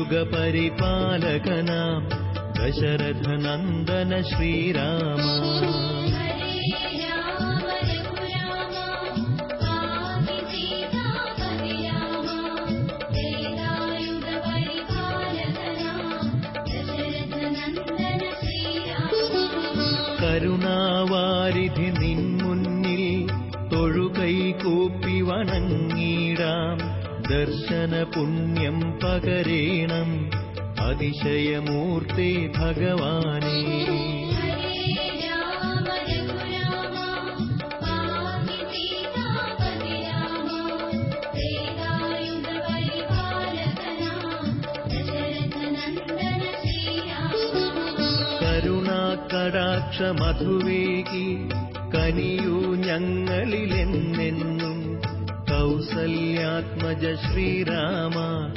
ത്രേതായുഗപരിപാലകനാം ദശരഥനന്ദന ശ്രീരാമ ഹരേ രാമ രഘുരാമ പാഹി സീതാപതി രാമ ത്രേതായുഗ പരിപാലകനാം ദശരഥനന്ദന ശ്രീരാമ കരുണാവാരിധി നിൻ മുന്നിൽ തൊഴുകൈ കൂപ്പി വണങ്ങിടാം ദർശന പുണ്യം പകരേണം അതിശയമൂർത്തേ ഭഗവാനേ ഹരേ രാമ രഘുരാമ പാഹി സീതാപതി രാമ ത്രേതായുഗ പരിപാലകനാം ദശരഥനന്ദന ശ്രീരാമ കരുണാകടാക്ഷ മധുവേകി കനിയൂ ഞങ്ങളിലെന്നെന്നും കൗസല്യാത്മജ ശ്രീരാമ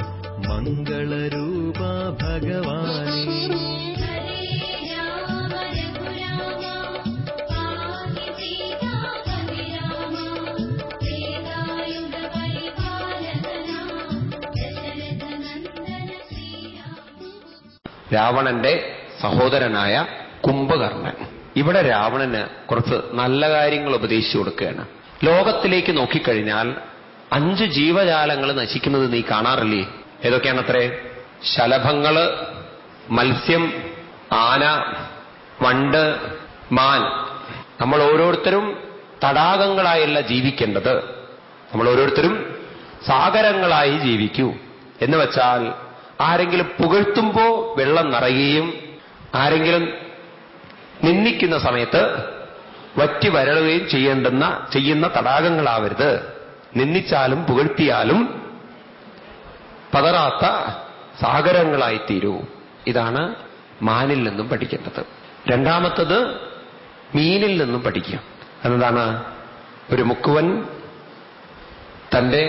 മംഗളരൂപ ഭഗവാനേ ഹരേ രാമ രഘുരാമ പാഹി സീതാപതി രാമ ത്രേതായുഗ പരിപാലകനാം ദശരഥനന്ദന ശ്രീരാമ രാവണന്റെ സഹോദരനായ കുംഭകർണൻ ഇവിടെ രാവണന് കുറച്ച് നല്ല കാര്യങ്ങൾ ഉപദേശിച്ചു കൊടുക്കുകയാണ് ലോകത്തിലേക്ക് നോക്കിക്കഴിഞ്ഞാൽ അഞ്ച് ജീവജാലങ്ങൾ നശിക്കുന്നത് നീ കാണാറില്ലേ ഏതൊക്കെയാണത്രേ ശലഭങ്ങള് മത്സ്യം ആന വണ്ട് മാൻ നമ്മൾ ഓരോരുത്തരും തടാകങ്ങളായല്ല ജീവിക്കേണ്ടത് നമ്മൾ ഓരോരുത്തരും സാഗരങ്ങളായി ജീവിക്കൂ എന്ന് വെച്ചാൽ ആരെങ്കിലും പുകഴ്ത്തുമ്പോ വെള്ളം നിറയുകയും ആരെങ്കിലും നിന്ദിക്കുന്ന സമയത്ത് വറ്റി വരളുകയും ചെയ്യേണ്ടുന്ന ചെയ്യുന്ന തടാകങ്ങളാവരുത് നിന്ദിച്ചാലും പുകഴ്ത്തിയാലും പതറാത്ത സാഗരങ്ങളായിത്തീരൂ ഇതാണ് മാനിൽ നിന്നും പഠിക്കേണ്ടത് രണ്ടാമത്തത് മീനിൽ നിന്നും പഠിക്കുക എന്നതാണ് ഒരു മുക്കുവൻ തന്റെ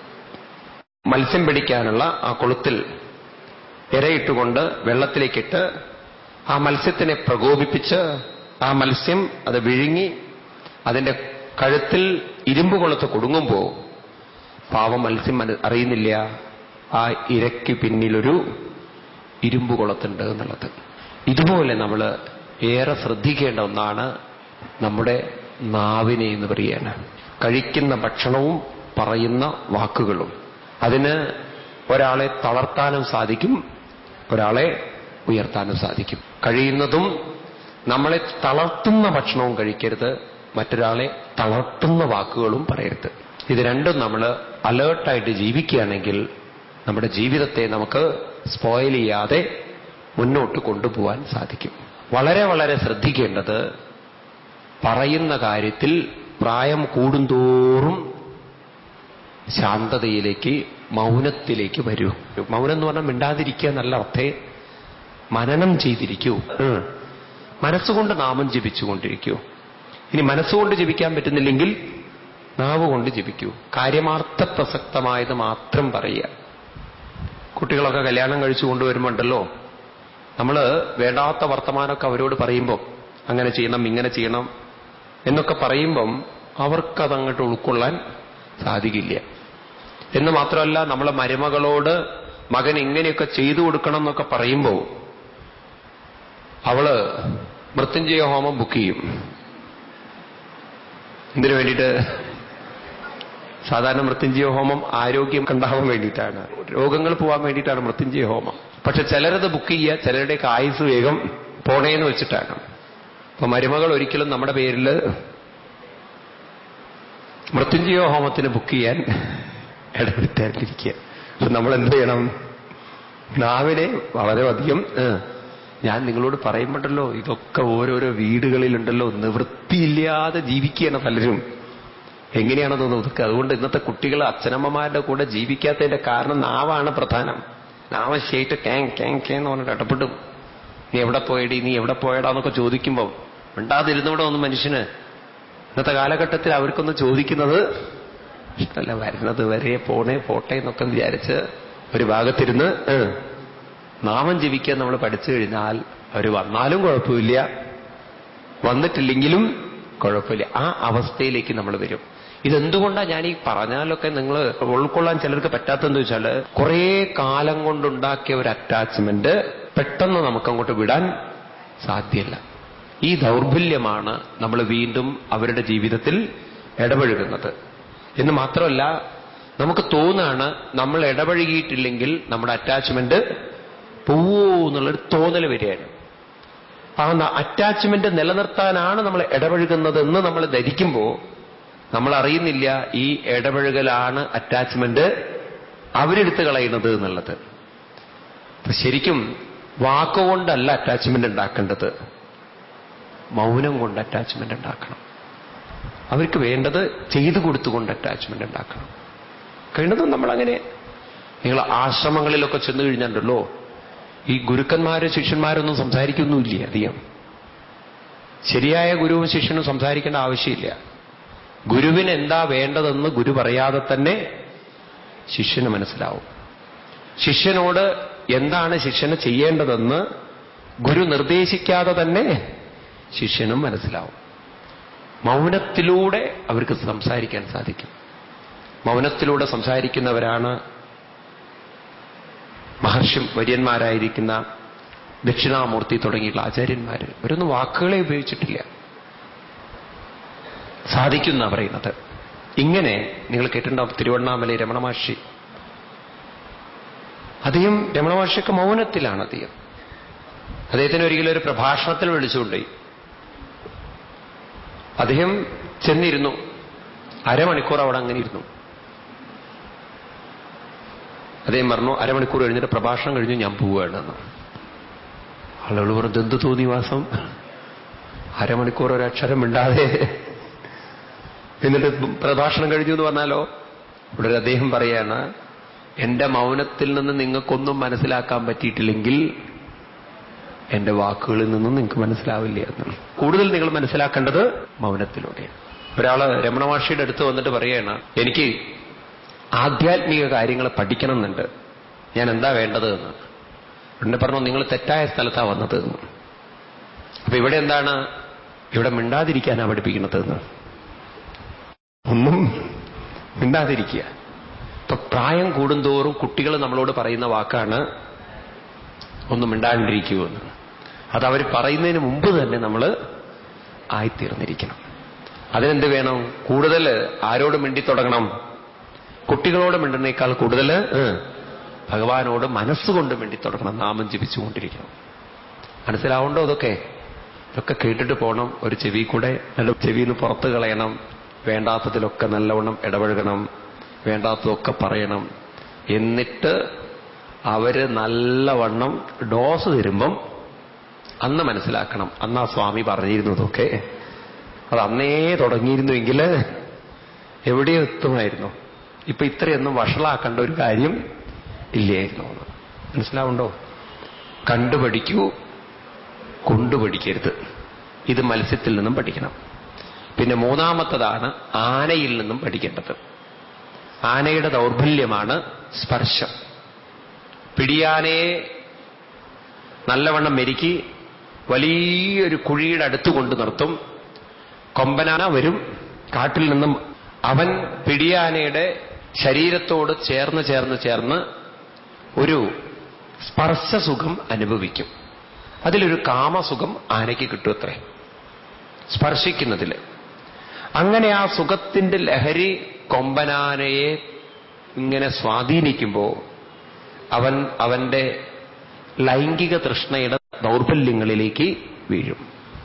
മത്സ്യം പിടിക്കാനുള്ള ആ കൊളുത്തിൽ ഇരയിട്ടുകൊണ്ട് വെള്ളത്തിലേക്കിട്ട് ആ മത്സ്യത്തിനെ പ്രകോപിപ്പിച്ച് ആ മത്സ്യം അത് വിഴുങ്ങി അതിന്റെ കഴുത്തിൽ ഇരുമ്പ് കൊളുത്ത് കുടുങ്ങുമ്പോൾ പാവം മത്സ്യം മന- അറിയുന്നില്ല ആ ഇരയ്ക്ക് പിന്നിലൊരു ഇരുമ്പ് കൊളത്തുണ്ട് എന്നുള്ളത് ഇതുപോലെ നമ്മൾ ഏറെ ശ്രദ്ധിക്കേണ്ട ഒന്നാണ് നമ്മുടെ നാവിനെ എന്ന് പറയാണ് കഴിക്കുന്ന ഭക്ഷണവും പറയുന്ന വാക്കുകളും അതിന് ഒരാളെ തളർത്താനും സാധിക്കും ഒരാളെ ഉയർത്താനും സാധിക്കും കഴിയുന്നതും നമ്മളെ തളർത്തുന്ന ഭക്ഷണവും കഴിക്കരുത് മറ്റൊരാളെ തളർത്തുന്ന വാക്കുകളും പറയരുത് ഇത് രണ്ടും നമ്മൾ അലേർട്ടായിട്ട് ജീവിക്കുകയാണെങ്കിൽ നമ്മുടെ ജീവിതത്തെ നമുക്ക് സ്പോയിൽ ചെയ്യാതെ മുന്നോട്ട് കൊണ്ടുപോകാൻ സാധിക്കും വളരെ വളരെ ശ്രദ്ധിക്കേണ്ടത് പറയുന്ന കാര്യത്തിൽ പ്രായം കൂടുന്തോറും ശാന്തതയിലേക്ക് മൗനത്തിലേക്ക് വരൂ മൗനം എന്ന് പറഞ്ഞാൽ മിണ്ടാതിരിക്കുക എന്നല്ല അർത്ഥേ മനനം ചെയ്തിരിക്കൂ ഉം. മനസ്സുകൊണ്ട് നാമം ജപിച്ചുകൊണ്ടിരിക്കൂ ഇനി മനസ്സുകൊണ്ട് ജപിക്കാൻ പറ്റുന്നില്ലെങ്കിൽ നാവ് കൊണ്ട് ജപിക്കൂ കാര്യമാർത്ഥ പ്രസക്തമായത് മാത്രം പറയുക കുട്ടികളൊക്കെ കല്യാണം കഴിച്ചു കൊണ്ടുവരുമ്പോണ്ടല്ലോ നമ്മൾ വേണ്ടാത്ത വർത്തമാനമൊക്കെ അവരോട് പറയുമ്പോൾ അങ്ങനെ ചെയ്യണം ഇങ്ങനെ ചെയ്യണം എന്നൊക്കെ പറയുമ്പം അവർക്കതങ്ങോട്ട് ഉൾക്കൊള്ളാൻ സാധിക്കില്ല എന്ന് മാത്രമല്ല നമ്മളെ മരുമകളോട് മകൻ ഇങ്ങനെയൊക്കെ ചെയ്തു കൊടുക്കണം എന്നൊക്കെ പറയുമ്പോൾ അവള് മൃത്യുഞ്ജയ ഹോമം ബുക്ക് ചെയ്യും എന്തിനു വേണ്ടിയിട്ട് സാധാരണ മൃത്യുഞ്ജയ ഹോമം ആരോഗ്യം ഉണ്ടാവാൻ വേണ്ടിയിട്ടാണ് രോഗങ്ങൾ പോകാൻ വേണ്ടിയിട്ടാണ് മൃത്യുഞ്ജയ ഹോമം പക്ഷെ ചിലരത് ബുക്ക് ചെയ്യുക ചിലരുടെയൊക്കെ ആയുസ് വേഗം പോണേന്ന് വെച്ചിട്ടാണ് അപ്പൊ മരുമകൾ ഒരിക്കലും നമ്മുടെ പേരിൽ മൃത്യുഞ്ജയ ഹോമത്തിന് ബുക്ക് ചെയ്യാൻ ഇടപെട്ടായിരിക്കുക അപ്പൊ നമ്മൾ എന്ത് ചെയ്യണം നാവിനെ വളരെ അധികം ഏ, ഞാൻ നിങ്ങളോട് പറയുമ്പോണ്ടല്ലോ ഇതൊക്കെ ഓരോരോ വീടുകളിലുണ്ടല്ലോ നിവൃത്തിയില്ലാതെ ജീവിക്കുകയാണ് പലരും എങ്ങനെയാണെന്ന് ഒതുക്കുക അതുകൊണ്ട് ഇന്നത്തെ കുട്ടികൾ അച്ഛനമ്മമാരുടെ കൂടെ ജീവിക്കാത്തതിന്റെ കാരണം നാവാണ് പ്രധാനം നാവശ്യമായിട്ട് കാങ് കാങ് കേ എന്ന് പറഞ്ഞിട്ട് ഇടപെടും നീ എവിടെ പോയടി നീ എവിടെ പോയടാന്നൊക്കെ ചോദിക്കുമ്പോൾ മിണ്ടാതിരുന്നവിടെ ഒന്ന് മനുഷ്യന് ഇന്നത്തെ കാലഘട്ടത്തിൽ അവർക്കൊന്ന് ചോദിക്കുന്നത് ഇഷ്ടമല്ല വരുന്നത് വരെ പോണേ പോട്ടെ എന്നൊക്കെ വിചാരിച്ച് ഒരു ഭാഗത്തിരുന്ന് ഏ, നാമം ജപിക്കാൻ നമ്മൾ പഠിച്ചു കഴിഞ്ഞാൽ അവർ വന്നാലും കുഴപ്പമില്ല വന്നിട്ടില്ലെങ്കിലും കുഴപ്പമില്ല ആ അവസ്ഥയിലേക്ക് നമ്മൾ വരും ഇതെന്തുകൊണ്ടാണ് ഞാൻ ഈ പറഞ്ഞാലൊക്കെ നിങ്ങൾ ഉൾക്കൊള്ളാൻ ചിലർക്ക് പറ്റാത്തെന്ന് വെച്ചാൽ കുറേ കാലം കൊണ്ടുണ്ടാക്കിയ ഒരു അറ്റാച്ച്മെന്റ് പെട്ടെന്ന് നമുക്കങ്ങോട്ട് വിടാൻ സാധ്യമല്ല ഈ ദൗർബല്യമാണ് നമ്മൾ വീണ്ടും അവരുടെ ജീവിതത്തിൽ ഇടപഴകുന്നത് എന്ന് മാത്രമല്ല നമുക്ക് തോന്നാണ് നമ്മൾ ഇടപഴകിയിട്ടില്ലെങ്കിൽ നമ്മുടെ അറ്റാച്ച്മെന്റ് പോവോ എന്നുള്ളൊരു തോന്നൽ വരികയാണ് ആ അറ്റാച്ച്മെന്റ് നിലനിർത്താനാണ് നമ്മൾ ഇടപഴകുന്നത് എന്ന് നമ്മൾ ധരിക്കുമ്പോൾ നമ്മൾ അറിയുന്നില്ല ഈ ഇടപഴകലാണ് അറ്റാച്ച്മെന്റ് അവരെടുത്ത് കളയുന്നത് എന്നുള്ളത് അപ്പൊ ശരിക്കും വാക്കുകൊണ്ടല്ല അറ്റാച്ച്മെന്റ് ഉണ്ടാക്കേണ്ടത് മൗനം കൊണ്ട് അറ്റാച്ച്മെന്റ് ഉണ്ടാക്കണം അവർക്ക് വേണ്ടത് ചെയ്തു കൊടുത്തുകൊണ്ട് അറ്റാച്ച്മെന്റ് ഉണ്ടാക്കണം കഴിയുന്നതും നമ്മളങ്ങനെ നിങ്ങൾ ആശ്രമങ്ങളിലൊക്കെ ചെന്നു കഴിഞ്ഞാണ്ടല്ലോ ഈ ഗുരുക്കന്മാര് ശിഷ്യന്മാരൊന്നും സംസാരിക്കൊന്നുമില്ല അധികം ശരിയായ ഗുരുവും ശിഷ്യനും സംസാരിക്കേണ്ട ആവശ്യമില്ല ഗുരുവിന് എന്താ വേണ്ടതെന്ന് ഗുരു പറയാതെ തന്നെ ശിഷ്യന് മനസ്സിലാവും ശിഷ്യനോട് എന്താണ് ശിഷ്യന് ചെയ്യേണ്ടതെന്ന് ഗുരു നിർദ്ദേശിക്കാതെ തന്നെ ശിഷ്യനും മനസ്സിലാവും മൗനത്തിലൂടെ അവർക്ക് സംസാരിക്കാൻ സാധിക്കും മൗനത്തിലൂടെ സംസാരിക്കുന്നവരാണ് മഹർഷി വര്യന്മാരായിരിക്കുന്ന ദക്ഷിണാമൂർത്തി തുടങ്ങിയിട്ടുള്ള ആചാര്യന്മാർ ഇവരൊന്നും വാക്കുകളെ ഉപയോഗിച്ചിട്ടില്ല സാധിക്കുന്ന പറയുന്നത് ഇങ്ങനെ നിങ്ങൾ കേട്ടിട്ടുണ്ടാവും തിരുവണ്ണാമലൈ രമണ മഹർഷി അദ്ദേഹം രമണ മഹർഷിയൊക്കെ മൗനത്തിലാണ് അദ്ദേഹം അദ്ദേഹത്തിന് ഒരിക്കലും ഒരു പ്രഭാഷണത്തിൽ വിളിച്ചുകൊണ്ടേ അദ്ദേഹം ചെന്നിരുന്നു അരമണിക്കൂർ അവിടെ അങ്ങനെ ഇരുന്നു അദ്ദേഹം പറഞ്ഞു അരമണിക്കൂർ കഴിഞ്ഞിട്ട് പ്രഭാഷണം കഴിഞ്ഞു ഞാൻ പോവുകയാണെന്ന് ആളുകൾ പറഞ്ഞു എന്ത് തോന്നി വാസം അരമണിക്കൂർ ഒരക്ഷരം മിണ്ടാതെ എന്നിട്ട് പ്രഭാഷണം കഴിഞ്ഞു എന്ന് പറഞ്ഞാലോ ഇവിടെ ഒരു അദ്ദേഹം പറയാണ് എന്റെ മൗനത്തിൽ നിന്ന് നിങ്ങൾക്കൊന്നും മനസ്സിലാക്കാൻ പറ്റിയിട്ടില്ലെങ്കിൽ എന്റെ വാക്കുകളിൽ നിന്നും നിങ്ങൾക്ക് മനസ്സിലാവില്ല എന്ന് കൂടുതൽ നിങ്ങൾ മനസ്സിലാക്കേണ്ടത് മൗനത്തിലൂടെയാണ് ഒരാള് രമണ മഹർഷിയുടെ അടുത്ത് വന്നിട്ട് പറയാണ് എനിക്ക് ആധ്യാത്മിക കാര്യങ്ങൾ പഠിക്കണമെന്നുണ്ട് ഞാൻ എന്താ വേണ്ടത് എന്ന് ഉടനെ പറഞ്ഞു നിങ്ങൾ തെറ്റായ സ്ഥലത്താ വന്നത് എന്ന് അപ്പൊ ഇവിടെ എന്താണ് ഇവിടെ മിണ്ടാതിരിക്കാനാ പഠിപ്പിക്കുന്നത് എന്ന് ഒന്നും മിണ്ടാതിരിക്കുക ഇപ്പൊ പ്രായം കൂടുന്തോറും കുട്ടികൾ നമ്മളോട് പറയുന്ന വാക്കാണ് ഒന്ന് മിണ്ടാണ്ടിരിക്കൂ എന്ന് അത് അവർ പറയുന്നതിന് മുമ്പ് തന്നെ നമ്മൾ ആയിത്തീർന്നിരിക്കണം അതിനെന്ത് വേണം കൂടുതൽ ആരോട് മിണ്ടിത്തുടങ്ങണം കുട്ടികളോട് മിണ്ടുന്നേക്കാൾ കൂടുതൽ ഭഗവാനോട് മനസ്സുകൊണ്ട് മിണ്ടിത്തുടങ്ങണം നാമം ജപിച്ചുകൊണ്ടിരിക്കണം മനസ്സിലാവുണ്ടോ ഇതൊക്കെ ഇതൊക്കെ കേട്ടിട്ട് പോകണം ഒരു ചെവി കൂടെ നല്ല ചെവിയിൽ നിന്ന് പുറത്ത് കളയണം വേണ്ടാത്തതിലൊക്കെ നല്ലവണ്ണം ഇടപഴകണം വേണ്ടാത്തതൊക്കെ പറയണം എന്നിട്ട് അവര് നല്ലവണ്ണം ഡോസ് തരുമ്പം അന്ന് മനസ്സിലാക്കണം അന്ന് ആ സ്വാമി പറഞ്ഞിരുന്നതൊക്കെ അത് അന്നേ തുടങ്ങിയിരുന്നുവെങ്കിൽ എവിടെയോ എത്തുമായിരുന്നു ഇപ്പൊ ഇത്രയൊന്നും വഷളാക്കേണ്ട ഒരു കാര്യം ഇല്ലായിരുന്നു മനസ്സിലാവുണ്ടോ കണ്ടുപഠിക്കൂ കൊണ്ടുപഠിക്കരുത് ഇത് മത്സ്യത്തിൽ നിന്നും പഠിക്കണം പിന്നെ മൂന്നാമത്തതാണ് ആനയിൽ നിന്നും പഠിക്കേണ്ടത് ആനയുടെ ദൗർബല്യമാണ് സ്പർശം പിടിയാനയെ നല്ലവണ്ണം മെരുക്കി വലിയൊരു കുഴിയുടെ അടുത്ത് കൊണ്ട് നിർത്തും കൊമ്പനാന വരും കാട്ടിൽ നിന്നും അവൻ പിടിയാനയുടെ ശരീരത്തോട് ചേർന്ന് ചേർന്ന് ചേർന്ന് ഒരു സ്പർശസുഖം അനുഭവിക്കും അതിലൊരു കാമസുഖം ആനയ്ക്ക് കിട്ടുമത്രേ സ്പർശിക്കുന്നതിൽ അങ്ങനെ ആ സുഖത്തിന്റെ ലഹരി കൊമ്പനാനയെ ഇങ്ങനെ സ്വാധീനിക്കുമ്പോൾ അവൻ അവന്റെ ലൈംഗിക തൃഷ്ണയുടെ ദൗർബല്യങ്ങളിലേക്ക് വീഴും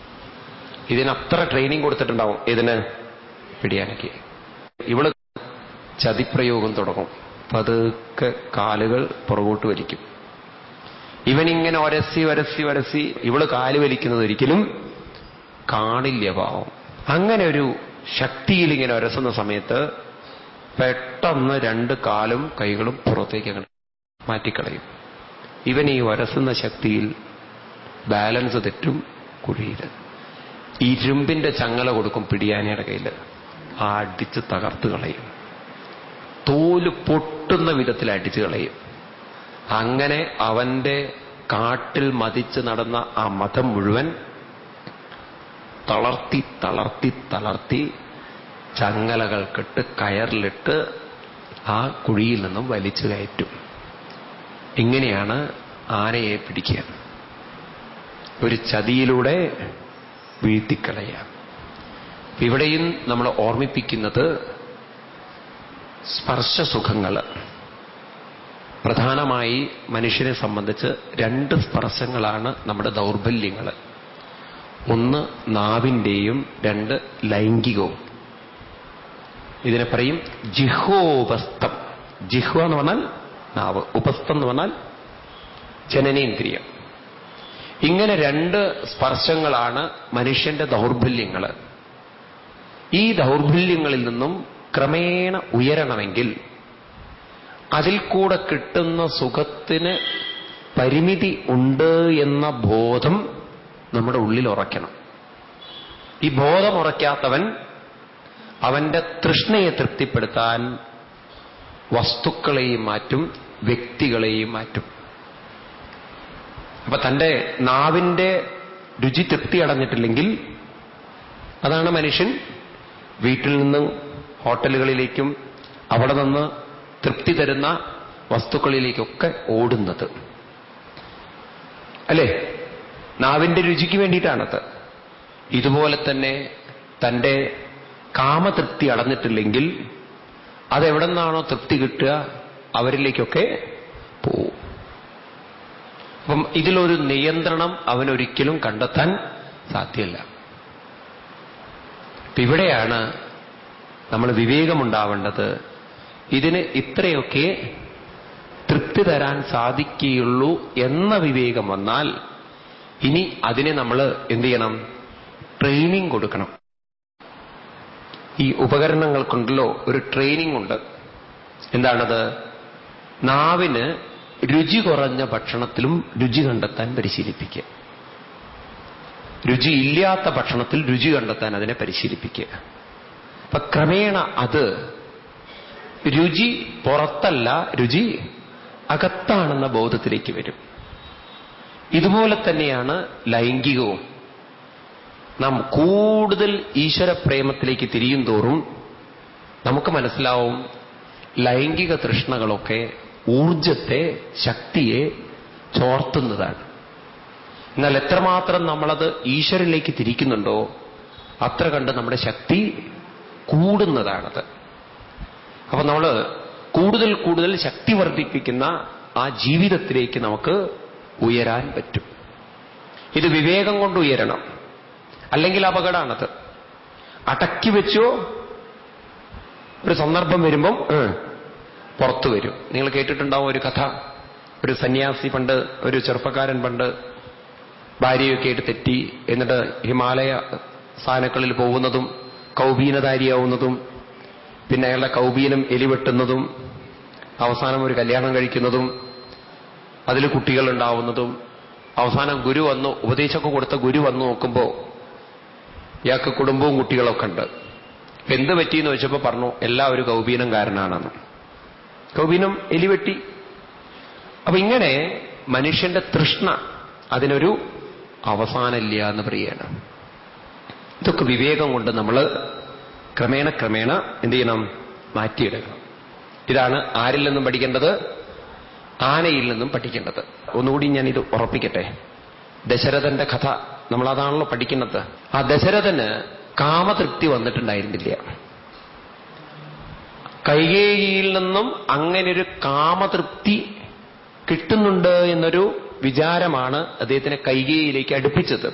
ഇതിനത്ര ട്രെയിനിങ് കൊടുത്തിട്ടുണ്ടാവും ഇതിന് പിടിയാനയ്ക്ക് ഇവള് ചതിപ്രയോഗം തുടങ്ങും പതുക്കെ കാലുകൾ പുറകോട്ട് വലിക്കും ഇവനിങ്ങനെ ഒരസി ഒരസി ഒരസി ഇവള് കാല് വലിക്കുന്നത് ഒരിക്കലും കാണില്ല പാവം അങ്ങനെ ഒരു ശക്തിയിൽ ഇങ്ങനെ ഒരസുന്ന സമയത്ത് പെട്ടെന്ന് രണ്ട് കാലും കൈകളും പുറത്തേക്ക് അങ്ങോട്ട് മാറ്റിക്കളയും ഇവൻ ഈ ഒരസുന്ന ശക്തിയിൽ ബാലൻസ് തെറ്റും കുഴിയിൽ ഇരുമ്പിന്റെ ചങ്ങല കൊടുക്കും പിടിയാനയുടെ കയ്യിൽ ആ അടിച്ച് തകർത്ത് കളയും തോല് പൊട്ടുന്ന വിധത്തിൽ അടിച്ചു കളയും അങ്ങനെ അവന്റെ കാട്ടിൽ മതിച്ച് നടന്ന ആ മതം മുഴുവൻ തളർത്തി തളർത്തി തളർത്തി ചങ്ങലകൾക്കിട്ട് കയറിലിട്ട് ആ കുഴിയിൽ നിന്നും വലിച്ചു കയറ്റും ഇങ്ങനെയാണ് ആനയെ പിടിക്കുക ഒരു ചതിയിലൂടെ വീഴ്ത്തിക്കളയാം ഇവിടെയും നമ്മൾ ഓർമ്മിപ്പിക്കുന്നത് സ്പർശസുഖങ്ങൾ പ്രധാനമായി മനുഷ്യനെ സംബന്ധിച്ച് രണ്ട് സ്പർശങ്ങളാണ് നമ്മുടെ ദൗർബല്യങ്ങൾ ഒന്ന് നാവിൻ്റെയും രണ്ട് ലൈംഗികവും ഇതിനെ പറയും ജിഹ്വോപസ്ഥം ജിഹ്വ എന്ന് പറഞ്ഞാൽ നാവ് ഉപസ്ഥം എന്ന് പറഞ്ഞാൽ ജനനേന്ദ്രിയം ഇങ്ങനെ രണ്ട് സ്പർശങ്ങളാണ് മനുഷ്യന്റെ ദൗർബല്യങ്ങൾ ഈ ദൗർബല്യങ്ങളിൽ നിന്നും ക്രമേണ ഉയരണമെങ്കിൽ അതിൽ കൂടെ കിട്ടുന്ന സുഖത്തിന് പരിമിതി ഉണ്ട് എന്ന ബോധം നമ്മുടെ ഉള്ളിൽ ഉറയ്ക്കണം ഈ ബോധം ഉറയ്ക്കാത്തവൻ അവന്റെ തൃഷ്ണയെ തൃപ്തിപ്പെടുത്താൻ വസ്തുക്കളെയും മാറ്റും വ്യക്തികളെയും മാറ്റും അപ്പൊ തന്റെ നാവിന്റെ രുചി തൃപ്തി അടഞ്ഞിട്ടില്ലെങ്കിൽ അതാണ് മനുഷ്യൻ വീട്ടിൽ നിന്നും ഹോട്ടലുകളിലേക്കും അവിടെ നിന്ന് തൃപ്തി തരുന്ന വസ്തുക്കളിലേക്കൊക്കെ ഓടുന്നത് അല്ലേ നാവിന്റെ രുചിക്ക് വേണ്ടിയിട്ടാണത് ഇതുപോലെ തന്നെ തന്റെ കാമതൃപ്തി അടഞ്ഞിട്ടില്ലെങ്കിൽ അതെവിടെ നിന്നാണോ തൃപ്തി കിട്ടുക അവരിലേക്കൊക്കെ പോവും അപ്പം ഇതിലൊരു നിയന്ത്രണം അവനൊരിക്കലും കണ്ടെത്താൻ സാധ്യമല്ല ഇപ്പൊ ഇവിടെയാണ് നമ്മൾ വിവേകമുണ്ടാവേണ്ടത് ഇതിന് ഇത്രയൊക്കെ തൃപ്തി തരാൻ സാധിക്കുകയുള്ളൂ എന്ന വിവേകം വന്നാൽ ഇനി അതിനെ നമ്മൾ എന്ത് ചെയ്യണം ട്രെയിനിങ് കൊടുക്കണം ഈ ഉപകരണങ്ങൾക്കുണ്ടല്ലോ ഒരു ട്രെയിനിങ് ഉണ്ട് എന്താണത് നാവിന് രുചി കുറഞ്ഞ ഭക്ഷണത്തിലും രുചി കണ്ടെത്താൻ പരിശീലിപ്പിക്കുക രുചിയില്ലാത്ത ഭക്ഷണത്തിൽ രുചി കണ്ടെത്താൻ അതിനെ പരിശീലിപ്പിക്കുക അപ്പൊ ക്രമേണ അത് രുചി പുറത്തല്ല രുചി അകത്താണെന്ന ബോധത്തിലേക്ക് വരും ഇതുപോലെ തന്നെയാണ് ലൈംഗികവും നാം കൂടുതൽ ഈശ്വരപ്രേമത്തിലേക്ക് തിരിയും തോറും നമുക്ക് മനസ്സിലാവും ലൈംഗിക തൃഷ്ണകളൊക്കെ ഊർജത്തെ ശക്തിയെ ചോർത്തുന്നതാണ് എന്നാൽ എത്രമാത്രം നമ്മളത് ഈശ്വരനിലേക്ക് തിരിക്കുന്നുണ്ടോ അത്ര കണ്ട് നമ്മുടെ ശക്തി കൂടുന്നതാണത് അപ്പൊ നമ്മൾ കൂടുതൽ കൂടുതൽ ശക്തി വർദ്ധിപ്പിക്കുന്ന ആ ജീവിതത്തിലേക്ക് നമുക്ക് ഉയരാൻ പറ്റും ഇത് വിവേകം കൊണ്ട് ഉയരണം അല്ലെങ്കിൽ അപകടമാണത് അടക്കി വെച്ചോ ഒരു സന്ദർഭം വരുമ്പം ഏ, പുറത്തു വരും നിങ്ങൾ കേട്ടിട്ടുണ്ടാവും ഒരു കഥ ഒരു സന്യാസി പണ്ട് ഒരു ചെറുപ്പക്കാരൻ പണ്ട് ഭാര്യയൊക്കെ ആയിട്ട് തെറ്റി എന്നിട്ട് ഹിമാലയ സ്ഥാനങ്ങളിൽ പോകുന്നതും കൗബീനധാരിയാവുന്നതും പിന്നെ അയാളുടെ കൗബീനം എലിവെട്ടുന്നതും അവസാനം ഒരു കല്യാണം കഴിക്കുന്നതും അതിൽ കുട്ടികൾ ഉണ്ടാവുന്നതും അവസാനം ഗുരു വന്നു ഉപദേശമൊക്കെ കൊടുത്ത ഗുരു വന്നു നോക്കുമ്പോൾ ഇയാൾക്ക് കുടുംബവും കുട്ടികളൊക്കെ ഉണ്ട് എന്ത് പറ്റിയെന്ന് ചോദിച്ചപ്പോൾ പറഞ്ഞു എല്ലാവരും കൗബീനം കാരനാണെന്ന് കൗബീനം എലിവെട്ടി അപ്പൊ ഇങ്ങനെ മനുഷ്യന്റെ തൃഷ്ണ അതിനൊരു അവസാനമില്ല എന്ന് പറയാണ് ഇതൊക്കെ വിവേകം കൊണ്ട് നമ്മൾ ക്രമേണ ക്രമേണ എന്ത് ചെയ്യണം മാറ്റിയെടുക്കണം ഇതാണ് ആരിൽ നിന്നും പഠിക്കേണ്ടത് ആനയിൽ നിന്നും പഠിക്കേണ്ടത് ഒന്നുകൂടി ഞാൻ ഇത് ഉറപ്പിക്കട്ടെ ദശരഥന്റെ കഥ നമ്മളതാണല്ലോ പഠിക്കുന്നത് ആ ദശരഥന് കാമതൃപ്തി വന്നിട്ടുണ്ടായിരുന്നില്ല കൈകേയിയിൽ നിന്നും അങ്ങനെ ഒരു കാമതൃപ്തി കിട്ടുന്നുണ്ട് എന്നൊരു വിചാരമാണ് അദ്ദേഹത്തിനെ കൈകേയിലേക്ക് അടുപ്പിച്ചത്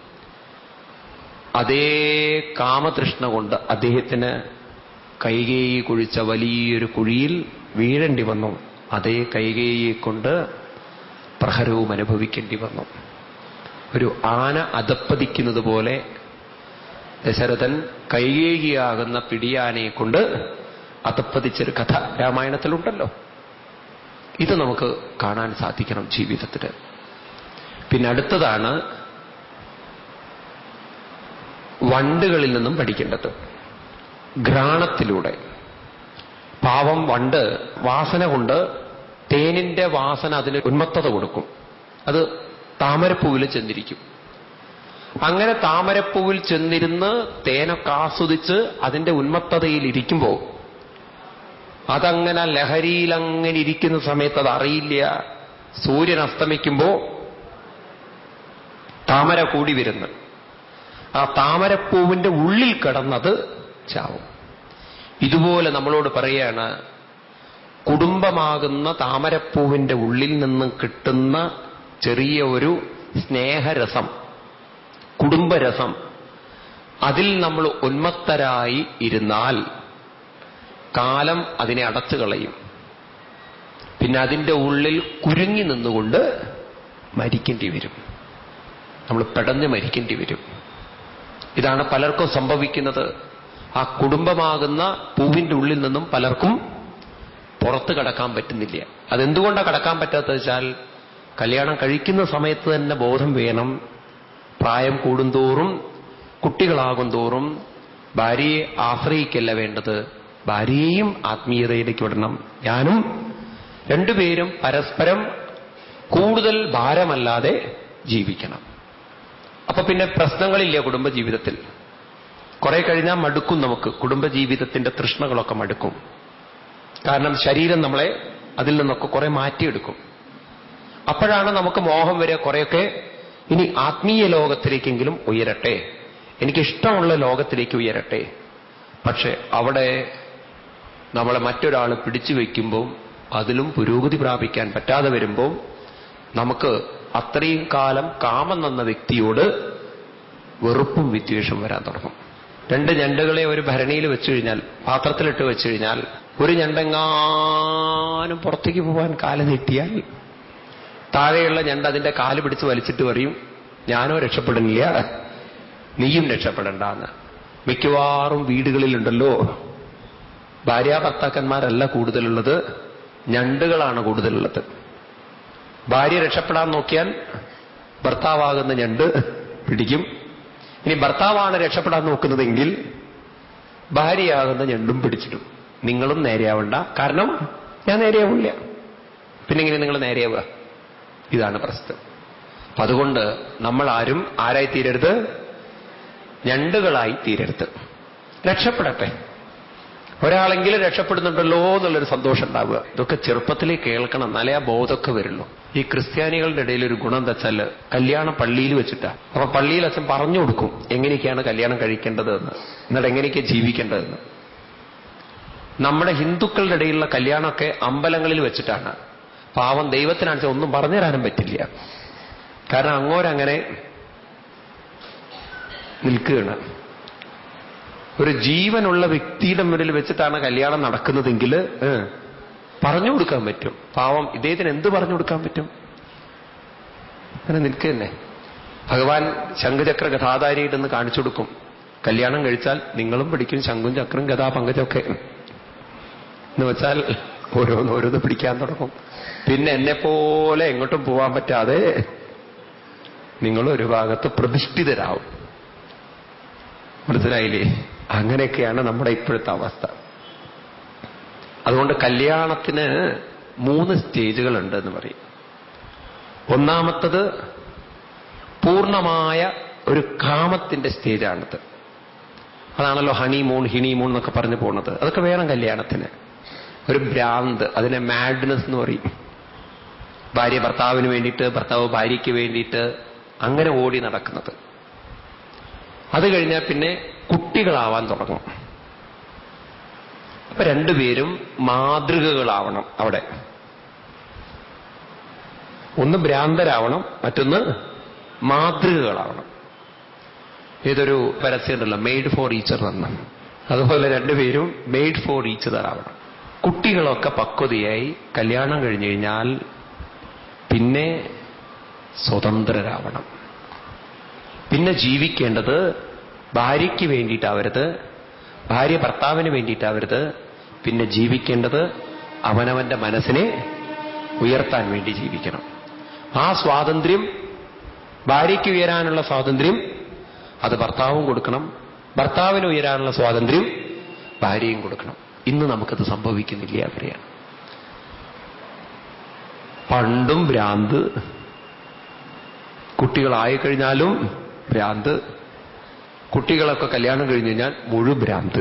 അതേ കാമതൃഷ്ണ കൊണ്ട് അദ്ദേഹത്തിന് കൈകേയി കുഴിച്ച വലിയൊരു കുഴിയിൽ വീഴേണ്ടി വന്നു അതേ കൈകേയിയെ കൊണ്ട് പ്രഹരവും അനുഭവിക്കേണ്ടി വന്നു ഒരു ആന അധപ്പതിക്കുന്നത് പോലെ ദശരഥൻ കൈകേകിയാകുന്ന പിടിയാനയെ കൊണ്ട് അധപ്പതിച്ചൊരു കഥ രാമായണത്തിലുണ്ടല്ലോ ഇത് നമുക്ക് കാണാൻ സാധിക്കണം ജീവിതത്തിൽ പിന്നെ അടുത്തതാണ് വണ്ടുകളിൽ നിന്നും പഠിക്കേണ്ടത് ഘ്രാണത്തിലൂടെ പാവം വണ്ട് വാസന കൊണ്ട് തേനിന്റെ വാസന അതിന് ഉന്മത്തത കൊടുക്കും അത് താമരപ്പൂവിൽ ചെന്നിരിക്കും അങ്ങനെ താമരപ്പൂവിൽ ചെന്നിരുന്ന് തേനൊക്കെ ആസ്വദിച്ച് അതിന്റെ ഉന്മത്തതയിൽ ഇരിക്കുമ്പോൾ അതങ്ങനെ ലഹരിയിൽ അങ്ങനെ ഇരിക്കുന്ന സമയത്ത് അത് അറിയില്ല സൂര്യൻ അസ്തമിക്കുമ്പോ താമര കൂടി വരുന്നു ആ താമരപ്പൂവിന്റെ ഉള്ളിൽ കിടന്നത് ചാവും ഇതുപോലെ നമ്മളോട് പറയാണ് കുടുംബമാകുന്ന താമരപ്പൂവിന്റെ ഉള്ളിൽ നിന്ന് കിട്ടുന്ന ചെറിയ ഒരു സ്നേഹരസം കുടുംബരസം അതിൽ നമ്മൾ ഉന്മത്തരായി ഇരുന്നാൽ കാലം അതിനെ അടച്ചു കളയും പിന്നെ അതിൻ്റെ ഉള്ളിൽ കുരുങ്ങി നിന്നുകൊണ്ട് മരിക്കേണ്ടി വരും നമ്മൾ പെടഞ്ഞ് മരിക്കേണ്ടി വരും ഇതാണ് പലർക്കും സംഭവിക്കുന്നത് ആ കുടുംബമാകുന്ന പൂവിന്റെ ഉള്ളിൽ നിന്നും പലർക്കും പുറത്ത് കടക്കാൻ പറ്റുന്നില്ല അതെന്തുകൊണ്ടാണ് കടക്കാൻ പറ്റാത്തത് വെച്ചാൽ കല്യാണം കഴിക്കുന്ന സമയത്ത് തന്നെ ബോധം വേണം പ്രായം കൂടുന്തോറും കുട്ടികളാകും തോറും ഭാര്യയെ ആശ്രയിക്കല്ല വേണ്ടത് ഭാര്യയെയും ആത്മീയതയിലേക്ക് വിടണം ഞാനും രണ്ടുപേരും പരസ്പരം കൂടുതൽ ഭാരമല്ലാതെ ജീവിക്കണം അപ്പൊ പിന്നെ പ്രശ്നങ്ങളില്ല കുടുംബജീവിതത്തിൽ കുറെ കഴിഞ്ഞാൽ മടുക്കും നമുക്ക് കുടുംബജീവിതത്തിന്റെ തൃഷ്ണകളൊക്കെ മടുക്കും കാരണം ശരീരം നമ്മളെ അതിൽ നിന്നൊക്കെ കുറെ മാറ്റിയെടുക്കും അപ്പോഴാണ് നമുക്ക് മോഹം വരെ കുറെയൊക്കെ ഇനി ആത്മീയ ലോകത്തിലേക്കെങ്കിലും ഉയരട്ടെ എനിക്കിഷ്ടമുള്ള ലോകത്തിലേക്ക് ഉയരട്ടെ പക്ഷെ അവിടെ നമ്മളെ മറ്റൊരാൾ പിടിച്ചു വയ്ക്കുമ്പോൾ അതിലും പുരോഗതി പ്രാപിക്കാൻ പറ്റാതെ വരുമ്പോൾ നമുക്ക് അത്രയും കാലം കാമം എന്ന വ്യക്തിയോട് വെറുപ്പും വിദ്വേഷവും വരാൻ തുടങ്ങും രണ്ട് ഞണ്ടുകളെ ഒരു ഭരണിയിൽ വെച്ചു കഴിഞ്ഞാൽ പാത്രത്തിലിട്ട് വെച്ചു കഴിഞ്ഞാൽ ഒരു ഞണ്ടെങ്ങാനും പുറത്തേക്ക് പോകാൻ കാല് നീട്ടിയാൽ താഴെയുള്ള ഞണ്ട് അതിന്റെ കാല് പിടിച്ച് വലിച്ചിട്ട് പറയും ഞാനോ രക്ഷപ്പെടുന്നില്ല നീയും രക്ഷപ്പെടണ്ടെന്ന് മിക്കവാറും വീടുകളിലുണ്ടല്ലോ ഭാര്യാഭർത്താക്കന്മാരല്ല കൂടുതലുള്ളത് ഞണ്ടുകളാണ് കൂടുതലുള്ളത് ഭാര്യ രക്ഷപ്പെടാൻ നോക്കിയാൽ ഭർത്താവാകുന്ന ഞണ്ട് പിടിക്കും ഇനി ഭർത്താവാണ് രക്ഷപ്പെടാൻ നോക്കുന്നതെങ്കിൽ ഭാര്യയാകുന്ന ഞണ്ടും പിടിച്ചിടും നിങ്ങളും നേരെയാവണ്ട കാരണം ഞാൻ നേരെയാവില്ല പിന്നെ എങ്ങനെ നിങ്ങൾ നേരെയാവുക ഇതാണ് പ്രശ്നം അപ്പൊ അതുകൊണ്ട് നമ്മൾ ആരും ആരായി തീരരുത് ഞണ്ടുകളായി തീരരുത് രക്ഷപ്പെടട്ടെ ഒരാളെങ്കിലും രക്ഷപ്പെടുന്നുണ്ടല്ലോ എന്നുള്ളൊരു സന്തോഷം ഉണ്ടാവുക ഇതൊക്കെ ചെറുപ്പത്തിലേ കേൾക്കണം എന്നാലേ ആ ബോധമൊക്കെ വരുള്ളൂ ഈ ക്രിസ്ത്യാനികളുടെ ഇടയിൽ ഒരു ഗുണം എന്താ വെച്ചാൽ കല്യാണം പള്ളിയിൽ വെച്ചിട്ടാ അപ്പൊ പള്ളിയിൽ അച്ഛൻ പറഞ്ഞു കൊടുക്കും എങ്ങനെയൊക്കെയാണ് കല്യാണം കഴിക്കേണ്ടതെന്ന് എന്നിട്ട് എങ്ങനെയൊക്കെയാണ് ജീവിക്കേണ്ടതെന്ന് നമ്മുടെ ഹിന്ദുക്കളുടെ ഇടയിലുള്ള കല്യാണമൊക്കെ അമ്പലങ്ങളിൽ വെച്ചിട്ടാണ് പാവം ദൈവത്തിനാണെന്ന് ഒന്നും പറഞ്ഞു തരാനും പറ്റില്ല കാരണം അങ്ങോരങ്ങനെ നിൽക്കുകയാണ് ഒരു ജീവനുള്ള വ്യക്തിയുടെ മുന്നിൽ വെച്ചിട്ടാണ് കല്യാണം നടക്കുന്നതെങ്കിൽ പറഞ്ഞു കൊടുക്കാൻ പറ്റും പാവം ഇദ്ദേഹത്തിന് എന്ത് പറഞ്ഞു കൊടുക്കാൻ പറ്റും അങ്ങനെ നിൽക്കുക തന്നെ ഭഗവാൻ ശംഖുചക്ര ഗതാധാരിയിട്ടെന്ന് കാണിച്ചു കൊടുക്കും കല്യാണം കഴിച്ചാൽ നിങ്ങളും പിടിക്കും ശംഖും ചക്രം ഗതാ പങ്കജമൊക്കെ എന്ന് വെച്ചാൽ ഓരോന്ന് ഓരോന്ന് പിടിക്കാൻ തുടങ്ങും പിന്നെ എന്നെ പോലെ എങ്ങോട്ടും പോവാൻ പറ്റാതെ നിങ്ങൾ ഒരു ഭാഗത്ത് പ്രതിഷ്ഠിതരാവും മനസ്സിലായില്ലേ അങ്ങനെയൊക്കെയാണ് നമ്മുടെ ഇപ്പോഴത്തെ അവസ്ഥ അതുകൊണ്ട് കല്യാണത്തിന് മൂന്ന് സ്റ്റേജുകളുണ്ട് എന്ന് പറയും ഒന്നാമത്തത് പൂർണ്ണമായ ഒരു കാമത്തിന്റെ സ്റ്റേജാണിത് അതാണല്ലോ ഹണിമൂൺ ഹിണിമൂൺ എന്നൊക്കെ പറഞ്ഞു പോകുന്നത് അതൊക്കെ വേണം കല്യാണത്തിന് ഒരു ഭ്രാന്ത് അതിനെ മാഡ്നസ് എന്ന് പറയും ഭാര്യ ഭർത്താവിന് വേണ്ടിയിട്ട് ഭർത്താവ് ഭാര്യയ്ക്ക് വേണ്ടിയിട്ട് അങ്ങനെ ഓടി നടക്കുന്നത് അത് കഴിഞ്ഞാൽ പിന്നെ കുട്ടികളാവാൻ തുടങ്ങും അപ്പൊ രണ്ടുപേരും മാതൃകകളാവണം അവിടെ ഒന്ന് ഭ്രാന്തരാവണം മറ്റൊന്ന് മാതൃകകളാവണം ഇതൊരു പരസ്യമുണ്ടല്ലോ മെയ്ഡ് ഫോർ ഈച്ചർ എന്ന് അതുപോലെ രണ്ടുപേരും മെയ്ഡ് ഫോർ ഈച്ചർ ആവണം കുട്ടികളൊക്കെ പക്വതയായി കല്യാണം കഴിഞ്ഞു കഴിഞ്ഞാൽ പിന്നെ സ്വതന്ത്രരാവണം പിന്നെ ജീവിക്കേണ്ടത് ഭാര്യയ്ക്ക് വേണ്ടിയിട്ടാവരുത് ഭാര്യ ഭർത്താവിന് വേണ്ടിയിട്ടാവരുത് പിന്നെ ജീവിക്കേണ്ടത് അവനവന്റെ മനസ്സിനെ ഉയർത്താൻ വേണ്ടി ജീവിക്കണം ആ സ്വാതന്ത്ര്യം ഭാര്യയ്ക്ക് ഉയരാനുള്ള സ്വാതന്ത്ര്യം അത് ഭർത്താവും കൊടുക്കണം ഭർത്താവിന് ഉയരാനുള്ള സ്വാതന്ത്ര്യം ഭാര്യയും കൊടുക്കണം ഇന്ന് നമുക്കത് സംഭവിക്കുന്നില്ല അവരെയാണ് പണ്ടും ഭ്രാന്ത് കുട്ടികളായി കഴിഞ്ഞാലും ഭ്രാന്ത് കുട്ടികളൊക്കെ കല്യാണം കഴിഞ്ഞു കഴിഞ്ഞാൽ മുഴു ഭ്രാന്ത്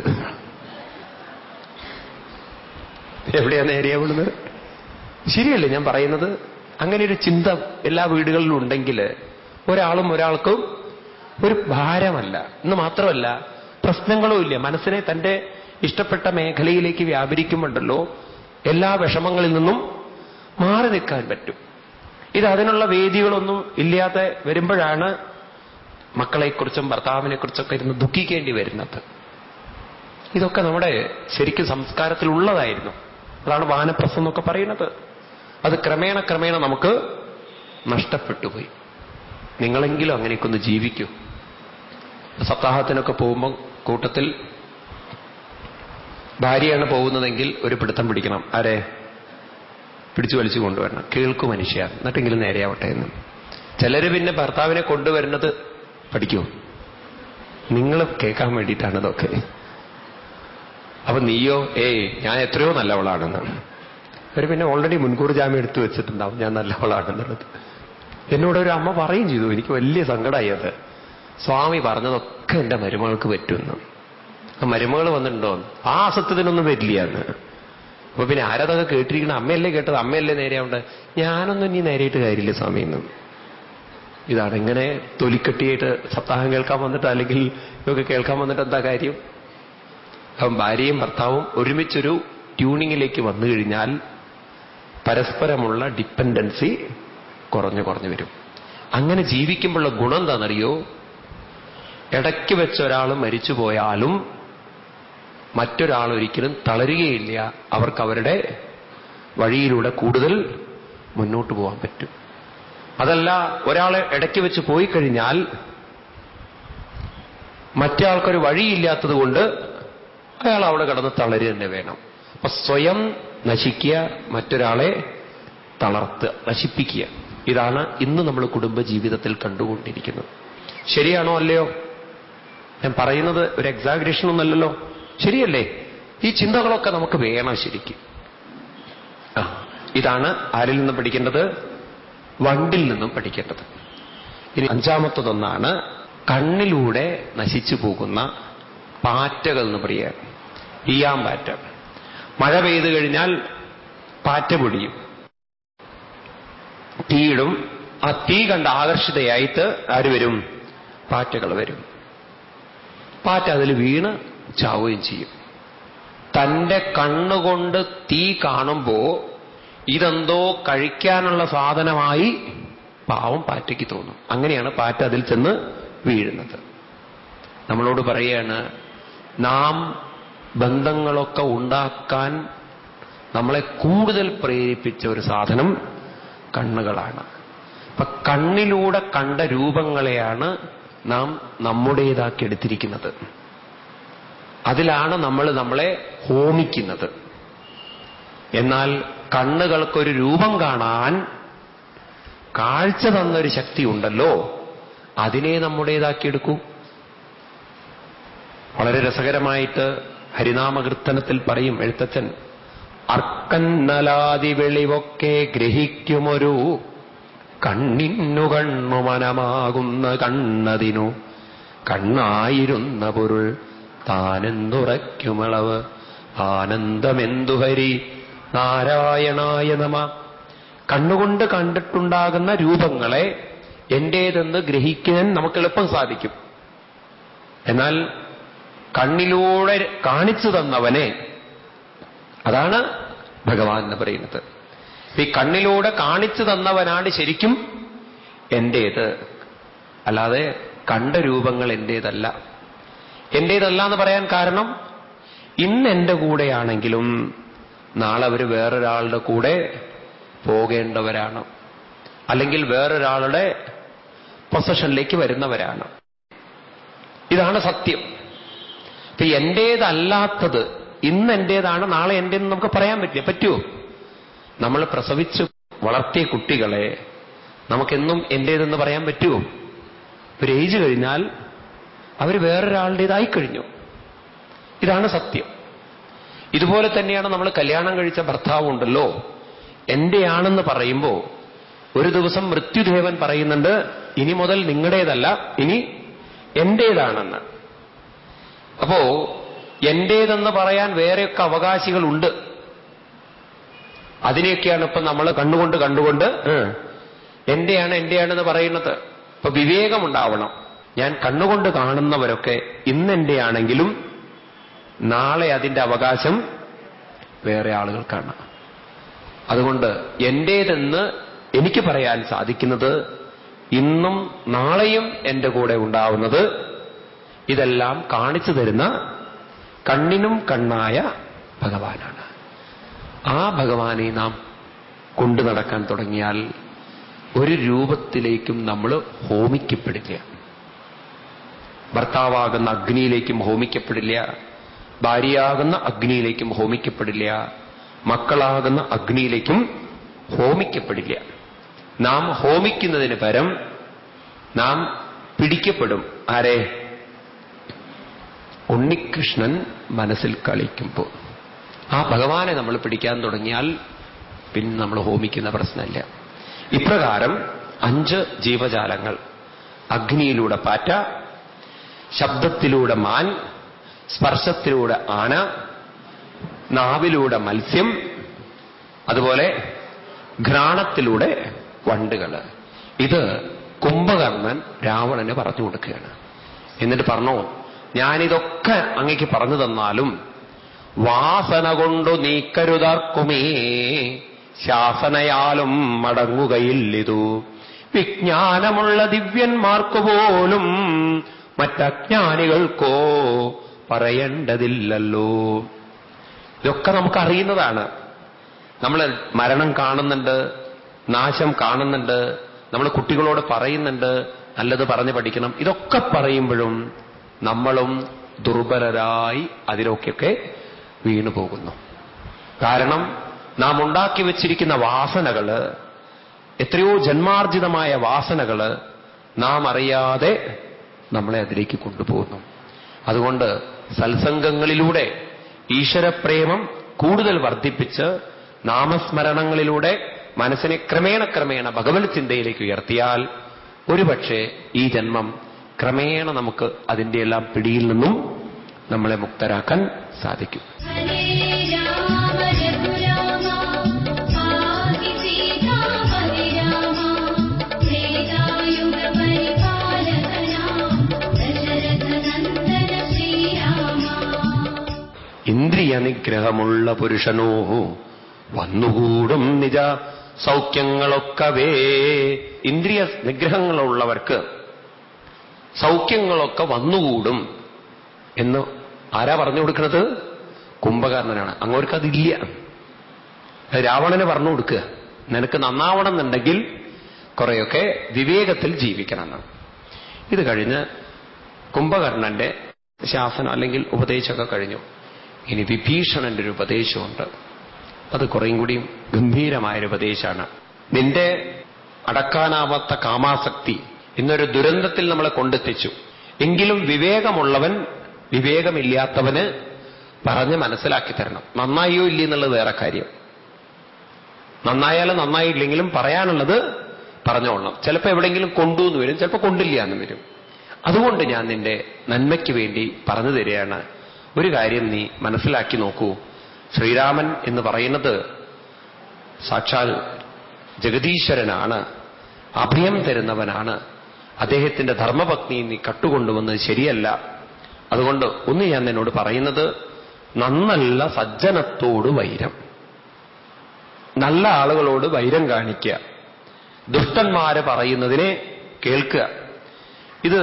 എവിടെയാ നേരെയാവുന്നത് ശരിയല്ലേ ഞാൻ പറയുന്നത് അങ്ങനെ ഒരു ചിന്ത എല്ലാ വീടുകളിലും ഉണ്ടെങ്കിൽ ഒരാളും ഒരാൾക്കും ഒരു ഭാരമല്ല എന്ന് മാത്രമല്ല പ്രശ്നങ്ങളും ഇല്ല മനസ്സിനെ തന്റെ ഇഷ്ടപ്പെട്ട മേഖലയിലേക്ക് വ്യാപരിക്കുമുണ്ടല്ലോ എല്ലാ വിഷമങ്ങളിൽ നിന്നും മാറി നിൽക്കാൻ പറ്റും ഇത് അതിനുള്ള വേദികളൊന്നും ഇല്ലാതെ വരുമ്പോഴാണ് മക്കളെക്കുറിച്ചും ഭർത്താവിനെക്കുറിച്ചൊക്കെ ഇരുന്ന് ദുഃഖിക്കേണ്ടി വരുന്നത് ഇതൊക്കെ നമ്മുടെ ശരിക്കും സംസ്കാരത്തിലുള്ളതായിരുന്നു അതാണ് വാനപ്രസം എന്നൊക്കെ പറയുന്നത് അത് ക്രമേണ ക്രമേണ നമുക്ക് നഷ്ടപ്പെട്ടു പോയി നിങ്ങളെങ്കിലും അങ്ങനെയൊക്കെ ഒന്ന് ജീവിക്കൂ സപ്താഹത്തിനൊക്കെ പോകുമ്പോൾ കൂട്ടത്തിൽ ഭാര്യയാണ് പോകുന്നതെങ്കിൽ ഒരു പിടുത്തം പിടിക്കണം ആരെ പിടിച്ചു വലിച്ചു കൊണ്ടുവരണം കേൾക്കു മനുഷ്യ എന്നിട്ടെങ്കിലും നേരെയാവട്ടെ എന്ന് ചിലര് പിന്നെ ഭർത്താവിനെ കൊണ്ടുവരുന്നത് പഠിക്കൂ നിങ്ങൾ കേൾക്കാൻ വേണ്ടിയിട്ടാണ് ഇതൊക്കെ അപ്പൊ നീയോ ഏയ് ഞാൻ എത്രയോ നല്ലവളാണെന്ന് അവർ പിന്നെ ഓൾറെഡി മുൻകൂർ ജാമ്യം എടുത്തു വെച്ചിട്ടുണ്ടാവും ഞാൻ നല്ലവളാണെന്നുള്ളത് എന്നോട് ഒരു അമ്മ പറയും ചെയ്തു എനിക്ക് വലിയ സങ്കടമായി അത് സ്വാമി പറഞ്ഞതൊക്കെ എന്റെ മരുമകൾക്ക് പറ്റുമെന്ന് ആ മരുമകൾ വന്നിട്ടുണ്ടോ ആ അസത്യത്തിനൊന്നും വരില്ല എന്ന് അപ്പൊ പിന്നെ ആരതൊക്കെ കേട്ടിരിക്കണ അമ്മയല്ലേ കേട്ടത് അമ്മയല്ലേ നേരെയാവണ്ട ഞാനൊന്നും ഇനി നേരെയിട്ട് കാര്യമില്ല സ്വാമി എന്നും ഇതാണ് ഇങ്ങനെ തൊലിക്കെട്ടിയായിട്ട് സപ്താഹം കേൾക്കാൻ വന്നിട്ട് അല്ലെങ്കിൽ ഇതൊക്കെ കേൾക്കാൻ വന്നിട്ട് എന്താ കാര്യം അപ്പം ഭാര്യയും ഭർത്താവും ഒരുമിച്ചൊരു ട്യൂണിങ്ങിലേക്ക് വന്നു കഴിഞ്ഞാൽ പരസ്പരമുള്ള ഡിപ്പെൻഡൻസി കുറഞ്ഞു കുറഞ്ഞു വരും അങ്ങനെ ജീവിക്കുമ്പോഴുള്ള ഗുണം എന്താണെന്നറിയോ ഇടയ്ക്ക് വെച്ച് ഒരാൾ മരിച്ചു പോയാലും മറ്റൊരാൾ ഒരിക്കലും തളരുകയില്ല അവർക്ക് അവരുടെ വഴിയിലൂടെ കൂടുതൽ മുന്നോട്ട് പോകാൻ പറ്റും അതല്ല ഒരാൾ ഇടയ്ക്ക് വെച്ച് പോയി കഴിഞ്ഞാൽ മറ്റേ ആൾക്കൊരു വഴിയില്ലാത്തത് കൊണ്ട് അയാൾ അവിടെ കടന്ന് തളരുക തന്നെ വേണം അപ്പൊ സ്വയം നശിക്കുക മറ്റൊരാളെ തളർത്തുക നശിപ്പിക്കുക ഇതാണ് ഇന്ന് നമ്മൾ കുടുംബ ജീവിതത്തിൽ കണ്ടുകൊണ്ടിരിക്കുന്നത് ശരിയാണോ അല്ലയോ ഞാൻ പറയുന്നത് ഒരു എക്സാഗ്രേഷൻ ഒന്നല്ലല്ലോ ശരിയല്ലേ ഈ ചിന്തകളൊക്കെ നമുക്ക് വേണം ശരിക്കും ആ ഇതാണ് ആരിൽ നിന്നും പഠിക്കേണ്ടത് വണ്ടിൽ നിന്നും പഠിക്കേണ്ടത് ഇനി അഞ്ചാമത്തതൊന്നാണ് കണ്ണിലൂടെ നശിച്ചു പോകുന്ന പാറ്റകൾ എന്ന് പറയുക ഈയാം പാറ്റ മഴ പെയ്തു കഴിഞ്ഞാൽ പാറ്റ പൊടിയും തീയിടും ആ തീ കണ്ട് ആകർഷിതയായിട്ട് ആര് വരും പാറ്റകൾ വരും പാറ്റ അതിൽ വീണ് ചാവുകയും ചെയ്യും തന്റെ കണ്ണുകൊണ്ട് തീ കാണുമ്പോ ഇതെന്തോ കഴിക്കാനുള്ള സാധനമായി പാവം പാറ്റയ്ക്ക് തോന്നും അങ്ങനെയാണ് പാറ്റ അതിൽ ചെന്ന് വീഴുന്നത് നമ്മളോട് പറയാണ് നാം ബന്ധങ്ങളൊക്കെ ഉണ്ടാക്കാൻ നമ്മളെ കൂടുതൽ പ്രേരിപ്പിച്ച ഒരു സാധനം കണ്ണുകളാണ് അപ്പൊ കണ്ണിലൂടെ കണ്ട രൂപങ്ങളെയാണ് നാം നമ്മുടേതാക്കി എടുത്തിരിക്കുന്നത് അതിലാണ് നമ്മൾ നമ്മളെ ഹോമിക്കുന്നത് എന്നാൽ കണ്ണുകൾക്കൊരു രൂപം കാണാൻ കാഴ്ച തന്നൊരു ശക്തി ഉണ്ടല്ലോ അതിനെ നമ്മുടേതാക്കിയെടുക്കൂ വളരെ രസകരമായിട്ട് ഹരിനാമകീർത്തനത്തിൽ പറയും എഴുത്തച്ഛൻ അർക്കന്നലാതി വെളിവൊക്കെ ഗ്രഹിക്കുമൊരു കണ്ണിന്നു കണ്ണു മനമാകുന്ന കണ്ണതിനു കണ്ണായിരുന്ന പൊരുൾ താനെന്തുറയ്ക്കുമളവ് ആനന്ദമെന്തു ഹരി നാരായണായ നമ കണ്ണുകൊണ്ട് കണ്ടിട്ടുണ്ടാകുന്ന രൂപങ്ങളെ എന്റേതെന്ന് ഗ്രഹിക്കാൻ നമുക്ക് എളുപ്പം സാധിക്കും എന്നാൽ കണ്ണിലൂടെ കാണിച്ചു തന്നവനെ അതാണ് ഭഗവാൻ എന്ന് പറയുന്നത് ഈ കണ്ണിലൂടെ കാണിച്ചു തന്നവനാണ് ശരിക്കും എന്റേത് അല്ലാതെ കണ്ട രൂപങ്ങൾ എന്റേതല്ല എന്റേതല്ല എന്ന് പറയാൻ കാരണം ഇന്ന് എന്റെ കൂടെയാണെങ്കിലും നാളെ അവർ വേറൊരാളുടെ കൂടെ പോകേണ്ടവരാണ് അല്ലെങ്കിൽ വേറൊരാളുടെ പൊസഷനിലേക്ക് വരുന്നവരാണ് ഇതാണ് സത്യം ഇപ്പൊ എന്റേതല്ലാത്തത് ഇന്ന് എന്റേതാണ് നാളെ എന്റേന്ന് നമുക്ക് പറയാൻ പറ്റില്ല പറ്റുമോ നമ്മൾ പ്രസവിച്ച് വളർത്തിയ കുട്ടികളെ നമുക്കെന്നും എന്റേതെന്ന് പറയാൻ പറ്റുമോ ഒരു ഏജ് കഴിഞ്ഞാൽ അവർ വേറൊരാളുടേതായി കഴിഞ്ഞു ഇതാണ് സത്യം ഇതുപോലെ തന്നെയാണ് നമ്മൾ കല്യാണം കഴിച്ച ഭർത്താവ് ഉണ്ടല്ലോ എന്റെയാണെന്ന് പറയുമ്പോ ഒരു ദിവസം മൃത്യുദേവൻ പറയുന്നുണ്ട് ഇനി മുതൽ നിങ്ങളുടേതല്ല ഇനി എന്റേതാണെന്ന് അപ്പോ എന്റേതെന്ന് പറയാൻ വേറെയൊക്കെ അവകാശികളുണ്ട് അതിനെയൊക്കെയാണ് ഇപ്പൊ നമ്മൾ കണ്ണുകൊണ്ട് കണ്ടുകൊണ്ട് ഏഹ്, എന്റെയാണ് എന്റെയാണെന്ന് പറയുന്നത് ഇപ്പൊ വിവേകമുണ്ടാവണം ഞാൻ കണ്ണുകൊണ്ട് കാണുന്നവരൊക്കെ ഇന്നെന്റെയാണെങ്കിലും നാളെ അതിന്റെ അവകാശം വേറെ ആളുകൾക്കാണ് അതുകൊണ്ട് എന്റേതെന്ന് എനിക്ക് പറയാൻ സാധിക്കുന്നത് ഇന്നും നാളെയും എന്റെ കൂടെ ഉണ്ടാവുന്നത് ഇതെല്ലാം കാണിച്ചു തരുന്ന കണ്ണിനും കണ്ണായ ഭഗവാനാണ് ആ ഭഗവാനെ നാം കൊണ്ടു നടക്കാൻ തുടങ്ങിയാൽ ഒരു രൂപത്തിലേക്കും നമ്മൾ ഹോമിക്കപ്പെടില്ല ഭർത്താവാകുന്ന അഗ്നിയിലേക്കും ഹോമിക്കപ്പെടില്ല ഭാര്യയാകുന്ന അഗ്നിയിലേക്കും ഹോമിക്കപ്പെടില്ല മക്കളാകുന്ന അഗ്നിയിലേക്കും ഹോമിക്കപ്പെടില്ല നാം ഹോമിക്കുന്നതിന് പരം നാം പിടിക്കപ്പെടും ആരെ ഉണ്ണികൃഷ്ണൻ മനസ്സിൽ കളിക്കുമ്പോൾ ആ ഭഗവാനെ നമ്മൾ പിടിക്കാൻ തുടങ്ങിയാൽ പിന്നെ നമ്മൾ ഹോമിക്കുന്ന പ്രശ്നമില്ല ഇപ്രകാരം അഞ്ച് ജീവജാലങ്ങൾ അഗ്നിയിലൂടെ പാറ്റ ശബ്ദത്തിലൂടെ മാൻ സ്പർശത്തിലൂടെ ആന നാവിലൂടെ മത്സ്യം അതുപോലെ ഘ്രാണത്തിലൂടെ വണ്ടുകള് ഇത് കുംഭകർണൻ രാവണന് പറഞ്ഞു കൊടുക്കുകയാണ് എന്നിട്ട് പറഞ്ഞു ഞാനിതൊക്കെ അങ്ങക്ക് പറഞ്ഞു തന്നാലും വാസന കൊണ്ടു നീക്കരുതാർക്കുമേ ശാസനയാലും മടങ്ങുകയില്ലിതു വിജ്ഞാനമുള്ള ദിവ്യന്മാർക്കു പോലും മറ്റജ്ഞാനികൾക്കോ പറയേണ്ടതില്ലല്ലോ ഇതൊക്കെ നമുക്ക് അറിയുന്നതാണ് നമ്മൾ മരണം കാണുന്നുണ്ട് നാശം കാണുന്നുണ്ട് നമ്മൾ കുട്ടികളോട് പറയുന്നുണ്ട് നല്ലത് പറഞ്ഞു പഠിക്കണം ഇതൊക്കെ പറയുമ്പോഴും നമ്മളും ദുർബലരായി അതിലൊക്കെയൊക്കെ വീണു പോകുന്നു കാരണം നാം ഉണ്ടാക്കി വച്ചിരിക്കുന്ന വാസനകള് എത്രയോ ജന്മാർജിതമായ വാസനകള് നാം അറിയാതെ നമ്മളെ അതിലേക്ക് കൊണ്ടുപോകുന്നു അതുകൊണ്ട് സത്സംഗങ്ങളിലൂടെ ഈശ്വരപ്രേമം കൂടുതൽ വർദ്ധിപ്പിച്ച് നാമസ്മരണങ്ങളിലൂടെ മനസ്സിനെ ക്രമേണ ക്രമേണ ഭഗവത് ചിന്തയിലേക്ക് ഉയർത്തിയാൽ ഒരുപക്ഷെ ഈ ജന്മം ക്രമേണ നമുക്ക് അതിന്റെ എല്ലാം പിടിയിൽ നിന്നും നമ്മളെ മുക്തരാക്കാൻ സാധിക്കും ഹരേ രാമ രഘുരാമ പാഹി സീതാപതി രാമ ത്രേതായുഗ പരിപാലകനാം ദശരഥ നന്ദന ശ്രീരാമ ഇന്ദ്രിയ നിഗ്രഹമുള്ള പുരുഷനോ വന്നുകൂടും നിജ സൗഖ്യങ്ങളൊക്കവേ ഇന്ദ്രിയ നിഗ്രഹങ്ങളുള്ളവർക്ക് സൗഖ്യങ്ങളൊക്കെ വന്നുകൂടും എന്ന് ആരാ പറഞ്ഞു കൊടുക്കുന്നത് കുംഭകർണനാണ് അങ്ങോട്ട് അതില്ല അത് രാവണന് പറഞ്ഞു കൊടുക്കുക നിനക്ക് നന്നാവണം എന്നുണ്ടെങ്കിൽ കുറെയൊക്കെ വിവേകത്തിൽ ജീവിക്കണം എന്നാണ് ഇത് കഴിഞ്ഞ് കുംഭകർണന്റെ ശാസനം അല്ലെങ്കിൽ ഉപദേശമൊക്കെ കഴിഞ്ഞു ഇനി വിഭീഷണന്റെ ഒരു ഉപദേശമുണ്ട് അത് കുറേയും കൂടിയും ഗംഭീരമായൊരു ഉപദേശമാണ് നിന്റെ അടക്കാനാവാത്ത കാമാസക്തി ഇന്നൊരു ദുരന്തത്തിൽ നമ്മളെ കൊണ്ടെത്തിച്ചു എങ്കിലും വിവേകമുള്ളവൻ വിവേകമില്ലാത്തവന് പറഞ്ഞ് മനസ്സിലാക്കി തരണം നന്നായോ ഇല്ല എന്നുള്ളത് വേറെ കാര്യം നന്നായാലും നന്നായില്ലെങ്കിലും പറയാനുള്ളത് പറഞ്ഞോളണം ചിലപ്പോൾ എവിടെയെങ്കിലും കൊണ്ടു എന്ന് വരും ചിലപ്പോൾ കൊണ്ടില്ല എന്ന് വരും അതുകൊണ്ട് ഞാൻ നിന്റെ നന്മയ്ക്ക് വേണ്ടി പറഞ്ഞു തരികയാണ് ഒരു കാര്യം നീ മനസ്സിലാക്കി നോക്കൂ ശ്രീരാമൻ എന്ന് പറയുന്നത് സാക്ഷാൽ ജഗദീശ്വരനാണ് അഭയം തരുന്നവനാണ് അദ്ദേഹത്തിന്റെ ധർമ്മപത്നി നീ കട്ടുകൊണ്ടുവന്നത് ശരിയല്ല അതുകൊണ്ട് ഒന്ന് ഞാൻ നിന്നോട് പറയുന്നത് നന്നല്ല സജ്ജനത്തോട് വൈരം നല്ല ആളുകളോട് വൈരം കാണിക്കുക ദുഷ്ടന്മാര് പറയുന്നതിനെ കേൾക്കുക ഇത്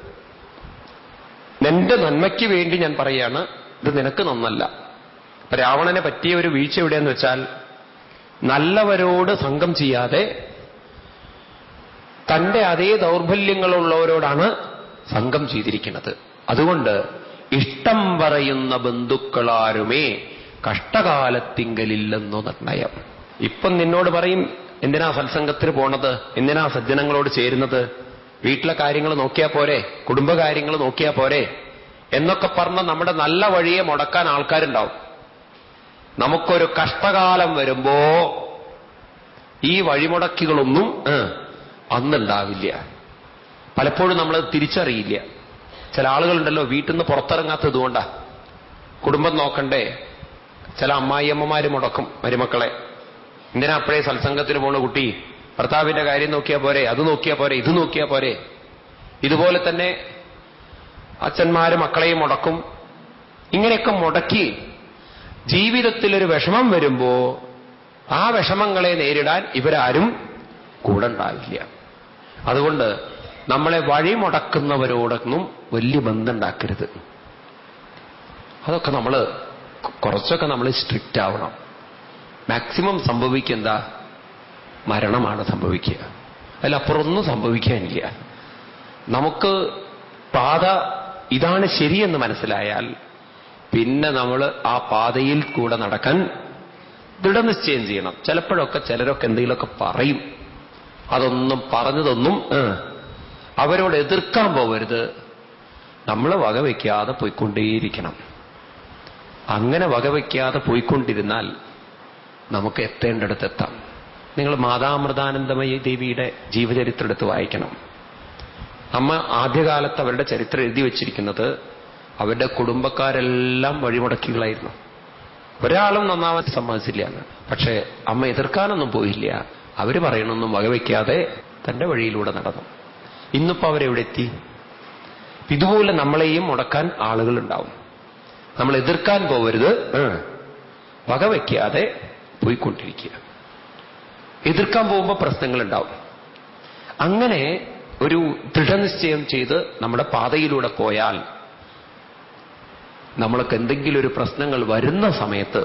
നിന്റെ നന്മയ്ക്ക് വേണ്ടി ഞാൻ പറയാണ് ഇത് നിനക്ക് നന്നല്ല ഇപ്പൊ രാവണനെ പറ്റിയ ഒരു വീഴ്ച എവിടെയെന്ന് വെച്ചാൽ നല്ലവരോട് സംഘം ചെയ്യാതെ തന്റെ അതേ ദൗർബല്യങ്ങളുള്ളവരോടാണ് സംഘം ചെയ്തിരിക്കുന്നത് അതുകൊണ്ട് ഇഷ്ടം പറയുന്ന ബന്ധുക്കളാരുമേ കഷ്ടകാലത്തിങ്കലില്ലെന്നു നിർണയം ഇപ്പം നിന്നോട് പറയും എന്തിനാ സത്സംഗത്തിന് പോണത് എന്തിനാ സജ്ജനങ്ങളോട് ചേരുന്നത് വീട്ടിലെ കാര്യങ്ങൾ നോക്കിയാ പോരെ കുടുംബകാര്യങ്ങൾ നോക്കിയാ പോരെ എന്നൊക്കെ പറഞ്ഞ് നമ്മുടെ നല്ല വഴിയെ മുടക്കാൻ ആൾക്കാരുണ്ടാവും നമുക്കൊരു കഷ്ടകാലം വരുമ്പോ ഈ വഴിമുടക്കികളൊന്നും ഏ, അന്നുണ്ടാവില്ല പലപ്പോഴും നമ്മൾ തിരിച്ചറിയില്ല ചില ആളുകളുണ്ടല്ലോ വീട്ടിൽ നിന്ന് പുറത്തിറങ്ങാത്തത് കൊണ്ടാ കുടുംബം നോക്കണ്ടേ ചില അമ്മായിയമ്മമാര് മുടക്കും മരുമക്കളെ എന്തിനാ അപ്പോഴേ സത്സംഗത്തിന് പോണ കുട്ടി ഭർത്താവിന്റെ കാര്യം നോക്കിയാ പോരെ അത് നോക്കിയാ പോരെ ഇത് നോക്കിയാ പോരെ ഇതുപോലെ തന്നെ അച്ഛന്മാര് മക്കളെയും മുടക്കും ഇങ്ങനെയൊക്കെ മുടക്കി ജീവിതത്തിലൊരു വിഷമം വരുമ്പോ ആ വിഷമങ്ങളെ നേരിടാൻ ഇവരാരും കൂടെ ഉണ്ടാവില്ല അതുകൊണ്ട് നമ്മളെ വഴിമുടക്കുന്നവരോടൊന്നും വലിയ ബന്ധമുണ്ടാക്കരുത് അതൊക്കെ നമ്മൾ കുറച്ചൊക്കെ നമ്മൾ സ്ട്രിക്റ്റ് ആവണം മാക്സിമം സംഭവിക്കുന്ന മരണമാണ് സംഭവിക്കുക അതിലപ്പുറമൊന്നും സംഭവിക്കാനില്ല നമുക്ക് പാത ഇതാണ് ശരിയെന്ന് മനസ്സിലായാൽ പിന്നെ നമ്മൾ ആ പാതയിൽ കൂടെ നടക്കാൻ ദൃഢനിശ്ചയം ചെയ്യണം ചിലപ്പോഴൊക്കെ ചിലരൊക്കെ എന്തെങ്കിലുമൊക്കെ പറയും അതൊന്നും പറഞ്ഞതൊന്നും ഏ, അവരോട് എതിർക്കാൻ പോവരുത് നമ്മൾ വകവയ്ക്കാതെ പോയിക്കൊണ്ടേയിരിക്കണം അങ്ങനെ വകവയ്ക്കാതെ പോയിക്കൊണ്ടിരുന്നാൽ നമുക്ക് എത്തേണ്ടടുത്ത് എത്താം നിങ്ങൾ മാതാമൃതാനന്ദമയി ദേവിയുടെ ജീവചരിത്രം എടുത്ത് വായിക്കണം അമ്മ ആദ്യകാലത്ത് അവരുടെ ചരിത്രം എഴുതി വച്ചിരിക്കുന്നത് അവരുടെ കുടുംബക്കാരെല്ലാം വഴിമുടക്കികളായിരുന്നു ഒരാളും നന്നാവാൻ സമ്മതിച്ചില്ല എന്ന് പക്ഷേ അമ്മ എതിർക്കാനൊന്നും പോയില്ല അവര് പറയണൊന്നും വകവയ്ക്കാതെ തന്റെ വഴിയിലൂടെ നടന്നു ഇന്നിപ്പോ അവരെവിടെ എത്തി ഇതുപോലെ നമ്മളെയും മുടക്കാൻ ആളുകൾ ഉണ്ടാവും നമ്മൾ എതിർക്കാൻ പോവരുത് ഏ, വകവയ്ക്കാതെ പോയിക്കൊണ്ടിരിക്കുക എതിർക്കാൻ പോകുമ്പോൾ പ്രശ്നങ്ങൾ ഉണ്ടാവും അങ്ങനെ ഒരു ദൃഢനിശ്ചയം ചെയ്ത് നമ്മുടെ പാതയിലൂടെ പോയാൽ നമ്മൾക്ക് എന്തെങ്കിലും ഒരു പ്രശ്നങ്ങൾ വരുന്ന സമയത്ത്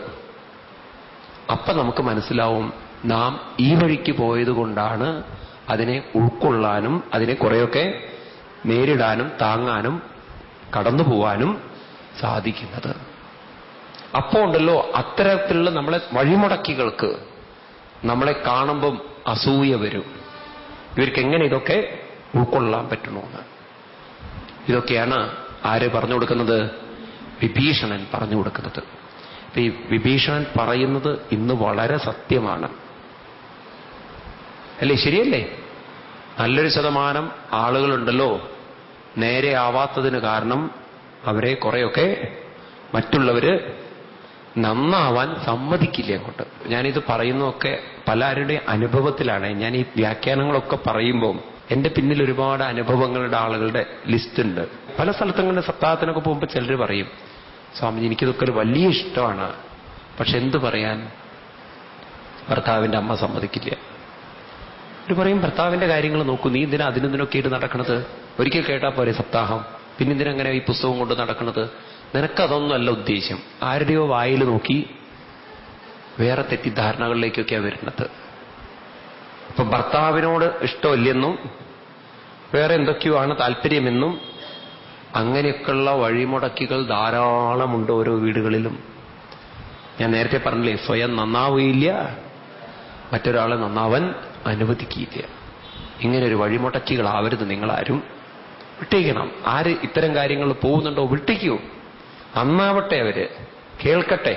അപ്പൊ നമുക്ക് മനസ്സിലാവും നാം ഈ വഴിക്ക് പോയത് കൊണ്ടാണ് അതിനെ ഉൾക്കൊള്ളാനും അതിനെ കുറെയൊക്കെ നേരിടാനും താങ്ങാനും കടന്നു പോവാനും സാധിക്കുന്നത് അപ്പോ ഉണ്ടല്ലോ അത്തരത്തിലുള്ള നമ്മളെ വഴിമുടക്കികൾക്ക് നമ്മളെ കാണുമ്പം അസൂയ വരും ഇവർക്ക് എങ്ങനെ ഇതൊക്കെ ഉൾക്കൊള്ളാൻ പറ്റണമെന്ന് ഇതൊക്കെയാണ് ആര് പറഞ്ഞു കൊടുക്കുന്നത് വിഭീഷണൻ പറഞ്ഞു കൊടുക്കുന്നത് അപ്പൊ ഈ വിഭീഷണൻ പറയുന്നത് ഇന്ന് വളരെ സത്യമാണ് അല്ലേ ശരിയല്ലേ നല്ലൊരു ശതമാനം ആളുകളുണ്ടല്ലോ നേരെ ആവാത്തതിന് കാരണം അവരെ കുറെയൊക്കെ മറ്റുള്ളവര് നന്നാവാൻ സമ്മതിക്കില്ല അങ്ങോട്ട് ഞാനിത് പറയുന്നതൊക്കെ പലരുടെ അനുഭവത്തിലാണ് ഞാൻ ഈ വ്യാഖ്യാനങ്ങളൊക്കെ പറയുമ്പോൾ എന്റെ പിന്നിൽ ഒരുപാട് അനുഭവങ്ങളുടെ ആളുകളുടെ ലിസ്റ്റ് ഉണ്ട് പല സ്ഥലത്തങ്ങളുടെ സപ്താഹത്തിനൊക്കെ പോകുമ്പോൾ ചിലർ പറയും സ്വാമിജി എനിക്കിതൊക്കെ ഒരു വലിയ ഇഷ്ടമാണ് പക്ഷെ എന്തു പറയാൻ ഭർത്താവിന്റെ അമ്മ സമ്മതിക്കില്ല ഒരു പറയും ഭർത്താവിന്റെ കാര്യങ്ങൾ നോക്കൂ നീ എന്തിനാ അതിനെന്തിനൊക്കെ ആയിട്ട് നടക്കണത് ഒരിക്കൽ കേട്ടാ പോരെ സപ്താഹം പിന്നെന്തിനെങ്ങനെ ഈ പുസ്തകം കൊണ്ട് നടക്കണത് നിനക്കതൊന്നുമല്ല ഉദ്ദേശം ആരുടെയോ വായിൽ നോക്കി വേറെ തെറ്റിദ്ധാരണകളിലേക്കൊക്കെയാണ് വരുന്നത് അപ്പൊ ഭർത്താവിനോട് ഇഷ്ടമില്ലെന്നും വേറെ എന്തൊക്കെയോ ആണ് താല്പര്യമെന്നും അങ്ങനെയൊക്കെയുള്ള വഴിമുടക്കികൾ ധാരാളമുണ്ട് ഓരോ വീടുകളിലും ഞാൻ നേരത്തെ പറഞ്ഞില്ലേ സ്വയം നന്നാവുകയില്ല മറ്റൊരാളെ നന്നാവാൻ അനുവദിക്കുകയില്ല ഇങ്ങനെ ഒരു വഴിമുടക്കികളാവരുത് നിങ്ങളാരും വിട്ടേക്കണം ആര് ഇത്തരം കാര്യങ്ങൾ പോകുന്നുണ്ടോ വിട്ടേക്കൂ നന്നാവട്ടെ അവര് കേൾക്കട്ടെ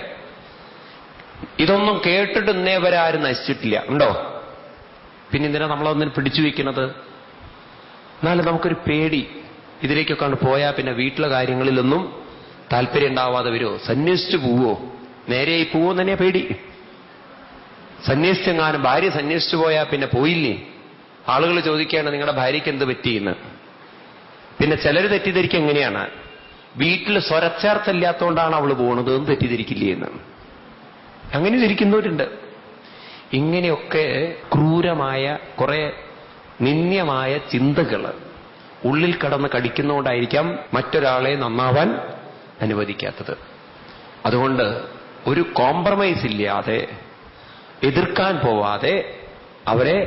ഇതൊന്നും കേട്ടിട്ട് ഇന്നേ വരെ ആരും നശിച്ചിട്ടില്ല ഉണ്ടോ പിന്നെ എന്തിനാ നമ്മളൊന്നിനും പിടിച്ചു വെക്കുന്നത് എന്നാലും നമുക്കൊരു പേടി ഇതിലേക്കൊക്കെ കണ്ട് പോയാൽ പിന്നെ വീട്ടിലെ കാര്യങ്ങളിലൊന്നും താല്പര്യം ഉണ്ടാവാതെ വരുമോ സന്യസിച്ചു പോവോ നേരെ പോവോ തന്നെ പേടി സന്യസിച്ചെങ്ങാനും ഭാര്യ സന്യസിച്ചു പോയാൽ പിന്നെ പോയില്ലേ ആളുകൾ ചോദിക്കുകയാണ് നിങ്ങളുടെ ഭാര്യയ്ക്ക് എന്ത് പറ്റിയെന്ന് പിന്നെ ചിലർ തെറ്റിദ്ധരിക്കുക എങ്ങനെയാണ് വീട്ടിൽ സ്വരച്ചേർത്തല്ലാത്തതുകൊണ്ടാണ് അവൾ പോണത് എന്ന് തെറ്റിദ്ധരിക്കില്ലേ എന്ന് അങ്ങനെ ധരിക്കുന്നവരുണ്ട് ഇങ്ങനെയൊക്കെ ക്രൂരമായ കുറെ നിന്ദ്യമായ ചിന്തകൾ ഉള്ളിൽ കടന്ന് കടിക്കുന്നതുകൊണ്ടായിരിക്കാം മറ്റൊരാളെ നന്നാവാൻ അനുവദിക്കാത്തത് അതുകൊണ്ട് ഒരു കോംപ്രമൈസ് ഇല്ലാതെ എതിർക്കാൻ പോവാതെ അവരെ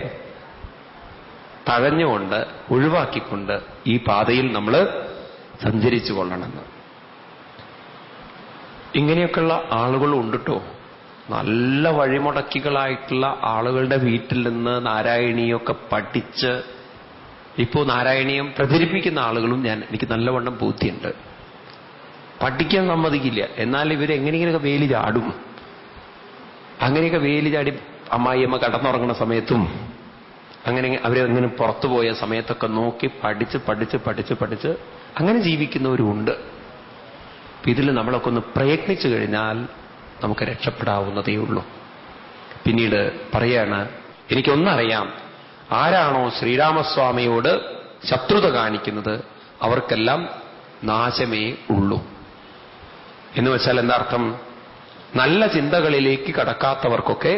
തഴഞ്ഞുകൊണ്ട് ഒഴിവാക്കിക്കൊണ്ട് ഈ പാതയിൽ നമ്മൾ സഞ്ചരിച്ചു കൊള്ളണമെന്ന് ഇങ്ങനെയൊക്കെയുള്ള ആളുകളും ഉണ്ടിട്ടോ നല്ല വഴിമുടക്കികളായിട്ടുള്ള ആളുകളുടെ വീട്ടിൽ നിന്ന് നാരായണീയൊക്കെ പഠിച്ച് ഇപ്പോൾ നാരായണീയം പ്രചരിപ്പിക്കുന്ന ആളുകളും ഞാൻ എനിക്ക് നല്ലവണ്ണം ബോധ്യമുണ്ട് പഠിക്കാൻ സമ്മതിക്കില്ല എന്നാൽ ഇവരെങ്ങനെയൊക്കെ വേലി ചാടും അങ്ങനെയൊക്കെ വേലി ചാടി അമ്മായിയമ്മ കടന്നുറങ്ങുന്ന സമയത്തും അങ്ങനെ അവരങ്ങനെ പുറത്തു പോയ സമയത്തൊക്കെ നോക്കി പഠിച്ച് പഠിച്ച് പഠിച്ച് പഠിച്ച് അങ്ങനെ ജീവിക്കുന്നവരുമുണ്ട് അപ്പൊ ഇതിൽ നമ്മളൊക്കെ ഒന്ന് പ്രയത്നിച്ചു കഴിഞ്ഞാൽ നമുക്ക് രക്ഷപ്പെടാവുന്നതേ ഉള്ളൂ പിന്നീട് പറയാണ് എനിക്കൊന്നറിയാം ആരാണോ ശ്രീരാമസ്വാമിയോട് ശത്രുത കാണിക്കുന്നത് അവർക്കെല്ലാം നാശമേ ഉള്ളൂ എന്ന് വെച്ചാൽ എന്താർത്ഥം നല്ല ചിന്തകളിലേക്ക് കടക്കാത്തവർക്കൊക്കെ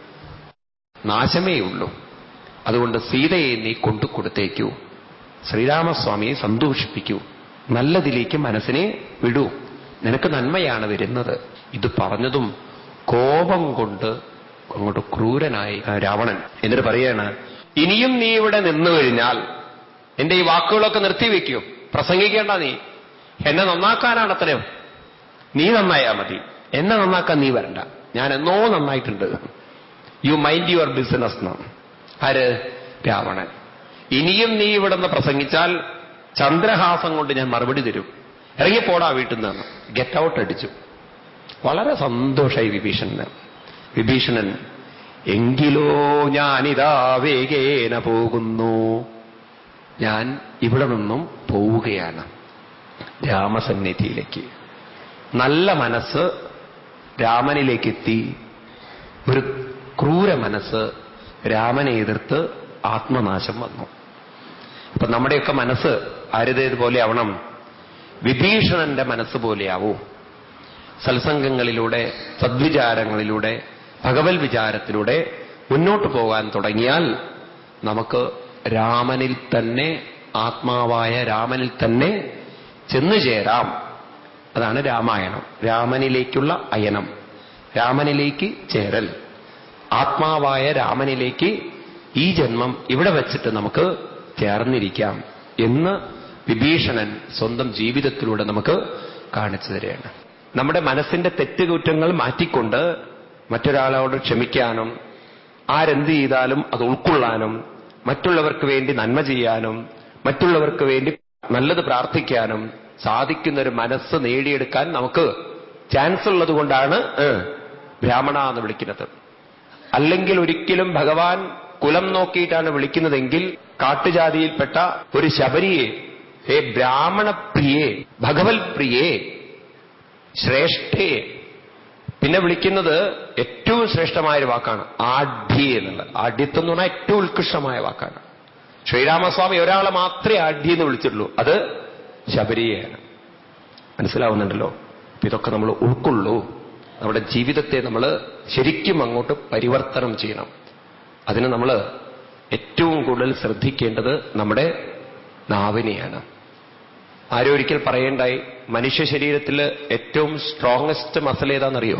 നാശമേ ഉള്ളൂ അതുകൊണ്ട് സീതയെ നീ കൊണ്ടു കൊടുത്തേക്കൂ ശ്രീരാമസ്വാമിയെ സന്തോഷിപ്പിക്കൂ നല്ലതിലേക്ക് മനസ്സിനെ വിടൂ നിനക്ക് നന്മയാണ് വരുന്നത് ഇത് പറഞ്ഞതും കോപം കൊണ്ട് അങ്ങോട്ട് ക്രൂരനായി ആ രാവണൻ എന്നിട്ട് പറയാണ് ഇനിയും നീ ഇവിടെ നിന്നു കഴിഞ്ഞാൽ എന്റെ ഈ വാക്കുകളൊക്കെ നിർത്തിവെക്കൂ പ്രസംഗിക്കേണ്ട നീ എന്നെ നന്നാക്കാനാണ് അത്രയും നീ നന്നായാ മതി എന്നെ നന്നാക്കാൻ നീ വരണ്ട ഞാൻ എന്നോ നന്നായിട്ടുണ്ട് യു മൈൻഡ് യുവർ ബിസിനസ് എന്നാ ആര് രാവണൻ ഇനിയും നീ ഇവിടുന്ന് പ്രസംഗിച്ചാൽ ചന്ദ്രഹാസം കൊണ്ട് ഞാൻ മറുപടി തരും ഇറങ്ങിപ്പോടാ വീട്ടിൽ നിന്ന് ഗെറ്റ് ഔട്ട് അടിച്ചു വളരെ സന്തോഷമായി വിഭീഷണന് വിഭീഷണൻ എങ്കിലോ ഞാനിതാ വേഗേന പോകുന്നു ഞാൻ ഇവിടെ നിന്നും പോവുകയാണ് രാമസന്നിധിയിലേക്ക് നല്ല മനസ്സ് രാമനിലേക്ക് എത്തി ഒരു ക്രൂര മനസ്സ് രാമനെ എതിർത്ത് ആത്മനാശം വന്നു അപ്പൊ നമ്മുടെയൊക്കെ മനസ്സ് ആരുടേതുപോലെ ആവണം വിഭീഷണന്റെ മനസ്സ് പോലെയാവൂ സത്സംഗങ്ങളിലൂടെ സദ്വിചാരങ്ങളിലൂടെ ഭഗവത് വിചാരത്തിലൂടെ മുന്നോട്ട് പോകാൻ തുടങ്ങിയാൽ നമുക്ക് രാമനിൽ തന്നെ ആത്മാവായ രാമനിൽ തന്നെ ചെന്നു ചേരാം അതാണ് രാമായണം രാമനിലേക്കുള്ള അയനം രാമനിലേക്ക് ചേരൽ ആത്മാവായ രാമനിലേക്ക് ഈ ജന്മം ഇവിടെ വെച്ചിട്ട് നമുക്ക് ചേർന്നിരിക്കാം എന്ന് വിഭീഷണൻ സ്വന്തം ജീവിതത്തിലൂടെ നമുക്ക് കാണിച്ചു തരികയാണ് നമ്മുടെ മനസ്സിന്റെ തെറ്റുകുറ്റങ്ങൾ മാറ്റിക്കൊണ്ട് മറ്റൊരാളോട് ക്ഷമിക്കാനും ആരെന്ത് ചെയ്താലും അത് ഉൾക്കൊള്ളാനും മറ്റുള്ളവർക്ക് വേണ്ടി നന്മ ചെയ്യാനും മറ്റുള്ളവർക്ക് വേണ്ടി നല്ലത് പ്രാർത്ഥിക്കാനും സാധിക്കുന്ന ഒരു മനസ്സ് നേടിയെടുക്കാൻ നമുക്ക് ചാൻസ് ഉള്ളത് കൊണ്ടാണ് ബ്രാഹ്മണ എന്ന് വിളിക്കുന്നത് അല്ലെങ്കിൽ ഒരിക്കലും ഭഗവാൻ കുലം നോക്കിയിട്ടാണ് വിളിക്കുന്നതെങ്കിൽ കാട്ടുജാതിയിൽപ്പെട്ട ഒരു ശബരിയെ ഹേ ബ്രാഹ്മണപ്രിയേ ഭഗവത് പ്രിയേ ശ്രേഷ്ഠയെ പിന്നെ വിളിക്കുന്നത് ഏറ്റവും ശ്രേഷ്ഠമായ ഒരു വാക്കാണ് ആഢ്യ എന്നുള്ളത് ആഢ്യത്വം എന്ന് പറഞ്ഞാൽ ഏറ്റവും ഉത്കൃഷ്ടമായ വാക്കാണ് ശ്രീരാമസ്വാമി ഒരാളെ മാത്രമേ ആഢ്യ എന്ന് വിളിച്ചിട്ടുള്ളൂ അത് ശബരിയെയാണ് മനസ്സിലാവുന്നുണ്ടല്ലോ അപ്പൊ ഇതൊക്കെ നമ്മൾ ഉൾക്കൊള്ളൂ നമ്മുടെ ജീവിതത്തെ നമ്മൾ ശരിക്കും അങ്ങോട്ട് പരിവർത്തനം ചെയ്യണം അതിന് നമ്മൾ ഏറ്റവും കൂടുതൽ ശ്രദ്ധിക്കേണ്ടത് നമ്മുടെ നാവിനെയാണ് ആരോ ഒരിക്കൽ പറയേണ്ടായി മനുഷ്യ ശരീരത്തിൽ ഏറ്റവും സ്ട്രോങ്ങസ്റ്റ് മസിൽ ഏതാണെന്നറിയോ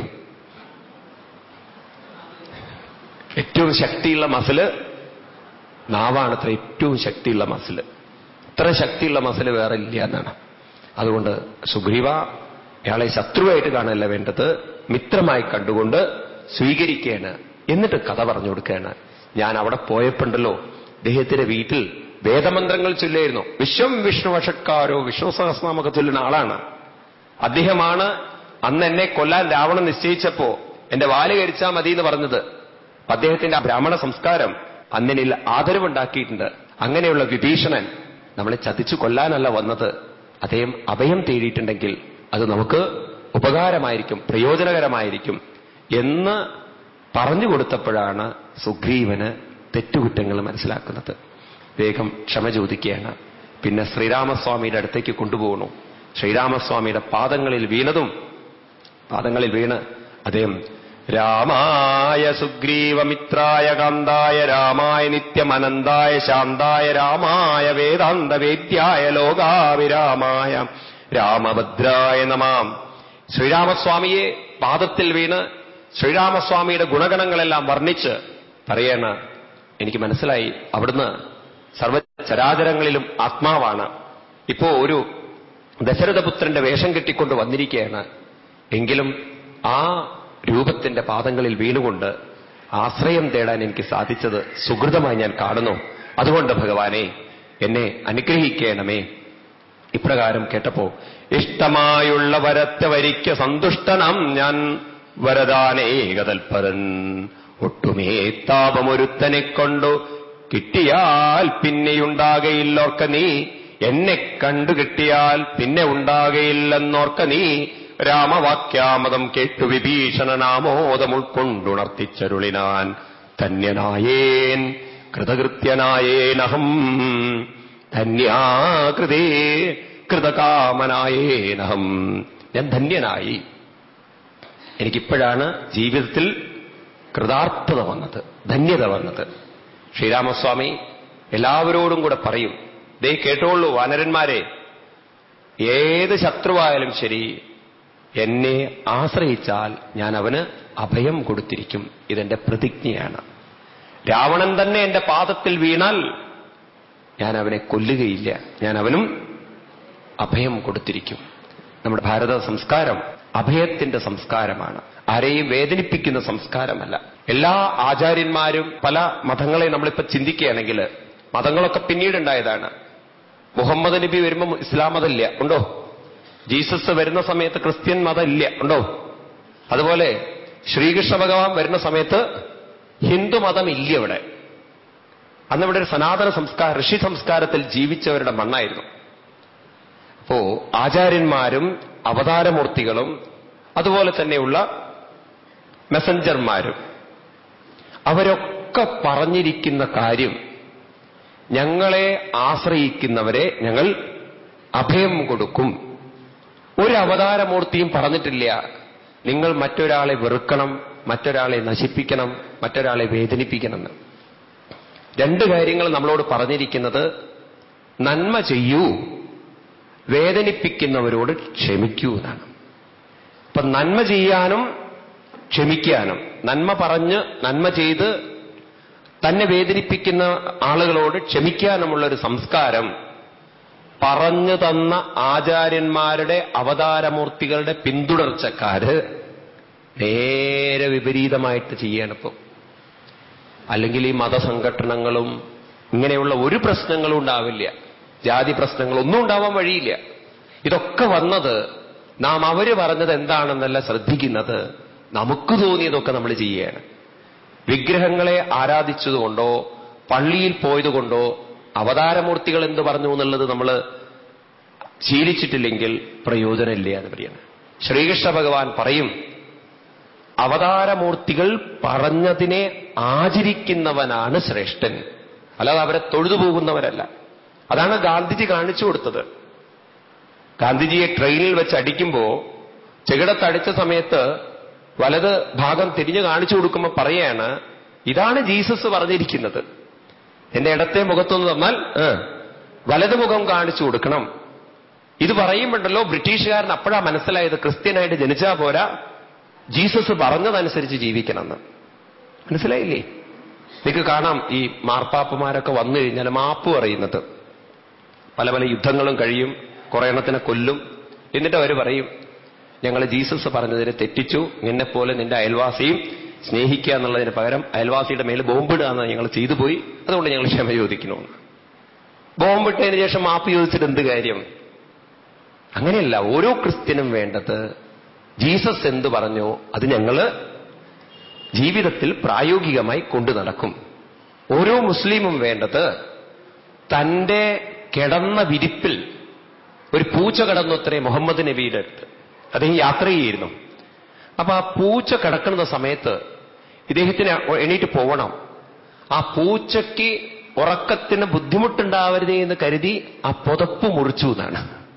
ഏറ്റവും ശക്തിയുള്ള മസില് നാവാണ് അത്ര ഏറ്റവും ശക്തിയുള്ള മസില് ഇത്ര ശക്തിയുള്ള മസില് വേറെ ഇല്ല എന്നാണ് അതുകൊണ്ട് സുഗ്രീവ ഇയാളെ ശത്രുവായിട്ട് കാണല്ല വേണ്ടത് മിത്രമായി കണ്ടുകൊണ്ട് സ്വീകരിക്കുകയാണ് എന്നിട്ട് കഥ പറഞ്ഞു കൊടുക്കുകയാണ് ഞാൻ അവിടെ പോയപ്പോണ്ടല്ലോ അദ്ദേഹത്തിന്റെ വീട്ടിൽ വേദമന്ത്രങ്ങൾ ചൊല്ലായിരുന്നു വിശ്വം വിഷ്ണു വഷക്കാരോ വിഷ്ണു സഹസ്രനാമൊക്കെ ചൊല്ലുന്ന ആളാണ് അദ്ദേഹമാണ് അന്ന് എന്നെ കൊല്ലാൻ രാവണൻ നിശ്ചയിച്ചപ്പോ എന്റെ വാല് കരിച്ചാൽ മതി എന്ന് പറഞ്ഞത് അദ്ദേഹത്തിന്റെ ആ ബ്രാഹ്മണ സംസ്കാരം അന്നിനിൽ ആദരവുണ്ടാക്കിയിട്ടുണ്ട് അങ്ങനെയുള്ള വിഭീഷണൻ നമ്മളെ ചതിച്ചു കൊല്ലാനല്ല വന്നത് അദ്ദേഹം അഭയം തേടിയിട്ടുണ്ടെങ്കിൽ അത് നമുക്ക് ഉപകാരമായിരിക്കും പ്രയോജനകരമായിരിക്കും എന്ന് പറഞ്ഞു കൊടുത്തപ്പോഴാണ് സുഗ്രീവന് തെറ്റുകുറ്റങ്ങൾ മനസ്സിലാക്കുന്നത് വേഗം ക്ഷമ ചോദിക്കുകയാണ് പിന്നെ ശ്രീരാമസ്വാമിയുടെ അടുത്തേക്ക് കൊണ്ടുപോകണു ശ്രീരാമസ്വാമിയുടെ പാദങ്ങളിൽ വീണതും പാദങ്ങളിൽ വീണ് അദ്ദേഹം രാമായ സുഗ്രീവമിത്രായ കാന്തായ രാമായ നിത്യമനന്തായ ശാന്തായ രാമായ വേദാന്ത വേദ്യായ ലോകാവിരാമായ രാമഭദ്രായ നമാം ശ്രീരാമസ്വാമിയെ പാദത്തിൽ വീണ് ശ്രീരാമസ്വാമിയുടെ ഗുണഗണങ്ങളെല്ലാം വർണ്ണിച്ച് പറയണ എനിക്ക് മനസ്സിലായി അവിടുന്ന് സർവചരാചരങ്ങളിലും ആത്മാവാണ് ഇപ്പോ ഒരു ദശരഥപുത്രന്റെ വേഷം കെട്ടിക്കൊണ്ട് വന്നിരിക്കുകയാണ് എങ്കിലും ആ രൂപത്തിന്റെ പാദങ്ങളിൽ വീണുകൊണ്ട് ആശ്രയം തേടാൻ എനിക്ക് സാധിച്ചത് സുഹൃതമായി ഞാൻ കാണുന്നു അതുകൊണ്ട് ഭഗവാനെ എന്നെ അനുഗ്രഹിക്കണമേ ഇപ്രകാരം കേട്ടപ്പോ ഇഷ്ടമായുള്ള വരത്തെ വരിക്ക സന്തുഷ്ടനാം ഞാൻ വരദാനേകതൽപരൻ ഒട്ടുമേ താപമൊരുത്തനെ കൊണ്ടു കിട്ടിയാൽ പിന്നെയുണ്ടാകയില്ലോർക്ക നീ എന്നെ കണ്ടു കിട്ടിയാൽ പിന്നെ ഉണ്ടാകയില്ലെന്നോർക്ക നീ രാമവാക്യാമതം കേട്ടു വിഭീഷണനാമോദം ഉൾക്കൊണ്ടുണർത്തിച്ചരുളിനാൻ ധന്യനായേൻ കൃതകൃത്യനായേനഹം ധന്യാകൃതേ കൃതകാമനായേനഹം ഞാൻ ധന്യനായി എനിക്കിപ്പോഴാണ് ജീവിതത്തിൽ കൃതാർത്ഥത വന്നത് ധന്യത വന്നത് ശ്രീരാമസ്വാമി എല്ലാവരോടും കൂടെ പറയും ദേ കേട്ടോളൂ വാനരന്മാരെ ഏത് ശത്രുവായാലും ശരി എന്നെ ആശ്രയിച്ചാൽ ഞാൻ അവന് അഭയം കൊടുത്തിരിക്കും ഇതെന്റെ പ്രതിജ്ഞയാണ് രാവണൻ തന്നെ എന്റെ പാദത്തിൽ വീണാൽ ഞാൻ അവനെ കൊല്ലുകയില്ല ഞാൻ അവനും അഭയം കൊടുത്തിരിക്കും നമ്മുടെ ഭാരത സംസ്കാരം അഭയത്തിന്റെ സംസ്കാരമാണ് ആരെയും വേദനിപ്പിക്കുന്ന സംസ്കാരമല്ല എല്ലാ ആചാര്യന്മാരും പല മതങ്ങളെ നമ്മളിപ്പോ ചിന്തിക്കുകയാണെങ്കിൽ മതങ്ങളൊക്കെ പിന്നീടുണ്ടായതാണ് മുഹമ്മദ് നബി വരുമ്പോൾ ഇസ്ലാം മതമില്ല ഉണ്ടോ ജീസസ് വരുന്ന സമയത്ത് ക്രിസ്ത്യൻ മതം ഇല്ല ഉണ്ടോ അതുപോലെ ശ്രീകൃഷ്ണ ഭഗവാൻ വരുന്ന സമയത്ത് ഹിന്ദു മതം ഇല്ല ഇവിടെ അന്ന് ഇവിടെ ഒരു സനാതന സംസ്കാര ഋഷി സംസ്കാരത്തിൽ ജീവിച്ചവരുടെ മണ്ണായിരുന്നു അപ്പോ ആചാര്യന്മാരും അവതാരമൂർത്തികളും അതുപോലെ തന്നെയുള്ള മെസഞ്ചർമാരും അവരൊക്കെ പറഞ്ഞിരിക്കുന്ന കാര്യം ഞങ്ങളെ ആശ്രയിക്കുന്നവരെ ഞങ്ങൾ അഭയം കൊടുക്കും ഒരു അവതാരമൂർത്തിയും പറഞ്ഞിട്ടില്ല നിങ്ങൾ മറ്റൊരാളെ വെറുക്കണം മറ്റൊരാളെ നശിപ്പിക്കണം മറ്റൊരാളെ വേദനിപ്പിക്കണമെന്ന് രണ്ട് കാര്യങ്ങൾ നമ്മളോട് പറഞ്ഞിരിക്കുന്നത് നന്മ ചെയ്യൂ വേദനിപ്പിക്കുന്നവരോട് ക്ഷമിക്കൂ എന്നാണ് അപ്പൊ നന്മ ചെയ്യാനും ക്ഷമിക്കാനും നന്മ പറഞ്ഞ് നന്മ ചെയ്ത് തന്നെ വേദനിപ്പിക്കുന്ന ആളുകളോട് ക്ഷമിക്കാനുമുള്ള ഒരു സംസ്കാരം പറഞ്ഞു തന്ന ആചാര്യന്മാരുടെ അവതാരമൂർത്തികളുടെ പിന്തുടർച്ചക്കാര് നേരെ വിപരീതമായിട്ട് ചെയ്യാണിപ്പോ അല്ലെങ്കിൽ ഈ മതസംഘടനകളും ഇങ്ങനെയുള്ള ഒരു പ്രശ്നങ്ങളും ഉണ്ടാവില്ല ജാതി പ്രശ്നങ്ങളൊന്നും ഉണ്ടാവാൻ വഴിയില്ല ഇതൊക്കെ വന്നത് നാം അവര് പറഞ്ഞത് എന്താണെന്നല്ല ശ്രദ്ധിക്കുന്നത് നമുക്ക് തോന്നിയതൊക്കെ നമ്മൾ ചെയ്യുകയാണ് വിഗ്രഹങ്ങളെ ആരാധിച്ചതുകൊണ്ടോ പള്ളിയിൽ പോയതുകൊണ്ടോ അവതാരമൂർത്തികൾ എന്ത് പറഞ്ഞു എന്നുള്ളത് നമ്മൾ ശീലിച്ചിട്ടില്ലെങ്കിൽ പ്രയോജനമില്ല എന്ന് പറയാണ് ശ്രീകൃഷ്ണ ഭഗവാൻ പറയും അവതാരമൂർത്തികൾ പറഞ്ഞതിനെ ആചരിക്കുന്നവനാണ് ശ്രേഷ്ഠൻ അല്ലാതെ അവരെ തൊഴുതു പോകുന്നവരല്ല അതാണ് ഗാന്ധിജി കാണിച്ചു കൊടുത്തത് ഗാന്ധിജിയെ ട്രെയിനിൽ വെച്ച് അടിക്കുമ്പോ ചെകിടത്തടിച്ച സമയത്ത് വലത് ഭാഗം തിരിഞ്ഞു കാണിച്ചു കൊടുക്കുമ്പോൾ പറയാണ് ഇതാണ് ജീസസ് പറഞ്ഞിരിക്കുന്നത് എന്റെ ഇടത്തെ മുഖത്തൊന്ന് തന്നാൽ ആ, വലത് മുഖം കാണിച്ചു കൊടുക്കണം ഇത് പറയുമ്പോണ്ടല്ലോ ബ്രിട്ടീഷുകാരൻ അപ്പോഴാ മനസ്സിലായത് ക്രിസ്ത്യനായിട്ട് ജനിച്ചാ പോരാ ജീസസ് പറഞ്ഞതനുസരിച്ച് ജീവിക്കണമെന്ന് മനസ്സിലായില്ലേ നിങ്ങൾക്ക് കാണാം ഈ മാർപ്പാപ്പമാരൊക്കെ വന്നു കഴിഞ്ഞാൽ മാപ്പ് പറയുന്നത് പല പല യുദ്ധങ്ങളും കഴിയും കുറെ എണ്ണത്തിനെ കൊല്ലും എന്നിട്ട് അവർ പറയും ഞങ്ങൾ ജീസസ് പറഞ്ഞതിനെ തെറ്റിച്ചു നിന്നെപ്പോലെ നിന്റെ അയൽവാസിയും സ്നേഹിക്കുക എന്നുള്ളതിന് പകരം അയൽവാസിയുടെ മേൽ ബോംബിടുക എന്ന് ഞങ്ങൾ ചെയ്തു പോയി അതുകൊണ്ട് ഞങ്ങൾ ക്ഷമ ചോദിക്കുന്നു ബോംബിട്ടതിന് ശേഷം മാപ്പ് ചോദിച്ചിട്ട് എന്ത് കാര്യം അങ്ങനെയല്ല ഓരോ ക്രിസ്ത്യനും വേണ്ടത് ജീസസ് എന്ത് പറഞ്ഞോ അത് ഞങ്ങള് ജീവിതത്തിൽ പ്രായോഗികമായി കൊണ്ടു നടക്കും ഓരോ മുസ്ലിമും വേണ്ടത് തന്റെ കിടന്ന വിരിപ്പിൽ ഒരു പൂച്ച കിടന്നു അത്രേ മുഹമ്മദ് നബിയുടെ അടുത്ത് അദ്ദേഹം യാത്ര ചെയ്യായിരുന്നു അപ്പൊ ആ പൂച്ച കിടക്കുന്ന സമയത്ത് ഇദ്ദേഹത്തിന് എണീറ്റ് പോവണം ആ പൂച്ചയ്ക്ക് ഉറക്കത്തിന് ബുദ്ധിമുട്ടുണ്ടാവരുതേ എന്ന് കരുതി ആ പുതപ്പ് മുറിച്ചു എന്നാണ്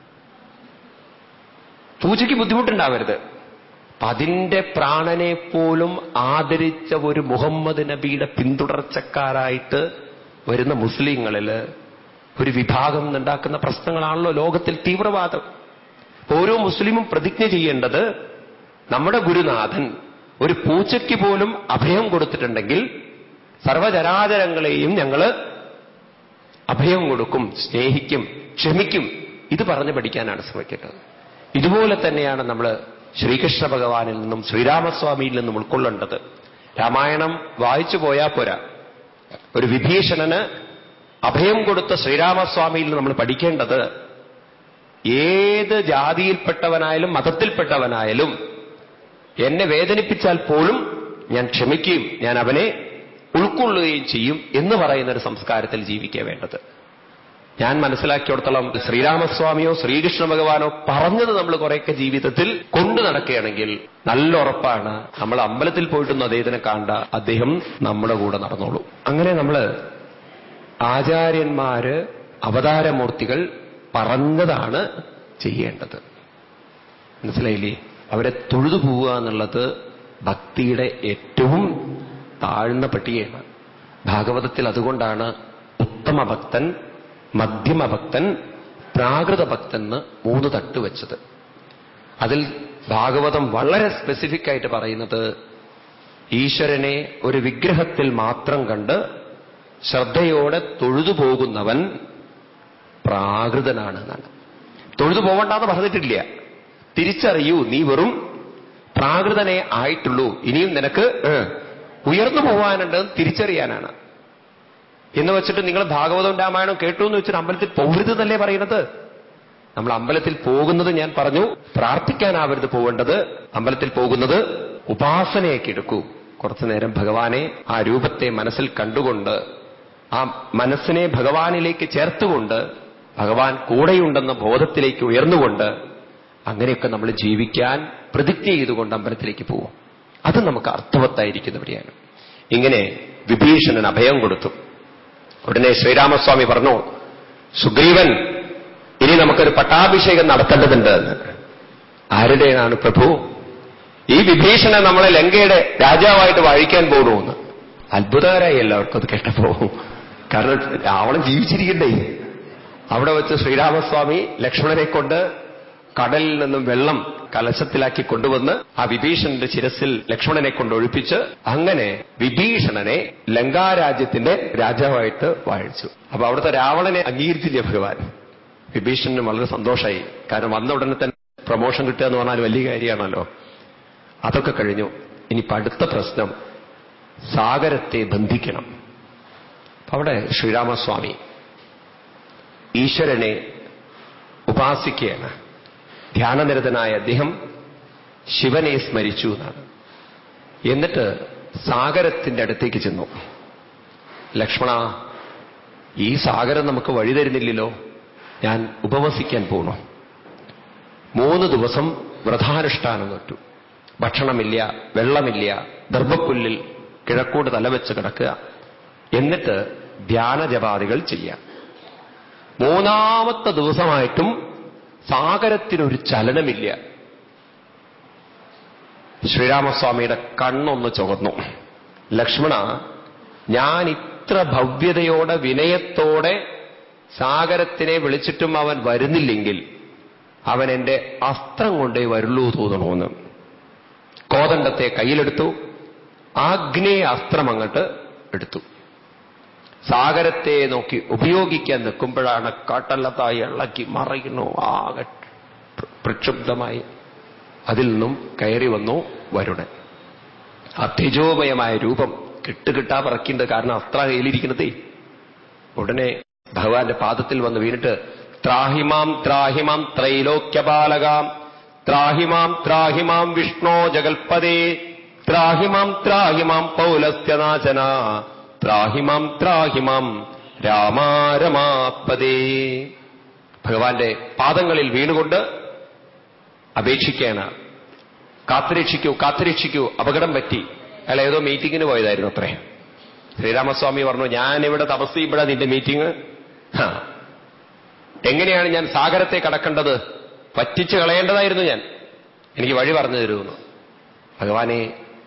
പൂജയ്ക്ക് ബുദ്ധിമുട്ടുണ്ടാവരുത് അപ്പൊ അതിന്റെ പ്രാണനെ പോലും ആദരിച്ച ഒരു മുഹമ്മദ് നബിയുടെ പിന്തുടർച്ചക്കാരായിട്ട് വരുന്ന മുസ്ലിങ്ങളില് ഒരു വിഭാഗം ഉണ്ടാക്കുന്ന പ്രശ്നങ്ങളാണല്ലോ ലോകത്തിൽ തീവ്രവാദം ഓരോ മുസ്ലിമും പ്രതിജ്ഞ ചെയ്യേണ്ടത് നമ്മുടെ ഗുരുനാഥൻ ഒരു പൂച്ചയ്ക്ക് പോലും അഭയം കൊടുത്തിട്ടുണ്ടെങ്കിൽ സർവചരാചരങ്ങളെയും ഞങ്ങള് അഭയം കൊടുക്കും സ്നേഹിക്കും ക്ഷമിക്കും ഇത് പറഞ്ഞു പഠിക്കാനാണ് ശ്രമിക്കേണ്ടത് ഇതുപോലെ തന്നെയാണ് നമ്മൾ ശ്രീകൃഷ്ണ ഭഗവാനിൽ നിന്നും ശ്രീരാമസ്വാമിയിൽ നിന്നും ഉൾക്കൊള്ളേണ്ടത് രാമായണം വായിച്ചു പോയാൽ പോരാ ഒരു വിഭീഷണന് അഭയം കൊടുത്ത ശ്രീരാമസ്വാമിയിൽ നമ്മൾ പഠിക്കേണ്ടത് ഏത് ജാതിയിൽപ്പെട്ടവനായാലും മതത്തിൽപ്പെട്ടവനായാലും എന്നെ വേദനിപ്പിച്ചാൽ പോലും ഞാൻ ക്ഷമിക്കുകയും ഞാൻ അവനെ ഉൾക്കൊള്ളുകയും ചെയ്യും എന്ന് പറയുന്ന ഒരു സംസ്കാരത്തിൽ ജീവിക്കുക വേണ്ടത് ഞാൻ മനസ്സിലാക്കിയിടത്തോളം ശ്രീരാമസ്വാമിയോ ശ്രീകൃഷ്ണ ഭഗവാനോ പറഞ്ഞത് നമ്മൾ കുറെയൊക്കെ ജീവിതത്തിൽ കൊണ്ടു നടക്കുകയാണെങ്കിൽ നല്ല ഉറപ്പാണ് നമ്മൾ അമ്പലത്തിൽ പോയിട്ടൊന്നും അദ്ദേഹത്തിനെ കാണണ്ട അദ്ദേഹം നമ്മുടെ കൂടെ നടന്നോളൂ അങ്ങനെ നമ്മൾ ആചാര്യന്മാര് അവതാരമൂർത്തികൾ പറഞ്ഞതാണ് ചെയ്യേണ്ടത് മനസ്സിലായില്ലേ അവരെ തൊഴുതു പോവുക എന്നുള്ളത് ഭക്തിയുടെ ഏറ്റവും താഴ്ന്ന പട്ടികയാണ് ഭാഗവതത്തിൽ അതുകൊണ്ടാണ് ഉത്തമ ഭക്തൻ മധ്യമ ഭക്തൻ പ്രാകൃത ഭക്തൻ എന്ന് മൂന്ന് തട്ട് വെച്ചത് അതിൽ ഭാഗവതം വളരെ സ്പെസിഫിക് ആയിട്ട് പറയുന്നത് ഈശ്വരനെ ഒരു വിഗ്രഹത്തിൽ മാത്രം കണ്ട് ശ്രദ്ധയോടെ തൊഴുതു പോകുന്നവൻ പ്രാകൃതനാണ് എന്നാണ് തൊഴുതു പോകണ്ടെന്ന് പറഞ്ഞിട്ടില്ല തിരിച്ചറിയൂ നീ വെറും പ്രാകൃതനെ ആയിട്ടുള്ളൂ ഇനിയും നിനക്ക് ഏ, ഉയർന്നു പോകാനുണ്ട് തിരിച്ചറിയാനാണ് എന്ന് വെച്ചിട്ട് നിങ്ങൾ ഭാഗവതവും രാമായണവും കേട്ടു എന്ന് വെച്ചിട്ട് അമ്പലത്തിൽ പോകരുത് എന്നല്ലേ പറയുന്നത് നമ്മൾ അമ്പലത്തിൽ പോകുന്നത് ഞാൻ പറഞ്ഞു പ്രാർത്ഥിക്കാനാവരുത് പോകേണ്ടത് അമ്പലത്തിൽ പോകുന്നത് ഉപാസനയൊക്കെ എടുക്കൂ കുറച്ചു നേരം ഭഗവാനെ ആ രൂപത്തെ മനസ്സിൽ കണ്ടുകൊണ്ട് ആ മനസ്സിനെ ഭഗവാനിലേക്ക് ചേർത്തുകൊണ്ട് ഭഗവാൻ കൂടെയുണ്ടെന്ന ബോധത്തിലേക്ക് ഉയർന്നുകൊണ്ട് അങ്ങനെയൊക്കെ നമ്മൾ ജീവിക്കാൻ പ്രതിജ്ഞ ചെയ്തുകൊണ്ട് അമ്പലത്തിലേക്ക് പോവും അത് നമുക്ക് അർത്ഥവത്തായിരിക്കുന്നവരെയാണ് ഇങ്ങനെ വിഭീഷണൻ അഭയം കൊടുത്തു ഉടനെ ശ്രീരാമസ്വാമി പറഞ്ഞു സുഗ്രീവൻ ഇനി നമുക്കൊരു പട്ടാഭിഷേകം നടത്തേണ്ടതുണ്ട് എന്ന് ആരുടേതാണ് പ്രഭു ഈ വിഭീഷണൻ നമ്മളെ ലങ്കയുടെ രാജാവായിട്ട് വാഴിക്കാൻ പോകണമെന്ന് അത്ഭുതകരായി എല്ലാവർക്കും അത് കേട്ടപ്പോ കാരണം രാവണൻ ജീവിച്ചിരിക്കണ്ടേ അവിടെ വെച്ച് ശ്രീരാമസ്വാമി ലക്ഷ്മണനെ കൊണ്ട് കടലിൽ നിന്നും വെള്ളം കലശത്തിലാക്കി കൊണ്ടുവന്ന് ആ വിഭീഷണന്റെ ശിരസിൽ ലക്ഷ്മണനെ കൊണ്ട് ഒഴിപ്പിച്ച് അങ്ങനെ വിഭീഷണനെ ലങ്കാരാജ്യത്തിന്റെ രാജാവായിട്ട് വാഴിച്ചു അപ്പൊ അവിടുത്തെ രാവണനെ അംഗീകരിച്ചില്ല ഭഗവാൻ വിഭീഷണന് വളരെ സന്തോഷമായി കാരണം വന്ന ഉടനെ തന്നെ പ്രൊമോഷൻ കിട്ടുക എന്ന് പറഞ്ഞാൽ വലിയ കാര്യമാണല്ലോ അതൊക്കെ കഴിഞ്ഞു ഇനി അടുത്ത പ്രശ്നം സാഗരത്തെ ബന്ധിക്കണം അപ്പൊ അവിടെ ശ്രീരാമസ്വാമി ഈശ്വരനെ ഉപാസിക്കുകയാണ് ധ്യാനനിരതനായ അദ്ദേഹം ശിവനെ സ്മരിച്ചു എന്നാണ് എന്നിട്ട് സാഗരത്തിന്റെ അടുത്തേക്ക് ചെന്നു ലക്ഷ്മണ ഈ സാഗരം നമുക്ക് വഴി തരുന്നില്ലല്ലോ ഞാൻ ഉപവസിക്കാൻ പോണു മൂന്ന് ദിവസം വ്രതാനുഷ്ഠാനം തൊട്ടു ഭക്ഷണമില്ല വെള്ളമില്ല ദർഭപ്പുല്ലിൽ കിഴക്കോട് തലവെച്ച് കിടക്കുക എന്നിട്ട് ധ്യാനജപാദികൾ ചെയ്യാം മൂന്നാമത്തെ ദിവസമായിട്ടും സാഗരത്തിനൊരു ചലനമില്ല ശ്രീരാമസ്വാമിയുടെ കണ്ണൊന്ന് ചുവന്നു ലക്ഷ്മണ ഞാൻ ഇത്ര ഭവ്യതയോടെ വിനയത്തോടെ സാഗരത്തിനെ വിളിച്ചിട്ടും അവൻ വരുന്നില്ലെങ്കിൽ അവൻ എന്റെ അസ്ത്രം കൊണ്ടേ വരുള്ളൂ തോന്നണമെന്ന് കോതണ്ടത്തെ കയ്യിലെടുത്തു ആഗ്നേയ അസ്ത്രം അങ്ങോട്ട് എടുത്തു സാഗരത്തെ നോക്കി ഉപയോഗിക്കാൻ നിൽക്കുമ്പോഴാണ് കാട്ടല്ലത്തായി ഇളക്കി മറയുന്നു ആകെ പ്ര- പ്രക്ഷുബ്ധമായി അതിൽ നിന്നും കയറി വന്നു വരുണൻ ആ തേജോമയമായ രൂപം കിട്ടുകിട്ടാ പറക്കുന്നുണ്ട് കാരണം അസ്ത്ര കയ്യിലിരിക്കുന്നതേ ഉടനെ ഭഗവാന്റെ പാദത്തിൽ വന്ന് വീണിട്ട് ത്രാഹിമാം ത്രാഹിമാം ത്രൈലോക്യപാലകാം ത്രാഹിമാം ത്രാഹിമാം വിഷ്ണോ ജഗൽപദേ ത്രാഹിമാം ത്രാഹിമാം പൗലസ്ത്യനാശന ത്രാഹിമാം ത്രാഹിമാം രാമാരമാപദേ ഭഗവാന്റെ പാദങ്ങളിൽ വീണുകൊണ്ട് അപേക്ഷിക്കുകയാണ് കാത്തുരക്ഷിക്കൂ കാത്തുരക്ഷിക്കൂ അപകടം പറ്റി അയാൾ ഏതോ മീറ്റിങ്ങിന് പോയതായിരുന്നു അത്രേ ശ്രീരാമസ്വാമി പറഞ്ഞു ഞാൻ ഇവിടെ തപസ് ചെയ്യുമ്പോഴാ നിന്റെ മീറ്റിംഗ് ഹാ. എങ്ങനെയാണ് ഞാൻ സാഗരത്തെ കടക്കേണ്ടത് പറ്റിച്ചു കളയേണ്ടതായിരുന്നു ഞാൻ എനിക്ക് വഴി പറഞ്ഞു തരുമെന്ന് ഭഗവാനെ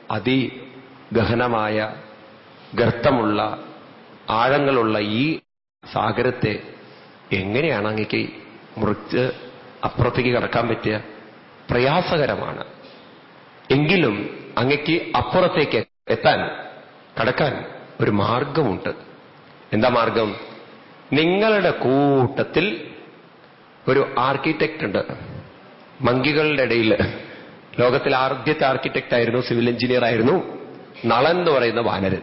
അതിഗഹനമായ ഗർത്തമുള്ള ആഴങ്ങളുള്ള ഈ സാഗരത്തെ എങ്ങനെയാണ് അങ്ങേക്ക് മുറിച്ച് അപ്പുറത്തേക്ക് കടക്കാൻ പറ്റുക പ്രയാസകരമാണ് എങ്കിലും അങ്ങക്ക് അപ്പുറത്തേക്ക് എത്താൻ കടക്കാൻ ഒരു മാർഗമുണ്ട് എന്താ മാർഗം നിങ്ങളുടെ കൂട്ടത്തിൽ ഒരു ആർക്കിടെക്റ്റ് ഉണ്ട് മങ്കികളുടെ ഇടയിൽ ലോകത്തിലെ ആദ്യത്തെ ആർക്കിടെക്റ്റ് ആയിരുന്നു സിവിൽ എഞ്ചിനീയർ ആയിരുന്നു നളൻ എന്ന് പറയുന്ന വാനരൻ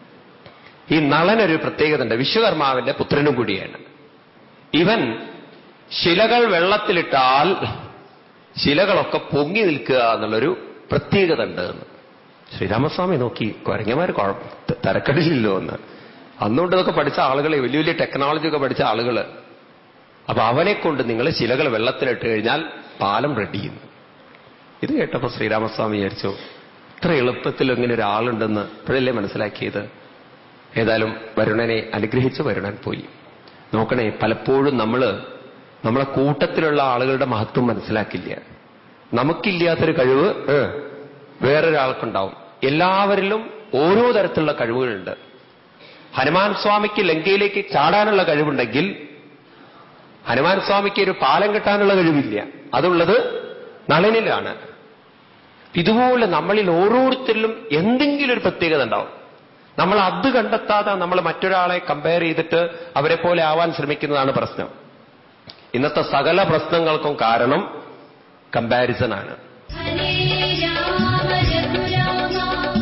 ഈ നളനൊരു പ്രത്യേകത ഉണ്ട് വിശ്വകർമാവിന്റെ പുത്രനും കൂടിയാണ് ഇവൻ ശിലകൾ വെള്ളത്തിലിട്ടാൽ ശിലകളൊക്കെ പൊങ്ങി നിൽക്കുക എന്നുള്ളൊരു പ്രത്യേകത ഉണ്ട് എന്ന് ശ്രീരാമസ്വാമി നോക്കി കുരങ്ങന്മാർ തരക്കടില്ലല്ലോ എന്ന് അന്നുകൊണ്ട് ഇതൊക്കെ പഠിച്ച ആളുകളെ വലിയ വലിയ ടെക്നോളജി ഒക്കെ പഠിച്ച ആളുകള് അപ്പൊ അവനെ കൊണ്ട് നിങ്ങൾ ശിലകൾ വെള്ളത്തിലിട്ട് കഴിഞ്ഞാൽ പാലം റെഡി ചെയ്യുന്നു ഇത് കേട്ടപ്പോ ശ്രീരാമസ്വാമി വിചാരിച്ചു ഇത്ര എളുപ്പത്തിൽ ഇങ്ങനെ ഒരാളുണ്ടെന്ന് ഇപ്പോഴല്ലേ മനസ്സിലാക്കിയത് ഏതായാലും വരുണനെ അനുഗ്രഹിച്ച് വരുണൻ പോയി നോക്കണേ പലപ്പോഴും നമ്മള് നമ്മളെ കൂട്ടത്തിലുള്ള ആളുകളുടെ മഹത്വം മനസ്സിലാക്കില്ല നമുക്കില്ലാത്തൊരു കഴിവ് ഏ, വേറൊരാൾക്കുണ്ടാവും എല്ലാവരിലും ഓരോ തരത്തിലുള്ള കഴിവുകളുണ്ട് ഹനുമാൻ സ്വാമിക്ക് ലങ്കയിലേക്ക് ചാടാനുള്ള കഴിവുണ്ടെങ്കിൽ ഹനുമാൻ സ്വാമിക്ക് ഒരു പാലം കെട്ടാനുള്ള കഴിവില്ല അതുള്ളത് നളനിലാണ് ഇതുപോലെ നമ്മളിൽ ഓരോരുത്തരിലും എന്തെങ്കിലും ഒരു പ്രത്യേകത ഉണ്ടാവും നമ്മൾ അത് കണ്ടെത്താതെ നമ്മൾ മറ്റൊരാളെ കമ്പയർ ചെയ്തിട്ട് അവരെ പോലെ ആവാൻ ശ്രമിക്കുന്നതാണ് പ്രശ്നം ഇന്നത്തെ സകല പ്രശ്നങ്ങൾക്കും കാരണം കമ്പാരിസൺ ആണ് ഹരേ രാമ രഘുരാമ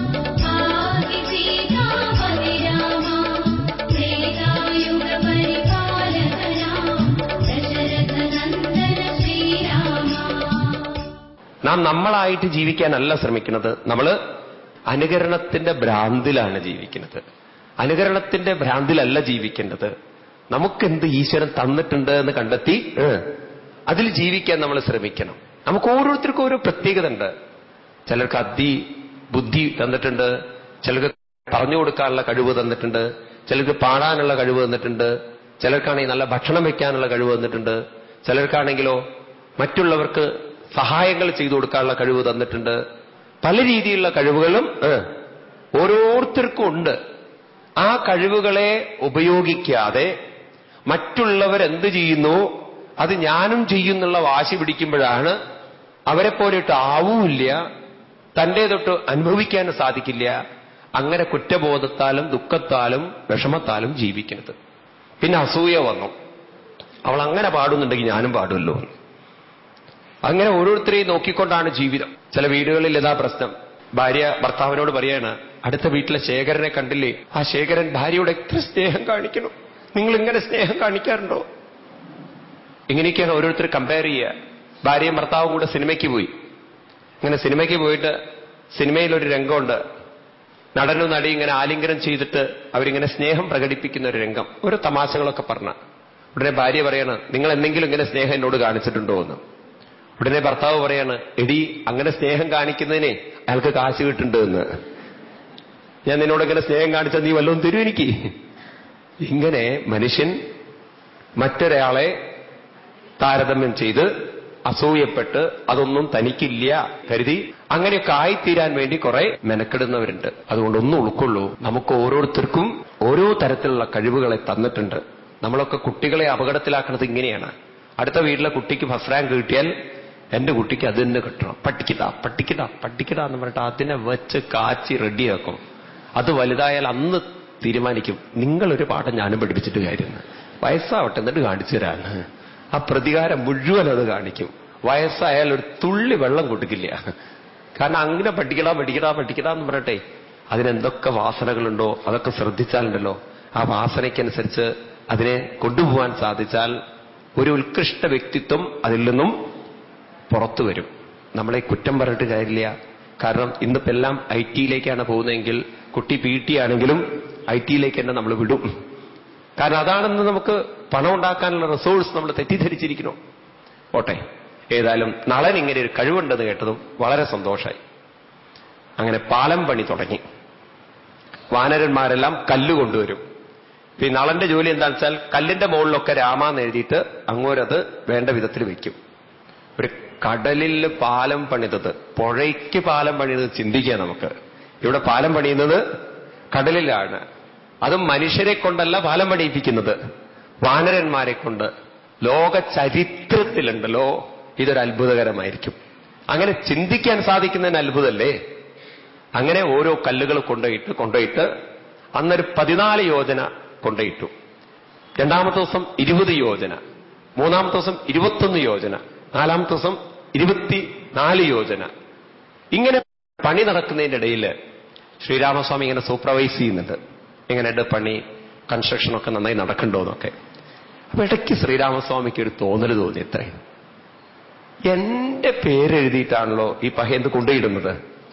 ആകി സീതാപതി രാമ ത്രേതായുഗ പരിപാലക രാമ ദശരഥ നന്ദന ശ്രീരാമ നാം നമ്മളായിട്ട് ജീവിക്കാനല്ല ശ്രമിക്കുന്നത് നമ്മൾ അനുകരണത്തിന്റെ ഭ്രാന്തിലാണ് ജീവിക്കുന്നത് അനുകരണത്തിന്റെ ഭ്രാന്തിലല്ല ജീവിക്കേണ്ടത് നമുക്കെന്ത് ഈശ്വരൻ തന്നിട്ടുണ്ട് എന്ന് കണ്ടെത്തി ഏ, അതിൽ ജീവിക്കാൻ നമ്മൾ ശ്രമിക്കണം നമുക്ക് ഓരോരുത്തർക്കും ഓരോ പ്രത്യേകത ഉണ്ട് ചിലർക്ക് അതി ബുദ്ധി തന്നിട്ടുണ്ട് ചിലർക്ക് പറഞ്ഞു കൊടുക്കാനുള്ള കഴിവ് തന്നിട്ടുണ്ട് ചിലർക്ക് പാടാനുള്ള കഴിവ് തന്നിട്ടുണ്ട് ചിലർക്കാണെങ്കിൽ നല്ല ഭക്ഷണം വെക്കാനുള്ള കഴിവ് തന്നിട്ടുണ്ട് ചിലർക്കാണെങ്കിലോ മറ്റുള്ളവർക്ക് സഹായങ്ങൾ ചെയ്തു കൊടുക്കാനുള്ള കഴിവ് തന്നിട്ടുണ്ട് പല രീതിയിലുള്ള കഴിവുകളും ഏ, ഓരോരുത്തർക്കും ഉണ്ട് ആ കഴിവുകളെ ഉപയോഗിക്കാതെ മറ്റുള്ളവരെന്ത് ചെയ്യുന്നു അത് ഞാനും ചെയ്യുന്നുള്ള വാശി പിടിക്കുമ്പോഴാണ് അവരെ പോലെയിട്ട് ആവുമില്ല തന്റെ തൊട്ട് അനുഭവിക്കാൻ സാധിക്കില്ല അങ്ങനെ കുറ്റബോധത്താലും ദുഃഖത്താലും വിഷമത്താലും ജീവിക്കുന്നത് പിന്നെ അസൂയ വന്നു അവൾ അങ്ങനെ പാടുന്നുണ്ടെങ്കിൽ ഞാനും പാടുമല്ലോ എന്ന്. അങ്ങനെ ഓരോരുത്തരെയും നോക്കിക്കൊണ്ടാണ് ജീവിതം ചില വീടുകളിൽ ഇതാ പ്രശ്നം ഭാര്യ ഭർത്താവിനോട് പറയാണ് അടുത്ത വീട്ടിലെ ശേഖരനെ കണ്ടില്ലേ ആ ശേഖരൻ ഭാര്യയോട് എത്ര സ്നേഹം കാണിക്കണം നിങ്ങൾ ഇങ്ങനെ സ്നേഹം കാണിക്കാറുണ്ടോ ഇങ്ങനെയൊക്കെയാണ് ഓരോരുത്തർ കമ്പയർ ചെയ്യുക ഭാര്യയും ഭർത്താവും കൂടെ സിനിമയ്ക്ക് പോയി ഇങ്ങനെ സിനിമയ്ക്ക് പോയിട്ട് സിനിമയിൽ ഒരു രംഗമുണ്ട് നടനും നടി ഇങ്ങനെ ആലിംഗനം ചെയ്തിട്ട് അവരിങ്ങനെ സ്നേഹം പ്രകടിപ്പിക്കുന്ന ഒരു രംഗം ഒരു തമാശകളൊക്കെ പറഞ്ഞ ഉടനെ ഭാര്യ പറയാണ് നിങ്ങൾ എന്തെങ്കിലും ഇങ്ങനെ സ്നേഹം എന്നോട് കാണിച്ചിട്ടുണ്ടോ എന്ന് ഉടനെ ഭർത്താവ് പറയാണ് എടി അങ്ങനെ സ്നേഹം കാണിക്കുന്നതിനെ അയാൾക്ക് കാശ് കിട്ടുന്നുണ്ട് എന്ന് ഞാൻ നിന്നോട് ഇങ്ങനെ സ്നേഹം കാണിച്ചാൽ നീ വല്ലതും തരൂ എനിക്ക് ഇങ്ങനെ മനുഷ്യൻ മറ്റൊരാളെ താരതമ്യം ചെയ്ത് അസൂയപ്പെട്ട് അതൊന്നും തനിക്കില്ല കരുതി അങ്ങനെയൊക്കെ ആയിത്തീരാൻ വേണ്ടി കുറെ മെനക്കെടുന്നവരുണ്ട് അതുകൊണ്ട് ഒന്നും ഉൾക്കൊള്ളൂ നമുക്ക് ഓരോരുത്തർക്കും ഓരോ തരത്തിലുള്ള കഴിവുകളെ തന്നിട്ടുണ്ട് നമ്മളൊക്കെ കുട്ടികളെ അപകടത്തിലാക്കുന്നത് ഇങ്ങനെയാണ് അടുത്ത വീട്ടിലെ കുട്ടിക്ക് ഫസ്റ്റ് റാങ്ക് കിട്ടിയാൽ എന്റെ കുട്ടിക്ക് അത് തന്നെ കിട്ടണം പട്ടിക്കിടാ പട്ടിക്കിടാ പട്ടിക്കിടാ എന്ന് പറഞ്ഞിട്ട് അതിനെ വെച്ച് കാച്ചി റെഡിയാക്കും അത് വലുതായാൽ അന്ന് തീരുമാനിക്കും നിങ്ങളൊരു പാഠം ഞാനും പഠിപ്പിച്ചിട്ട് കാര്യം വയസ്സാവട്ടെ എന്നിട്ട് കാണിച്ചു തരാണ് ആ പ്രതികാരം മുഴുവൻ അത് കാണിക്കും വയസ്സായാൽ ഒരു തുള്ളി വെള്ളം കൊടുക്കില്ല കാരണം അങ്ങനെ പഠിക്കടാ പഠിക്കടാ പഠിക്കടാ എന്ന് പറയട്ടെ അതിനെന്തൊക്കെ വാസനകളുണ്ടോ അതൊക്കെ ശ്രദ്ധിച്ചാലുണ്ടല്ലോ ആ വാസനയ്ക്കനുസരിച്ച് അതിനെ കൊണ്ടുപോകാൻ സാധിച്ചാൽ ഒരു ഉത്കൃഷ്ട വ്യക്തിത്വം അതിൽ നിന്നും പുറത്തു വരും നമ്മളെ കുറ്റം പറഞ്ഞിട്ട് കാര്യമില്ല കാരണം ഇന്നിപ്പോ എല്ലാം ഐ ടിയിലേക്കാണ് പോകുന്നതെങ്കിൽ കുട്ടി പി ടി ആണെങ്കിലും ഐ ടിയിലേക്ക് തന്നെ നമ്മൾ വിടും കാരണം അതാണെന്ന് നമുക്ക് പണം ഉണ്ടാക്കാനുള്ള റിസോഴ്സ് നമ്മൾ തെറ്റിദ്ധരിച്ചിരിക്കുന്നു ഓട്ടെ ഏതായാലും നളൻ ഇങ്ങനെ ഒരു കഴിവുണ്ടെന്ന് കേട്ടതും വളരെ സന്തോഷമായി അങ്ങനെ പാലം പണി തുടങ്ങി വാനരന്മാരെല്ലാം കല്ല് കൊണ്ടുവരും ഇപ്പൊ ഈ നളന്റെ ജോലി എന്താണെന്ന് വെച്ചാൽ കല്ലിന്റെ മുകളിലൊക്കെ രാമാന്ന് എഴുതിയിട്ട് അങ്ങോരത് വേണ്ട വിധത്തിൽ വെക്കും ഒരു കടലിൽ പാലം പണിതത് പുഴയ്ക്ക് പാലം പണിതത് ചിന്തിക്കുക നമുക്ക് ഇവിടെ പാലം പണിയുന്നത് കടലിലാണ് അതും മനുഷ്യരെ കൊണ്ടല്ല പാലം പണിയിപ്പിക്കുന്നത് വാനരന്മാരെ കൊണ്ട് ലോക ചരിത്രത്തിലുണ്ടല്ലോ ഇതൊരു അത്ഭുതകരമായിരിക്കും അങ്ങനെ ചിന്തിക്കാൻ സാധിക്കുന്നതിന് അത്ഭുതമല്ലേ അങ്ങനെ ഓരോ കല്ലുകൾ കൊണ്ടുപോയിട്ട് കൊണ്ടുപോയിട്ട് അന്നൊരു പതിനാല് യോജന കൊണ്ടുപോയിട്ടു രണ്ടാമത്തെ ദിവസം ഇരുപത് യോജന മൂന്നാമത്തെ ദിവസം ഇരുപത്തൊന്ന് യോജന നാലാമത്തെ ദിവസം ഇരുപത്തി നാല് യോജന ഇങ്ങനെ പണി നടക്കുന്നതിന്റെ ഇടയിൽ ശ്രീരാമസ്വാമി ഇങ്ങനെ സൂപ്പർവൈസ് ചെയ്യുന്നുണ്ട് എങ്ങനെയുണ്ട് പണി കൺസ്ട്രക്ഷൻ ഒക്കെ നന്നായി നടക്കണ്ടോ എന്നൊക്കെ അപ്പൊ ഇടയ്ക്ക് ശ്രീരാമസ്വാമിക്ക് ഒരു തോന്നൽ തോന്നി ഇത്രേ എന്റെ പേരെഴുതിയിട്ടാണല്ലോ ഈ പഹേന്ത് കൊണ്ടുപോയിടുന്നത്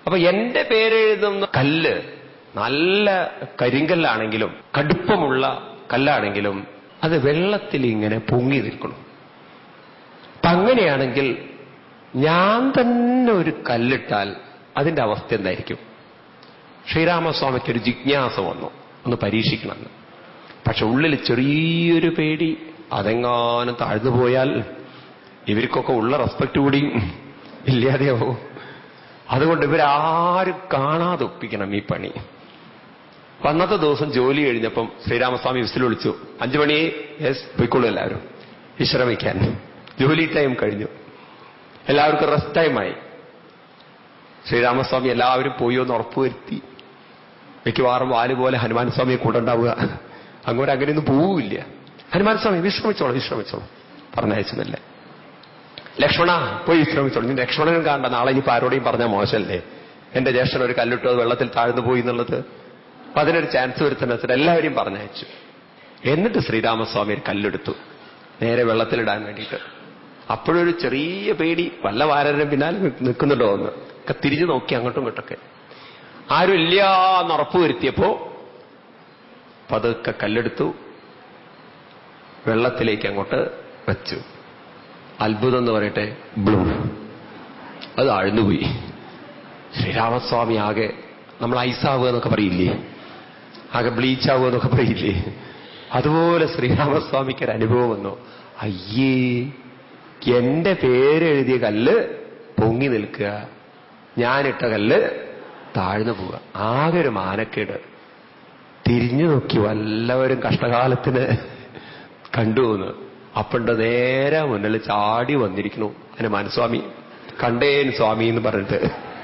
അപ്പൊ എന്റെ പേരെഴുതുന്ന കല്ല് നല്ല കരിങ്കല്ലാണെങ്കിലും കടുപ്പമുള്ള കല്ലാണെങ്കിലും അത് വെള്ളത്തിൽ ഇങ്ങനെ പൊങ്ങി നിൽക്കണം അപ്പൊ അങ്ങനെയാണെങ്കിൽ ഞാൻ തന്നെ ഒരു കല്ലിട്ടാൽ അതിന്റെ അവസ്ഥ എന്തായിരിക്കും ശ്രീരാമസ്വാമിക്ക് ഒരു ജിജ്ഞാസ വന്നു ഒന്ന് പരീക്ഷിക്കണമെന്ന് പക്ഷെ ഉള്ളിൽ ചെറിയൊരു പേടി അതെങ്ങാനും താഴ്ന്നു പോയാൽ ഇവർക്കൊക്കെ ഉള്ള റെസ്പെക്ട് കൂടി ഇല്ലാതെയാവും അതുകൊണ്ട് ഇവരാരും കാണാതെ ഒപ്പിക്കണം ഈ പണി അപ്പൊ അന്നത്തെ ദിവസം ജോലി കഴിഞ്ഞപ്പം ശ്രീരാമസ്വാമി വിസിൽ വിളിച്ചു അഞ്ചു മണിയെ യെസ് പോയിക്കോളൂ എല്ലാവരും വിശ്രമിക്കാൻ ജോലി ടൈം കഴിഞ്ഞു എല്ലാവർക്കും റെസ്റ്റ് ടൈമായി ശ്രീരാമസ്വാമി എല്ലാവരും പോയി ഒന്ന് ഉറപ്പുവരുത്തി മിക്കവാറും വാല് പോലെ ഹനുമാൻ സ്വാമിയെ കൂടെ ഉണ്ടാവുക അങ്ങോട്ട് അങ്ങനെയൊന്നും പോവില്ല ഹനുമാൻ സ്വാമി വിശ്രമിച്ചോളൂ വിശ്രമിച്ചോളൂ പറഞ്ഞയച്ചതല്ലേ ലക്ഷ്മണ പോയി വിശ്രമിച്ചോളൂ നീ ലക്ഷ്മണനും കാണണ്ട നാളെ ഇനിയിപ്പോ ആരോടെയും പറഞ്ഞാൽ മോശമല്ലേ എന്റെ ജ്യേഷ്ഠൻ ഒരു കല്ലിട്ടു അത് വെള്ളത്തിൽ താഴ്ന്നു പോയി എന്നുള്ളത് അപ്പൊ അതിനൊരു ചാൻസ് വരുത്തുന്ന വെച്ചിട്ട് എല്ലാവരെയും പറഞ്ഞയച്ചു എന്നിട്ട് ശ്രീരാമസ്വാമി ഒരു കല്ലെടുത്തു നേരെ വെള്ളത്തിലിടാൻ വേണ്ടിയിട്ട് അപ്പോഴൊരു ചെറിയ പേടി വല്ല വാരനും പിന്നാലെ നിൽക്കുന്നുണ്ടോ എന്ന് ഒക്കെ തിരിഞ്ഞു നോക്കി അങ്ങോട്ടും ഇങ്ങോട്ടൊക്കെ ആരും ഇല്ല എന്ന് ഉറപ്പ് വരുത്തിയപ്പോ പതുക്കെ കല്ലെടുത്തു വെള്ളത്തിലേക്ക് അങ്ങോട്ട് വെച്ചു അത്ഭുതം എന്ന് പറയട്ടെ ബ്ലൂ അത് ആഴ്ന്നുപോയി ശ്രീരാമസ്വാമി ആകെ നമ്മൾ ഐസാവുക എന്നൊക്കെ പറയില്ലേ ആകെ ബ്ലീച്ച് ആവുക എന്നൊക്കെ പറയില്ലേ അതുപോലെ ശ്രീരാമസ്വാമിക്ക് ഒരു അനുഭവം വന്നു അയ്യേ എന്റെ പേരെഴുതിയ കല്ല് പൊങ്ങി നിൽക്കുക ഞാനിട്ട കല്ല് താഴ്ന്നു പോവുക ആകെ ഒരു മാനക്കേട് തിരിഞ്ഞു നോക്കി വല്ലവരും കഷ്ടകാലത്തിന് കണ്ടുവന്ന് അപ്പണ്ട് നേരെ മുന്നിൽ ചാടി വന്നിരിക്കുന്നു ഹനുമാൻ സ്വാമി കണ്ടേൻ സ്വാമി എന്ന് പറഞ്ഞിട്ട്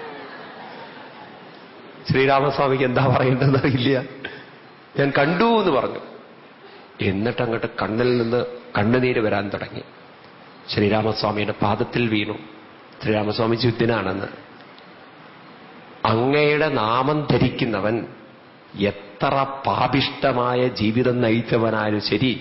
ശ്രീരാമസ്വാമിക്ക് എന്താ പറയേണ്ടതെന്ന് അറിയില്ല ഞാൻ കണ്ടു എന്ന് പറഞ്ഞു എന്നിട്ട് അങ്ങോട്ട് കണ്ണിൽ നിന്ന് കണ്ണുനീര് വരാൻ തുടങ്ങി ശ്രീരാമസ്വാമിയുടെ പാദത്തിൽ വീണു ശ്രീരാമസ്വാമി ചുറ്റിനാണെന്ന് അങ്ങയുടെ നാമം ധരിക്കുന്നവൻ എത്ര പാപിഷ്ടമായ ജീവിതം നയിച്ചവനായാലും ശരി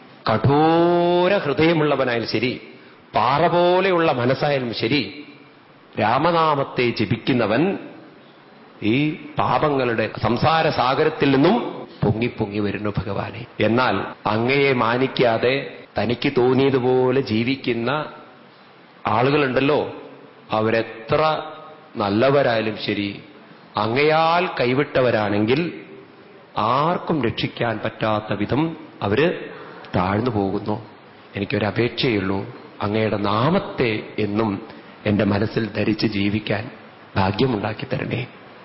കഠോര ഹൃദയമുള്ളവനായാലും ശരി പാറ പോലെയുള്ള മനസ്സായാലും ശരി രാമനാമത്തെ ജപിക്കുന്നവൻ ഈ പാപങ്ങളുടെ സംസാര സാഗരത്തിൽ നിന്നും പൊങ്ങി പൊങ്ങി വരുന്നു ഭഗവാനെ എന്നാൽ അങ്ങയെ മാനിക്കാതെ തനിക്ക് തോന്നിയതുപോലെ ജീവിക്കുന്ന ആളുകളുണ്ടല്ലോ അവരെത്ര നല്ലവരായാലും ശരി അങ്ങയാൽ കൈവിട്ടവരാണെങ്കിൽ ആർക്കും രക്ഷിക്കാൻ പറ്റാത്ത വിധം അവര് താഴ്ന്നു പോകുന്നു എനിക്കൊരു അപേക്ഷയുള്ളൂ അങ്ങയുടെ നാമത്തെ എന്നും എന്റെ മനസ്സിൽ ധരിച്ച് ജീവിക്കാൻ ഭാഗ്യമുണ്ടാക്കി തരണേ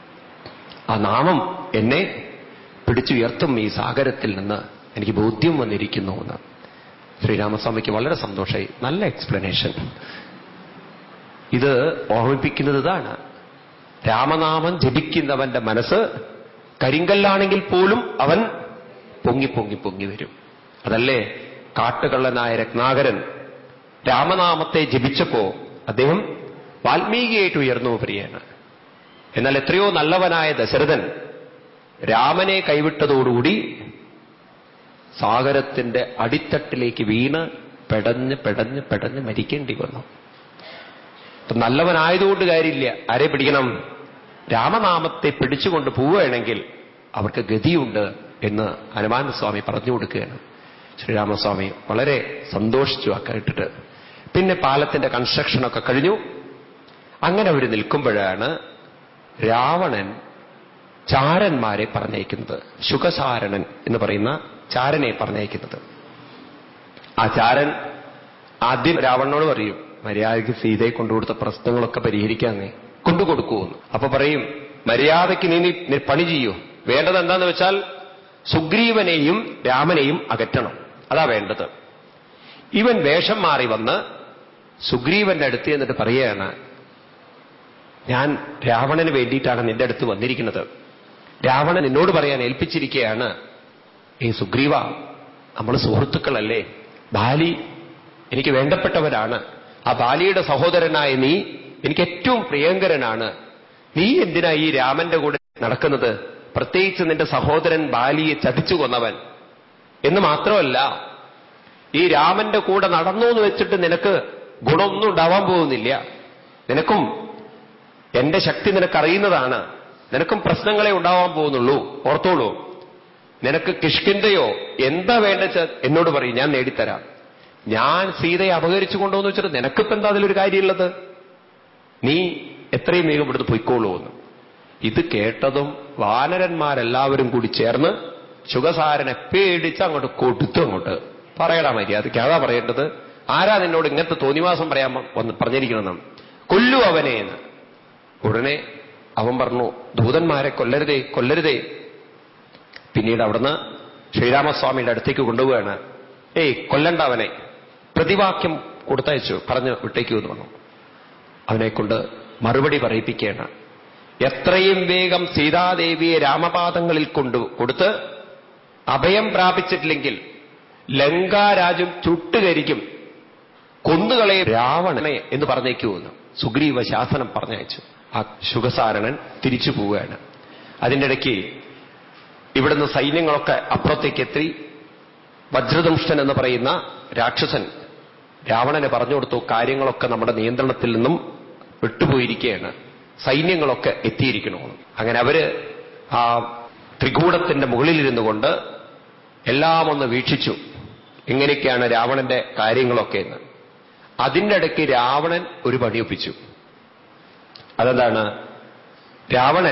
ആ നാമം എന്നെ പിടിച്ചുയർത്തും ഈ സാഗരത്തിൽ നിന്ന് എനിക്ക് ബോധ്യം വന്നിരിക്കുന്നു എന്ന് ശ്രീരാമസ്വാമിക്ക് വളരെ സന്തോഷമായി നല്ല എക്സ്പ്ലനേഷൻ ഇത് ഓർമ്മിപ്പിക്കുന്നത് ഇതാണ് രാമനാമം ജപിക്കുന്നവന്റെ മനസ്സ് കരിങ്കല്ലാണെങ്കിൽ പോലും അവൻ പൊങ്ങി പൊങ്ങി പൊങ്ങി വരും അതല്ലേ കാട്ടുകള്ളനായ രത്നാകരൻ രാമനാമത്തെ ജപിച്ചപ്പോ അദ്ദേഹം വാൽമീകിയായിട്ട് ഉയർന്നു പ്രിയാണ് എന്നാൽ എത്രയോ നല്ലവനായ ദശരഥൻ രാമനെ കൈവിട്ടതോടുകൂടി സാഗരത്തിന്റെ അടിത്തട്ടിലേക്ക് വീണ് പെടഞ്ഞ് പെടഞ്ഞ് പെടഞ്ഞ് മരിക്കേണ്ടി വന്നു അപ്പൊ നല്ലവനായതുകൊണ്ട് കാര്യമില്ല ആരെ പിടിക്കണം രാമനാമത്തെ പിടിച്ചുകൊണ്ട് പോവുകയാണെങ്കിൽ അവർക്ക് ഗതിയുണ്ട് എന്ന് ഹനുമാൻ സ്വാമി പറഞ്ഞു കൊടുക്കുകയാണ് ശ്രീരാമസ്വാമി വളരെ സന്തോഷിച്ചു ആ കേട്ടിട്ട് പിന്നെ പാലത്തിന്റെ കൺസ്ട്രക്ഷനൊക്കെ കഴിഞ്ഞു അങ്ങനെ അവർ നിൽക്കുമ്പോഴാണ് രാവണൻ ചാരന്മാരെ പറഞ്ഞയക്കുന്നത് ശുഖചാരണൻ എന്ന് പറയുന്ന ചാരനെ പറഞ്ഞയക്കുന്നത് ആ ചാരൻ ആദ്യം രാവണനോട് പറയും മര്യാദയ്ക്ക് സീതയെ കൊണ്ടുകൊടുത്ത പ്രശ്നങ്ങളൊക്കെ പരിഹരിക്കാന്നേ കൊണ്ടുകൊടുക്കുമെന്ന് അപ്പൊ പറയും മര്യാദയ്ക്ക് നീ നീ- നീ പണി ചെയ്യൂ വേണ്ടത് എന്താന്ന് വെച്ചാൽ സുഗ്രീവനെയും രാമനെയും അകറ്റണം അതാ വേണ്ടത് ഇവൻ വേഷം മാറി വന്ന് സുഗ്രീവന്റെ അടുത്ത് എന്നിട്ട് പറയുകയാണ് ഞാൻ രാവണന് വേണ്ടിയിട്ടാണ് നിന്റെ അടുത്ത് വന്നിരിക്കുന്നത് രാവണൻ എന്നോട് പറയാൻ ഏൽപ്പിച്ചിരിക്കുകയാണ് ഏ സുഗ്രീവ നമ്മൾ സുഹൃത്തുക്കളല്ലേ ബാലി എനിക്ക് വേണ്ടപ്പെട്ടവരാണ് ആ ബാലിയുടെ സഹോദരനായ നീ എനിക്ക് ഏറ്റവും പ്രിയങ്കരനാണ് നീ എന്തിനാ ഈ രാമന്റെ കൂടെ നടക്കുന്നത് പ്രത്യേകിച്ച് നിന്റെ സഹോദരൻ ബാലിയെ ചതിച്ചു കൊന്നവൻ എന്ന് മാത്രമല്ല ഈ രാമന്റെ കൂടെ നടന്നു എന്ന് വെച്ചിട്ട് നിനക്ക് ഗുണമൊന്നും ഉണ്ടാവാൻ പോകുന്നില്ല നിനക്കും എന്റെ ശക്തി നിനക്കറിയുന്നതാണ് നിനക്കും പ്രശ്നങ്ങളെ ഉണ്ടാവാൻ പോകുന്നുള്ളൂ ഓർത്തോളൂ നിനക്ക് കിഷ്കിന്തയോ എന്താ വേണ്ടത് എന്നോട് പറയും ഞാൻ നേടിത്തരാം ഞാൻ സീതയെ അപകരിച്ചു കൊണ്ടുവന്ന് വെച്ചിട്ട് നിനക്കിപ്പോ എന്താ അതിലൊരു കാര്യമുള്ളത് നീ എത്രയും വേഗം ഇവിടുന്ന് പൊയ്ക്കോളൂ എന്ന് ഇത് കേട്ടതും വാനരന്മാരെല്ലാവരും കൂടി ചേർന്ന് ശുഗസാരനെ പേടിച്ച് അങ്ങോട്ട് കൊടുത്തു അങ്ങോട്ട് പറയടാ മര്യാദയ്ക്ക് അതാ പറയേണ്ടത് ആരാ നിന്നോട് ഇങ്ങനത്തെ തോന്നിവാസം പറയാൻ വന്ന് പറഞ്ഞിരിക്കണമെന്ന് കൊല്ലു അവനെ എന്ന് ഉടനെ അവൻ പറഞ്ഞു ദൂതന്മാരെ കൊല്ലരുതേ കൊല്ലരുതേ പിന്നീട് അവിടുന്ന് ശ്രീരാമസ്വാമിയുടെ അടുത്തേക്ക് കൊണ്ടുപോവുകയാണ് ഏയ് കൊല്ലണ്ട അവനെ പ്രതിവാക്യം കൊടുത്തയച്ചു പറഞ്ഞ് വിട്ടേക്കൂ എന്ന് പറഞ്ഞു അവനെ കൊണ്ട് മറുപടി പറയിപ്പിക്കുകയാണ് എത്രയും വേഗം സീതാദേവിയെ രാമപാദങ്ങളിൽ കൊണ്ടു കൊടുത്ത് അഭയം പ്രാപിച്ചിട്ടില്ലെങ്കിൽ ലങ്കാരാജും ചുട്ടുകരിക്കും കൊന്നുകളെ രാവണനെ എന്ന് പറഞ്ഞേക്കൂ എന്ന് സുഗ്രീവ ശാസനം പറഞ്ഞയച്ചു ആ ശുഖസാരണൻ തിരിച്ചു പോവുകയാണ് അതിൻ്റെ ഇടയ്ക്ക് ഇവിടുന്ന് സൈന്യങ്ങളൊക്കെ അപ്പുറത്തേക്ക് എത്തി വജ്രദംഷ്ടൻ എന്ന് പറയുന്ന രാക്ഷസൻ രാവണന് പറഞ്ഞു കൊടുത്തു കാര്യങ്ങളൊക്കെ നമ്മുടെ നിയന്ത്രണത്തിൽ നിന്നും വിട്ടുപോയിരിക്കുകയാണ് സൈന്യങ്ങളൊക്കെ എത്തിയിരിക്കണമെന്ന് അങ്ങനെ അവര് ആ ത്രികൂടത്തിന്റെ മുകളിലിരുന്നു കൊണ്ട് എല്ലാം ഒന്ന് വീക്ഷിച്ചു എങ്ങനെയൊക്കെയാണ് രാവണന്റെ കാര്യങ്ങളൊക്കെ എന്ന് അതിൻ്റെ ഇടയ്ക്ക് രാവണൻ ഒരു പണിയൊപ്പിച്ചു അതെന്താണ് രാവണൻ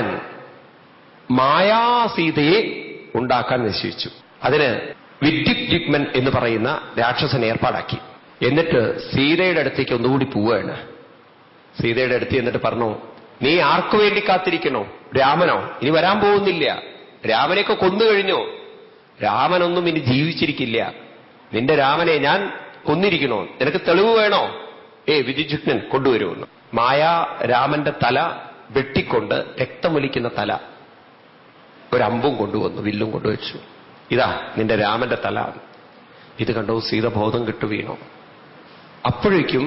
മായാസീതയെ ഉണ്ടാക്കാൻ നിശ്ചയിച്ചു അതിന് വിദ്യുജ്ഞൻ എന്ന് പറയുന്ന രാക്ഷസൻ ഏർപ്പാടാക്കി എന്നിട്ട് സീതയുടെ അടുത്തേക്ക് ഒന്നുകൂടി പോവുകയാണ് സീതയുടെ അടുത്ത് എന്നിട്ട് പറഞ്ഞു നീ ആർക്കു വേണ്ടി കാത്തിരിക്കണോ രാമനോ ഇനി വരാൻ പോകുന്നില്ല രാമനെയൊക്കെ കൊന്നു കഴിഞ്ഞോ രാമനൊന്നും ഇനി ജീവിച്ചിരിക്കില്ല നിന്റെ രാമനെ ഞാൻ കൊന്നിരിക്കണോ നിനക്ക് തെളിവ് വേണോ ഏ വിദ്യുജ്ഞൻ കൊണ്ടുവരുമെന്ന് മായാ രാമന്റെ തല വെട്ടിക്കൊണ്ട് രക്തമൊലിക്കുന്ന തല ഒരമ്പും കൊണ്ടുവന്നു വില്ലും കൊണ്ടുവച്ചു ഇതാ നിന്റെ രാമന്റെ തല ഇത് കണ്ടോ സീത ബോധം കിട്ടു വീണു അപ്പോഴേക്കും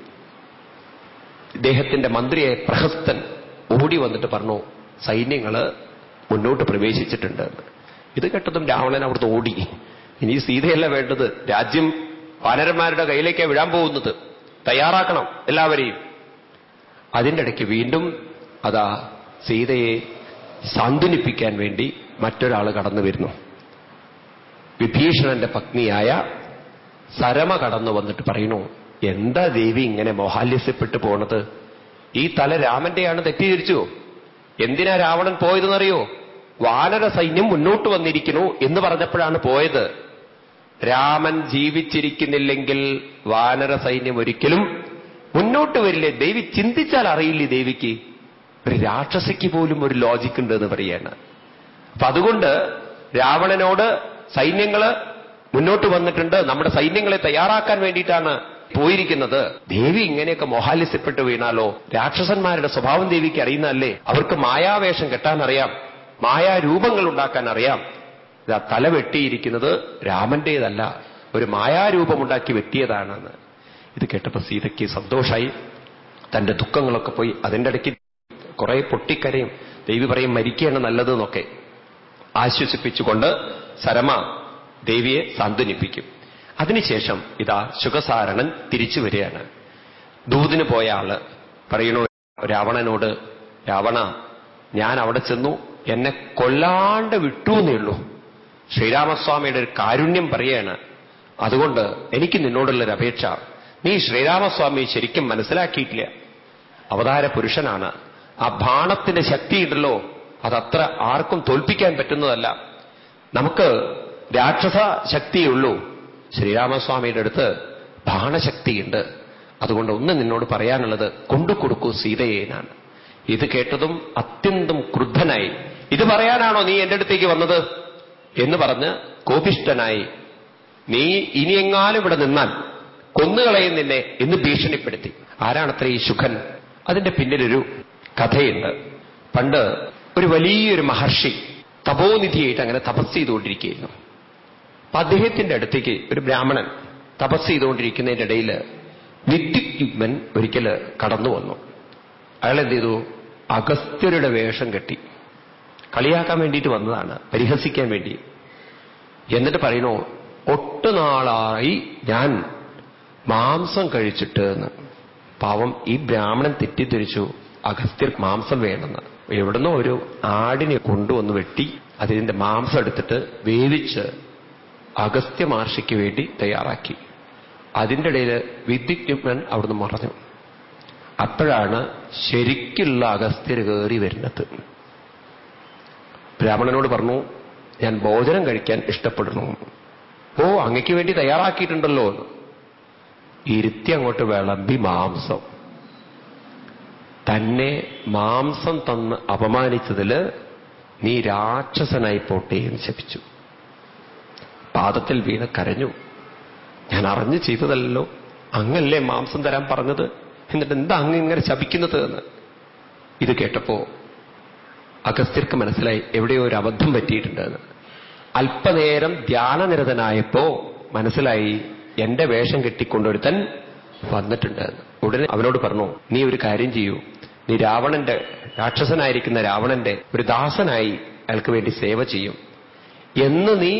ഇദ്ദേഹത്തിന്റെ മന്ത്രിയെ പ്രഹസ്തൻ ഓടി വന്നിട്ട് പറഞ്ഞു സൈന്യങ്ങള് മുന്നോട്ട് പ്രവേശിച്ചിട്ടുണ്ട് എന്ന്. ഇത് കേട്ടതും രാവണൻ അവിടുന്ന് ഓടി ഇനി സീതയല്ല വേണ്ടത് രാജ്യം വാനരന്മാരുടെ കയ്യിലേക്കാണ് വിടാൻ പോകുന്നത് തയ്യാറാക്കണം എല്ലാവരെയും അതിൻ്റെ ഇടയ്ക്ക് വീണ്ടും അതാ സീതയെ സാന്ത്വനിപ്പിക്കാൻ വേണ്ടി മറ്റൊരാൾ കടന്നു വരുന്നു വിഭീഷണന്റെ പത്നിയായ സരമ കടന്നു വന്നിട്ട് പറയുന്നു എന്താ ദേവി ഇങ്ങനെ മോഹാല്യസ്യപ്പെട്ടു പോണത് ഈ തല രാമന്റെയാണ് തെറ്റിദ്ധരിച്ചു എന്തിനാ രാവണൻ പോയതെന്നറിയോ വാനര സൈന്യം മുന്നോട്ട് വന്നിരിക്കുന്നു എന്ന് പറഞ്ഞപ്പോഴാണ് പോയത് രാമൻ ജീവിച്ചിരിക്കുന്നില്ലെങ്കിൽ വാനര സൈന്യം ഒരിക്കലും മുന്നോട്ട് വരില്ലേ ദേവി ചിന്തിച്ചാൽ അറിയില്ലേ ദേവിക്ക് ഒരു രാക്ഷസിക്ക് പോലും ഒരു ലോജിക് ഉണ്ട് എന്ന് പറയാണ് അപ്പൊ അതുകൊണ്ട് രാവണനോട് സൈന്യങ്ങള് മുന്നോട്ട് വന്നിട്ടുണ്ട് നമ്മുടെ സൈന്യങ്ങളെ തയ്യാറാക്കാൻ വേണ്ടിയിട്ടാണ് പോയിരിക്കുന്നത് ദേവി ഇങ്ങനെയൊക്കെ മോഹാലിസ്യപ്പെട്ട് വീണാലോ രാക്ഷസന്മാരുടെ സ്വഭാവം ദേവിക്ക് അറിയുന്നതല്ലേ അവർക്ക് മായാവേഷം കെട്ടാൻ അറിയാം മായാരൂപങ്ങൾ ഉണ്ടാക്കാൻ അറിയാം ഇതാ തല വെട്ടിയിരിക്കുന്നത് രാമന്റേതല്ല ഒരു മായാരൂപമുണ്ടാക്കി വെട്ടിയതാണെന്ന് ഇത് കേട്ടപ്പോ സീതയ്ക്ക് സന്തോഷായി തന്റെ ദുഃഖങ്ങളൊക്കെ പോയി അതിന്റെ ഇടയ്ക്ക് കുറെ പൊട്ടിക്കരയും ദേവി പറയും മരിക്കുകയാണ് നല്ലത് എന്നൊക്കെ ആശ്വസിപ്പിച്ചുകൊണ്ട് സരമ ദേവിയെ സാന്ത്വനിപ്പിക്കും അതിനുശേഷം ഇതാ ശുഖസാരണൻ തിരിച്ചു വരികയാണ് ദൂതിന് പോയ ആള് പറയണു രാവണനോട് രാവണ ഞാൻ അവിടെ ചെന്നു എന്നെ കൊല്ലാണ്ട് വിട്ടു എന്നേ ഉള്ളൂ ശ്രീരാമസ്വാമിയുടെ ഒരു കാരുണ്യം പറയാണ് അതുകൊണ്ട് എനിക്ക് നിന്നോടുള്ളൊരു അപേക്ഷ നീ ശ്രീരാമസ്വാമി ശരിക്കും മനസ്സിലാക്കിയിട്ടില്ല അവതാര പുരുഷനാണ് ആ ബാണത്തിന്റെ ശക്തിയുണ്ടല്ലോ അതത്ര ആർക്കും തോൽപ്പിക്കാൻ പറ്റുന്നതല്ല നമുക്ക് രാക്ഷസ ശക്തിയുള്ളൂ ശ്രീരാമസ്വാമിയുടെ അടുത്ത് ബാണശക്തിയുണ്ട് അതുകൊണ്ട് ഒന്ന് നിന്നോട് പറയാനുള്ളത് കൊണ്ടുകൊടുക്കൂ സീതയെ എന്നാണ് ഇത് കേട്ടതും അത്യന്തം ക്രുദ്ധനായി ഇത് പറയാനാണോ നീ എന്റെ അടുത്തേക്ക് വന്നത് എന്ന് പറഞ്ഞ് കോപിഷ്ടനായി നീ ഇനിയെങ്ങാനും ഇവിടെ നിന്നാൽ കൊന്നുകളയും നിന്നെ എന്ന് ഭീഷണിപ്പെടുത്തി ആരാണത്ര ഈ ശുഖൻ അതിന്റെ പിന്നിലൊരു കഥയുണ്ട് പണ്ട് ഒരു വലിയൊരു മഹർഷി തപോനിധിയായിട്ട് അങ്ങനെ തപസ് ചെയ്തുകൊണ്ടിരിക്കുകയായിരുന്നു അപ്പൊ അദ്ദേഹത്തിന്റെ അടുത്തേക്ക് ഒരു ബ്രാഹ്മണൻ തപസ് ചെയ്തുകൊണ്ടിരിക്കുന്നതിന്റെ ഇടയിൽ വിദ്യുജ്ഞൻ ഒരിക്കൽ കടന്നു വന്നു അയാൾ എന്ത് ചെയ്തു അഗസ്ത്യരുടെ വേഷം കെട്ടി കളിയാക്കാൻ വേണ്ടിയിട്ട് വന്നതാണ് പരിഹസിക്കാൻ വേണ്ടി എന്നിട്ട് പറയണു ഒട്ടുനാളായി ഞാൻ മാംസം കഴിച്ചിട്ട് എന്ന് പാവം ഈ ബ്രാഹ്മണൻ തെറ്റിദ്ധരിച്ചു അഗസ്ത്യർ മാംസം വേണമെന്ന് എവിടുന്നോ ഒരു ആടിനെ കൊണ്ടുവന്ന് വെട്ടി അതിന്റെ മാംസം എടുത്തിട്ട് വേവിച്ച് അഗസ്ത്യ മഹർഷിക്ക് വേണ്ടി തയ്യാറാക്കി അതിൻ്റെ ഇടയിൽ വിദ്യുജ്ഞൻ അവിടുന്ന് മറഞ്ഞു അപ്പോഴാണ് ശരിക്കുള്ള അഗസ്ത്യർ കയറി വരുന്നത് ബ്രാഹ്മണനോട് പറഞ്ഞു ഞാൻ ഭോജനം കഴിക്കാൻ ഇഷ്ടപ്പെടുന്നു ഓ അങ്ങയ്ക്ക് വേണ്ടി തയ്യാറാക്കിയിട്ടുണ്ടല്ലോ എന്ന് ഇരുത്തി അങ്ങോട്ട് വിളമ്പി മാംസം തന്നെ മാംസം തന്ന് അപമാനിച്ചതില് നീ രാക്ഷസനായി പോട്ടെ എന്ന് ശപിച്ചു പാദത്തിൽ വീണ് കരഞ്ഞു ഞാൻ അറിഞ്ഞു ചെയ്തതല്ലോ അങ്ങല്ലേ മാംസം തരാൻ പറഞ്ഞത് എന്നിട്ട് എന്താ അങ്ങ് ഇങ്ങനെ ശപിക്കുന്നത് എന്ന് ഇത് കേട്ടപ്പോ അഗസ്ത്യർക്ക് മനസ്സിലായി എവിടെയോ ഒരു അബദ്ധം പറ്റിയിട്ടുണ്ട് എന്ന് അല്പനേരം ധ്യാനനിരതനായപ്പോ മനസ്സിലായി എന്റെ വേഷം കെട്ടിക്കൊണ്ടൊരുത്തൻ വന്നിട്ടുണ്ട് എന്ന് ഉടനെ അവനോട് പറഞ്ഞു നീ ഒരു കാര്യം ചെയ്യൂ നീ രാവണന്റെ രാക്ഷസനായിരിക്കുന്ന രാവണന്റെ ഒരു ദാസനായി അയാൾക്ക് വേണ്ടി സേവ ചെയ്യും എന്ന് നീ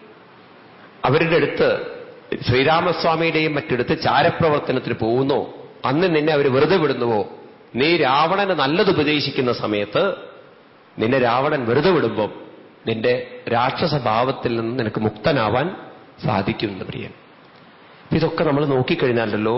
അവരുടെ അടുത്ത് ശ്രീരാമസ്വാമിയുടെയും മറ്റെടുത്ത് ചാരപ്രവർത്തനത്തിന് പോകുന്നോ അന്ന് നിന്നെ അവർ വെറുതെ വിടുന്നുവോ നീ രാവണന് നല്ലത് ഉപദേശിക്കുന്ന സമയത്ത് നിന്നെ രാവണൻ വെറുതെ വിടുമ്പം നിന്റെ രാക്ഷസഭാവത്തിൽ നിന്ന് നിനക്ക് മുക്തനാവാൻ സാധിക്കുമെന്ന് പ്രിയൻ ഇതൊക്കെ നമ്മൾ നോക്കിക്കഴിഞ്ഞാലല്ലോ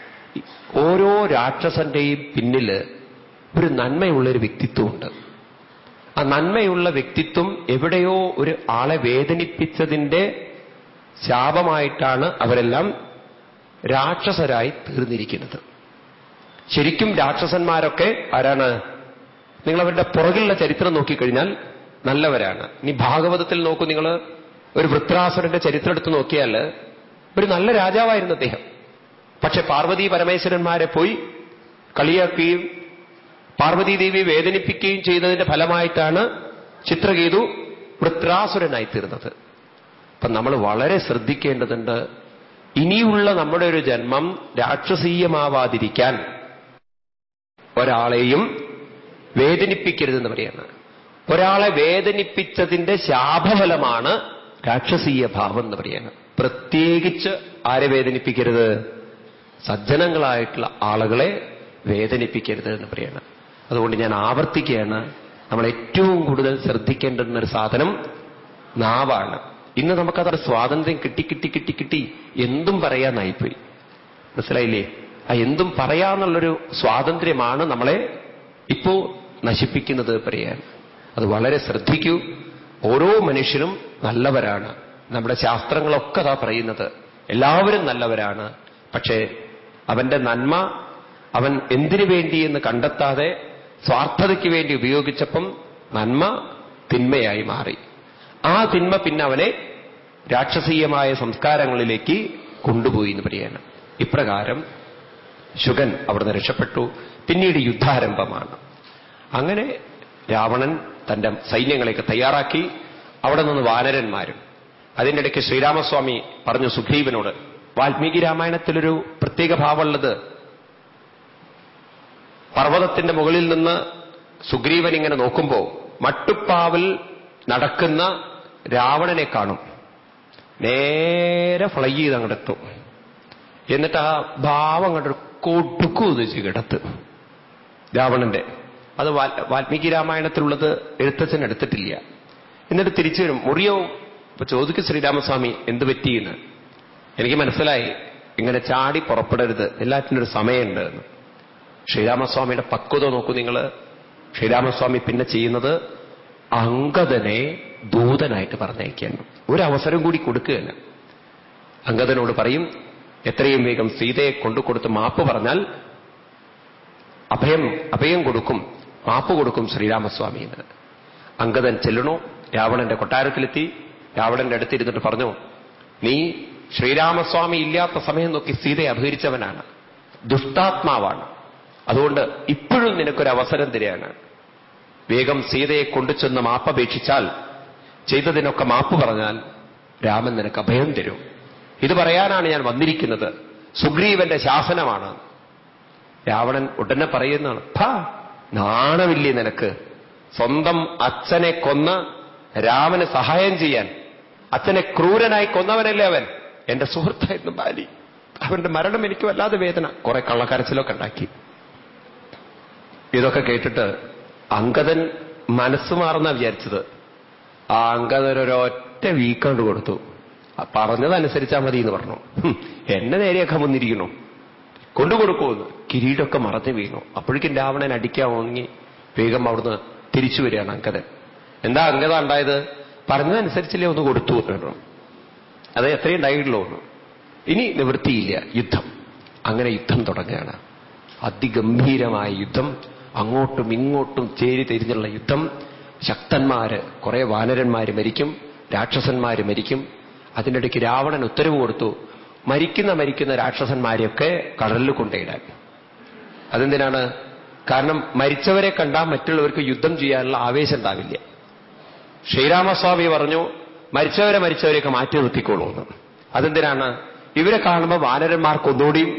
ഓരോ രാക്ഷസന്റെയും പിന്നില് ഒരു നന്മയുള്ളൊരു വ്യക്തിത്വമുണ്ട് ആ നന്മയുള്ള വ്യക്തിത്വം എവിടെയോ ഒരു ആളെ വേദനിപ്പിച്ചതിന്റെ ശാപമായിട്ടാണ് അവരെല്ലാം രാക്ഷസരായി തീർന്നിരിക്കുന്നത് ശരിക്കും രാക്ഷസന്മാരൊക്കെ ആരാണ് നിങ്ങൾ അവരുടെ പുറകിലുള്ള ചരിത്രം നോക്കിക്കഴിഞ്ഞാൽ നല്ലവരാണ് ഇനി ഭാഗവതത്തിൽ നോക്കൂ നിങ്ങൾ ഒരു വൃത്രാസുരന്റെ ചരിത്രം എടുത്ത് നോക്കിയാൽ ഒരു നല്ല രാജാവായിരുന്നു അദ്ദേഹം പക്ഷെ പാർവതി പരമേശ്വരന്മാരെ പോയി കളിയാക്കുകയും പാർവതീദേവി വേദനിപ്പിക്കുകയും ചെയ്തതിന്റെ ഫലമായിട്ടാണ് ചിത്രകേതു വൃത്രാസുരനായി തീർന്നത് അപ്പൊ നമ്മൾ വളരെ ശ്രദ്ധിക്കേണ്ടതുണ്ട് ഇനിയുള്ള നമ്മുടെ ഒരു ജന്മം രാക്ഷസീയമാവാതിരിക്കാൻ ഒരാളെയും വേദനിപ്പിക്കരുതെന്ന് പറയാണ് ഒരാളെ വേദനിപ്പിച്ചതിന്റെ ശാപഫലമാണ് രാക്ഷസീയ ഭാവം എന്ന് പറയാണ് പ്രത്യേകിച്ച് ആരെ വേദനിപ്പിക്കരുത് സജ്ജനങ്ങളായിട്ടുള്ള ആളുകളെ വേദനിപ്പിക്കരുത് എന്ന് പറയാണ് അതുകൊണ്ട് ഞാൻ ആവർത്തിക്കുകയാണ് നമ്മൾ ഏറ്റവും കൂടുതൽ ശ്രദ്ധിക്കേണ്ടുന്ന ഒരു സാധനം നാവാണ് ഇന്ന് നമുക്കത് സ്വാതന്ത്ര്യം കിട്ടി കിട്ടി കിട്ടി കിട്ടി എന്തും പറയാനായിപ്പോയി മനസ്സിലായില്ലേ ആ എന്തും പറയാന്നുള്ളൊരു സ്വാതന്ത്ര്യമാണ് നമ്മളെ ഇപ്പോ നശിപ്പിക്കുന്നത് പറയാൻ അത് വളരെ ശ്രദ്ധിക്കൂ ഓരോ മനുഷ്യരും നല്ലവരാണ് നമ്മുടെ ശാസ്ത്രങ്ങളൊക്കെ അതാ പറയുന്നത് എല്ലാവരും നല്ലവരാണ് പക്ഷേ അവന്റെ നന്മ അവൻ എന്തിനു വേണ്ടി എന്ന് കണ്ടെത്താതെ സ്വാർത്ഥതയ്ക്ക് വേണ്ടി ഉപയോഗിച്ചപ്പം നന്മ തിന്മയായി മാറി ആ തിന്മ പിന്നെ അവനെ രാക്ഷസീയമായ സംസ്കാരങ്ങളിലേക്ക് കൊണ്ടുപോയി എന്ന് പറയാണ് ഇപ്രകാരം ശുഗൻ അവിടുന്ന് രക്ഷപ്പെട്ടു പിന്നീട് യുദ്ധാരംഭമാണ് അങ്ങനെ രാവണൻ തന്റെ സൈന്യങ്ങളെയൊക്കെ തയ്യാറാക്കി അവിടെ നിന്ന് വാനരന്മാരും അതിൻ്റെ ഇടയ്ക്ക് ശ്രീരാമസ്വാമി പറഞ്ഞു സുഗ്രീവനോട് വാൽമീകി രാമായണത്തിലൊരു പ്രത്യേക ഭാവമുള്ളത് പർവ്വതത്തിന്റെ മുകളിൽ നിന്ന് സുഗ്രീവൻ ഇങ്ങനെ നോക്കുമ്പോൾ മട്ടുപ്പാവിൽ നടക്കുന്ന രാവണനെ കാണും നേരെ ഫ്ലൈ ചെയ്ത് അങ്ങോട്ടെത്തും എന്നിട്ട് ആ ഭാവം അങ്ങോട്ട് കൊടുക്കുതിച്ച് കിടത്ത് രാവണന്റെ അത് വാൽമീകി രാമായണത്തിലുള്ളത് എഴുത്തച്ഛൻ എടുത്തിട്ടില്ല എന്നിട്ട് തിരിച്ചു വരും മുറിയോ ഇപ്പൊ ചോദിക്കും ശ്രീരാമസ്വാമി എന്ത് പറ്റിയെന്ന് എനിക്ക് മനസ്സിലായി ഇങ്ങനെ ചാടി പുറപ്പെടരുത് എല്ലാറ്റിനും ഒരു സമയമുണ്ട് എന്ന് ശ്രീരാമസ്വാമിയുടെ പക്വത നോക്കൂ നിങ്ങൾ ശ്രീരാമസ്വാമി പിന്നെ ചെയ്യുന്നത് അങ്കദനെ ദൂതനായിട്ട് പറഞ്ഞയക്കുകയാണ് ഒരു അവസരം കൂടി കൊടുക്കുകയാണ് അങ്കദനോട് പറയും എത്രയും വേഗം സീതയെ കൊണ്ടുകൊടുത്ത് മാപ്പ് പറഞ്ഞാൽ അഭയം അഭയം കൊടുക്കും മാപ്പ് കൊടുക്കും ശ്രീരാമസ്വാമി എന്ന് അങ്കദൻ ചെല്ലണോ രാവണന്റെ കൊട്ടാരത്തിലെത്തി രാവണന്റെ അടുത്തിരുന്നിട്ട് പറഞ്ഞു നീ ശ്രീരാമസ്വാമി ഇല്ലാത്ത സമയം നോക്കി സീതയെ അപഹരിച്ചവനാണ് ദുഷ്ടാത്മാവാണ് അതുകൊണ്ട് ഇപ്പോഴും നിനക്കൊരു അവസരം തരികയാണ് വേഗം സീതയെ കൊണ്ടുചെന്ന് മാപ്പപേക്ഷിച്ചാൽ ചെയ്തതിനൊക്കെ മാപ്പ് പറഞ്ഞാൽ രാമൻ നിനക്ക് അഭയം തരും ഇത് പറയാനാണ് ഞാൻ വന്നിരിക്കുന്നത് സുഗ്രീവന്റെ ശാസനമാണ് രാവണൻ ഉടനെ പറയുന്നതാണ് ഭാ നാണമില്ലേ നിനക്ക് സ്വന്തം അച്ഛനെ കൊന്ന് രാമന് സഹായം ചെയ്യാൻ അച്ഛനെ ക്രൂരനായി കൊന്നവനല്ലേ അവൻ എന്റെ സുഹൃത്തായിരുന്നു ബാലി അവന്റെ മരണം എനിക്ക് വല്ലാതെ വേദന കുറെ കള്ളക്കരച്ചിലൊക്കെ ഉണ്ടാക്കി ഇതൊക്കെ കേട്ടിട്ട് അങ്കദൻ മനസ്സ് മാറുന്ന വിചാരിച്ചത് ആ അങ്കദൻ ഒരൊറ്റ വീക്കൗണ്ട് കൊടുത്തു ആ പറഞ്ഞതനുസരിച്ചാൽ മതി എന്ന് പറഞ്ഞു ഹും, എന്നെ നേരെയൊക്കെ വന്നിരിക്കണു കൊണ്ടുകൊടുക്കുമെന്ന് കിരീടമൊക്കെ മറഞ്ഞു വീണു അപ്പോഴേക്കും രാവണൻ അടിക്കാൻ ഓങ്ങി വേഗം അവിടുന്ന് തിരിച്ചു വരികയാണ് അങ്കദൻ എന്താ അങ്കത ഉണ്ടായത് പറഞ്ഞതനുസരിച്ചില്ലേ ഒന്ന് കൊടുത്തു എന്ന് അത് എത്രയും ഉണ്ടായിട്ടുള്ളൂ എന്ന് ഇനി നിവൃത്തിയില്ല യുദ്ധം അങ്ങനെ യുദ്ധം തുടങ്ങുകയാണ് അതിഗംഭീരമായ യുദ്ധം അങ്ങോട്ടും ഇങ്ങോട്ടും ചേരി തിരിഞ്ഞുള്ള യുദ്ധം ശക്തന്മാര് കുറെ വാനരന്മാര് മരിക്കും രാക്ഷസന്മാര് മരിക്കും അതിനിടയ്ക്ക് രാവണൻ ഉത്തരവ് കൊടുത്തു മരിക്കുന്ന മരിക്കുന്ന രാക്ഷസന്മാരെയൊക്കെ കടലിൽ കൊണ്ടേയിടാൻ അതെന്തിനാണ് കാരണം മരിച്ചവരെ കണ്ടാൽ മറ്റുള്ളവർക്ക് യുദ്ധം ചെയ്യാനുള്ള ആവേശം ഉണ്ടാവില്ല ശ്രീരാമസ്വാമി പറഞ്ഞു മരിച്ചവരെ മരിച്ചവരെയൊക്കെ മാറ്റി നിർത്തിക്കോളൂ എന്ന് അതെന്തിനാണ് ഇവരെ കാണുമ്പോൾ വാനരന്മാർക്ക് ഒന്നുകൂടിയും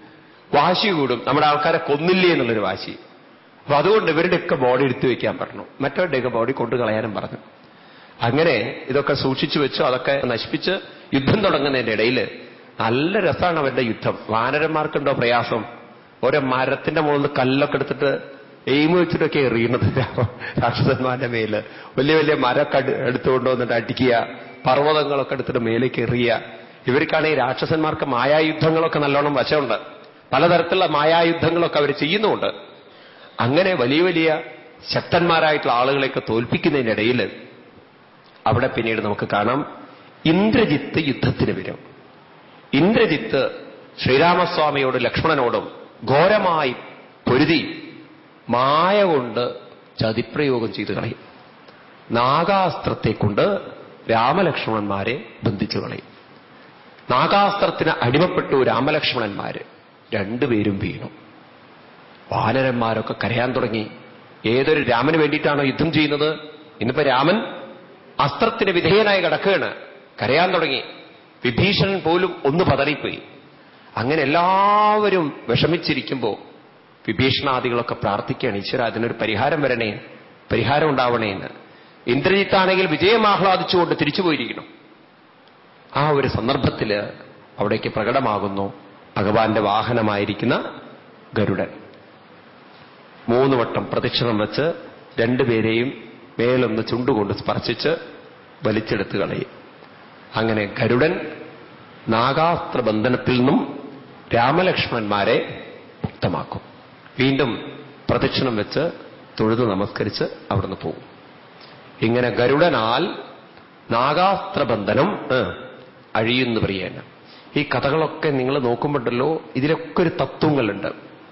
വാശി കൂടും നമ്മുടെ ആൾക്കാരെ കൊന്നില്ലേ എന്നുള്ളൊരു വാശി അപ്പൊ അതുകൊണ്ട് ഇവരുടെയൊക്കെ ബോഡി എടുത്തു വെക്കാൻ പറഞ്ഞു മറ്റവരുടെയൊക്കെ ബോഡി കൊണ്ടു കളയാനും പറഞ്ഞു അങ്ങനെ ഇതൊക്കെ സൂക്ഷിച്ചു വെച്ചു അതൊക്കെ നശിപ്പിച്ച് യുദ്ധം തുടങ്ങുന്നതിന്റെ ഇടയിൽ നല്ല രസമാണ് അവരുടെ യുദ്ധം വാനരന്മാർക്കുണ്ടോ പ്രയാസം ഓരോ മരത്തിന്റെ മുകളിൽ നിന്ന് കല്ലൊക്കെ എടുത്തിട്ട് എയിം വെച്ചിട്ടൊക്കെ എറിയുന്നത് രാക്ഷസന്മാരുടെ മേല് വലിയ വലിയ മരമൊക്കെ അട് എടുത്തുകൊണ്ട് വന്നിട്ട് അടിക്കുക പർവ്വതങ്ങളൊക്കെ എടുത്തിട്ട് മേലേക്ക് എറിയുക ഇവർക്കാണെങ്കിൽ രാക്ഷസന്മാർക്ക് മായായുദ്ധങ്ങളൊക്കെ നല്ലോണം വശമുണ്ട് പലതരത്തിലുള്ള മായായുദ്ധങ്ങളൊക്കെ അവർ ചെയ്യുന്നുമുണ്ട് അങ്ങനെ വലിയ വലിയ ശക്തന്മാരായിട്ടുള്ള ആളുകളെയൊക്കെ തോൽപ്പിക്കുന്നതിന്റെ ഇടയിൽ അവിടെ പിന്നീട് നമുക്ക് കാണാം ഇന്ദ്രജിത്ത് യുദ്ധത്തിന് വരും ഇന്ദ്രജിത്ത് ശ്രീരാമസ്വാമിയോടും ലക്ഷ്മണനോടും ഘോരമായി പൊരുതി മായ കൊണ്ട് ചതിപ്രയോഗം ചെയ്തു കളയും നാഗാസ്ത്രത്തെ കൊണ്ട് രാമലക്ഷ്മണന്മാരെ ബന്ധിച്ചു കളയും നാഗാസ്ത്രത്തിന് അടിമപ്പെട്ടു രാമലക്ഷ്മണന്മാര് രണ്ടുപേരും വീണു വാനരന്മാരൊക്കെ കരയാൻ തുടങ്ങി ഏതൊരു രാമന് വേണ്ടിയിട്ടാണോ യുദ്ധം ചെയ്യുന്നത് ഇന്നിപ്പോ രാമൻ അസ്ത്രത്തിന് വിധേയനായി കിടക്കുകയാണ് കരയാൻ തുടങ്ങി വിഭീഷണൻ പോലും ഒന്ന് പതറിപ്പോയി അങ്ങനെ എല്ലാവരും വിഷമിച്ചിരിക്കുമ്പോ വിഭീഷണാദികളൊക്കെ പ്രാർത്ഥിക്കുകയാണ് ഈശ്വര അതിനൊരു പരിഹാരം വരണേ പരിഹാരം ഉണ്ടാവണേ എന്ന് ഇന്ദ്രജിത്താണെങ്കിൽ വിജയം ആഹ്ലാദിച്ചുകൊണ്ട് തിരിച്ചു പോയിരിക്കണം ആ ഒരു സന്ദർഭത്തില് അവിടേക്ക് പ്രകടമാകുന്നു ഭഗവാന്റെ വാഹനമായിരിക്കുന്ന ഗരുഡൻ മൂന്ന് വട്ടം പ്രദക്ഷിണം വെച്ച് രണ്ടുപേരെയും മേലൊന്ന് ചുണ്ടുകൊണ്ട് സ്പർശിച്ച് വലിച്ചെടുത്ത് കളയും അങ്ങനെ ഗരുഡൻ നാഗാസ്ത്ര ബന്ധനത്തിൽ നിന്നും രാമലക്ഷ്മണന്മാരെ മുക്തമാക്കും വീണ്ടും പ്രദക്ഷിണം വെച്ച് തൊഴുത് നമസ്കരിച്ച് അവിടുന്ന് പോകും ഇങ്ങനെ ഗരുഡനാൽ നാഗാസ്ത്രബന്ധനം ഏ, അഴിയുന്നു പ്രിയേന ഈ കഥകളൊക്കെ നിങ്ങൾ നോക്കുമ്പോണ്ടല്ലോ ഇതിലൊക്കെ ഒരു തത്വങ്ങളുണ്ട്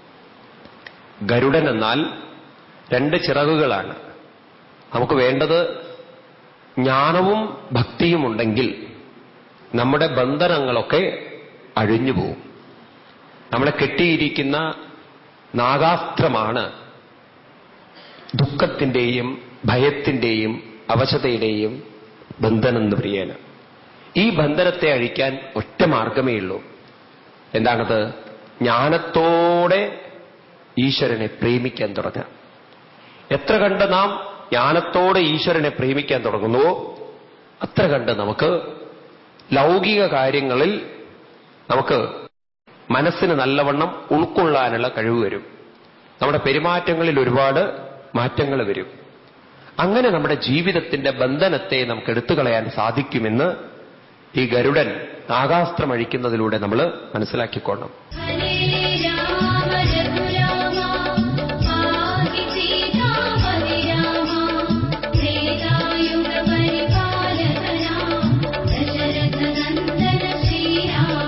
ഗരുഡൻ എന്നാൽ രണ്ട് ചിറകുകളാണ് നമുക്ക് വേണ്ടത് ജ്ഞാനവും ഭക്തിയും ഉണ്ടെങ്കിൽ നമ്മുടെ ബന്ധനങ്ങളൊക്കെ അഴിഞ്ഞു പോവും നമ്മളെ കെട്ടിയിരിക്കുന്ന നാഗാസ്ത്രമാണ് ദുഃഖത്തിന്റെയും ഭയത്തിന്റെയും അവശതയുടെയും ബന്ധനം എന്ന് പ്രിയേന ഈ ബന്ധനത്തെ അഴിക്കാൻ ഒറ്റ മാർഗമേ ഉള്ളൂ എന്താണത് ജ്ഞാനത്തോടെ ഈശ്വരനെ പ്രേമിക്കാൻ തുടങ്ങുക എത്ര കണ്ട് നാം ജ്ഞാനത്തോടെ ഈശ്വരനെ പ്രേമിക്കാൻ തുടങ്ങുന്നുവോ അത്ര കണ്ട് നമുക്ക് ലൗകിക കാര്യങ്ങളിൽ നമുക്ക് മനസ്സിന് നല്ലവണ്ണം ഉൾക്കൊള്ളാനുള്ള കഴിവ് വരും നമ്മുടെ പെരുമാറ്റങ്ങളിൽ ഒരുപാട് മാറ്റങ്ങൾ വരും അങ്ങനെ നമ്മുടെ ജീവിതത്തിന്റെ ബന്ധനത്തെ നമുക്ക് എടുത്തു കളയാൻ സാധിക്കുമെന്ന് ഈ ഗരുഡൻ നാഗാസ്ത്രം അഴിക്കുന്നതിലൂടെ നമ്മൾ മനസ്സിലാക്കിക്കൊള്ളണം ഹരേ രാമ രഘുരാമ പാഹി Seethapathi Rama Treta Yuga പരിപാലക Rama Dasharatha Nandana Sreerama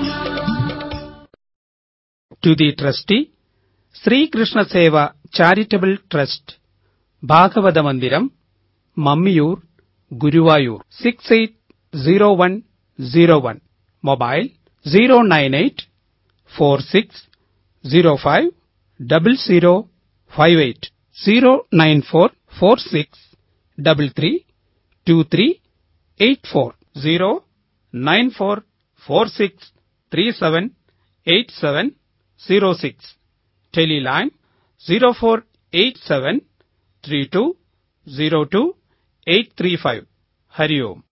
to the trustee Sri Krishna Seva Charitable Trust Bhagavata Mandiram Mammiyur Guruvayur 680101 Mobile 098 46 05 0058 094 46 33 23 84 094 46 37 8706 Teleline 0487 32 02 835 Hari Om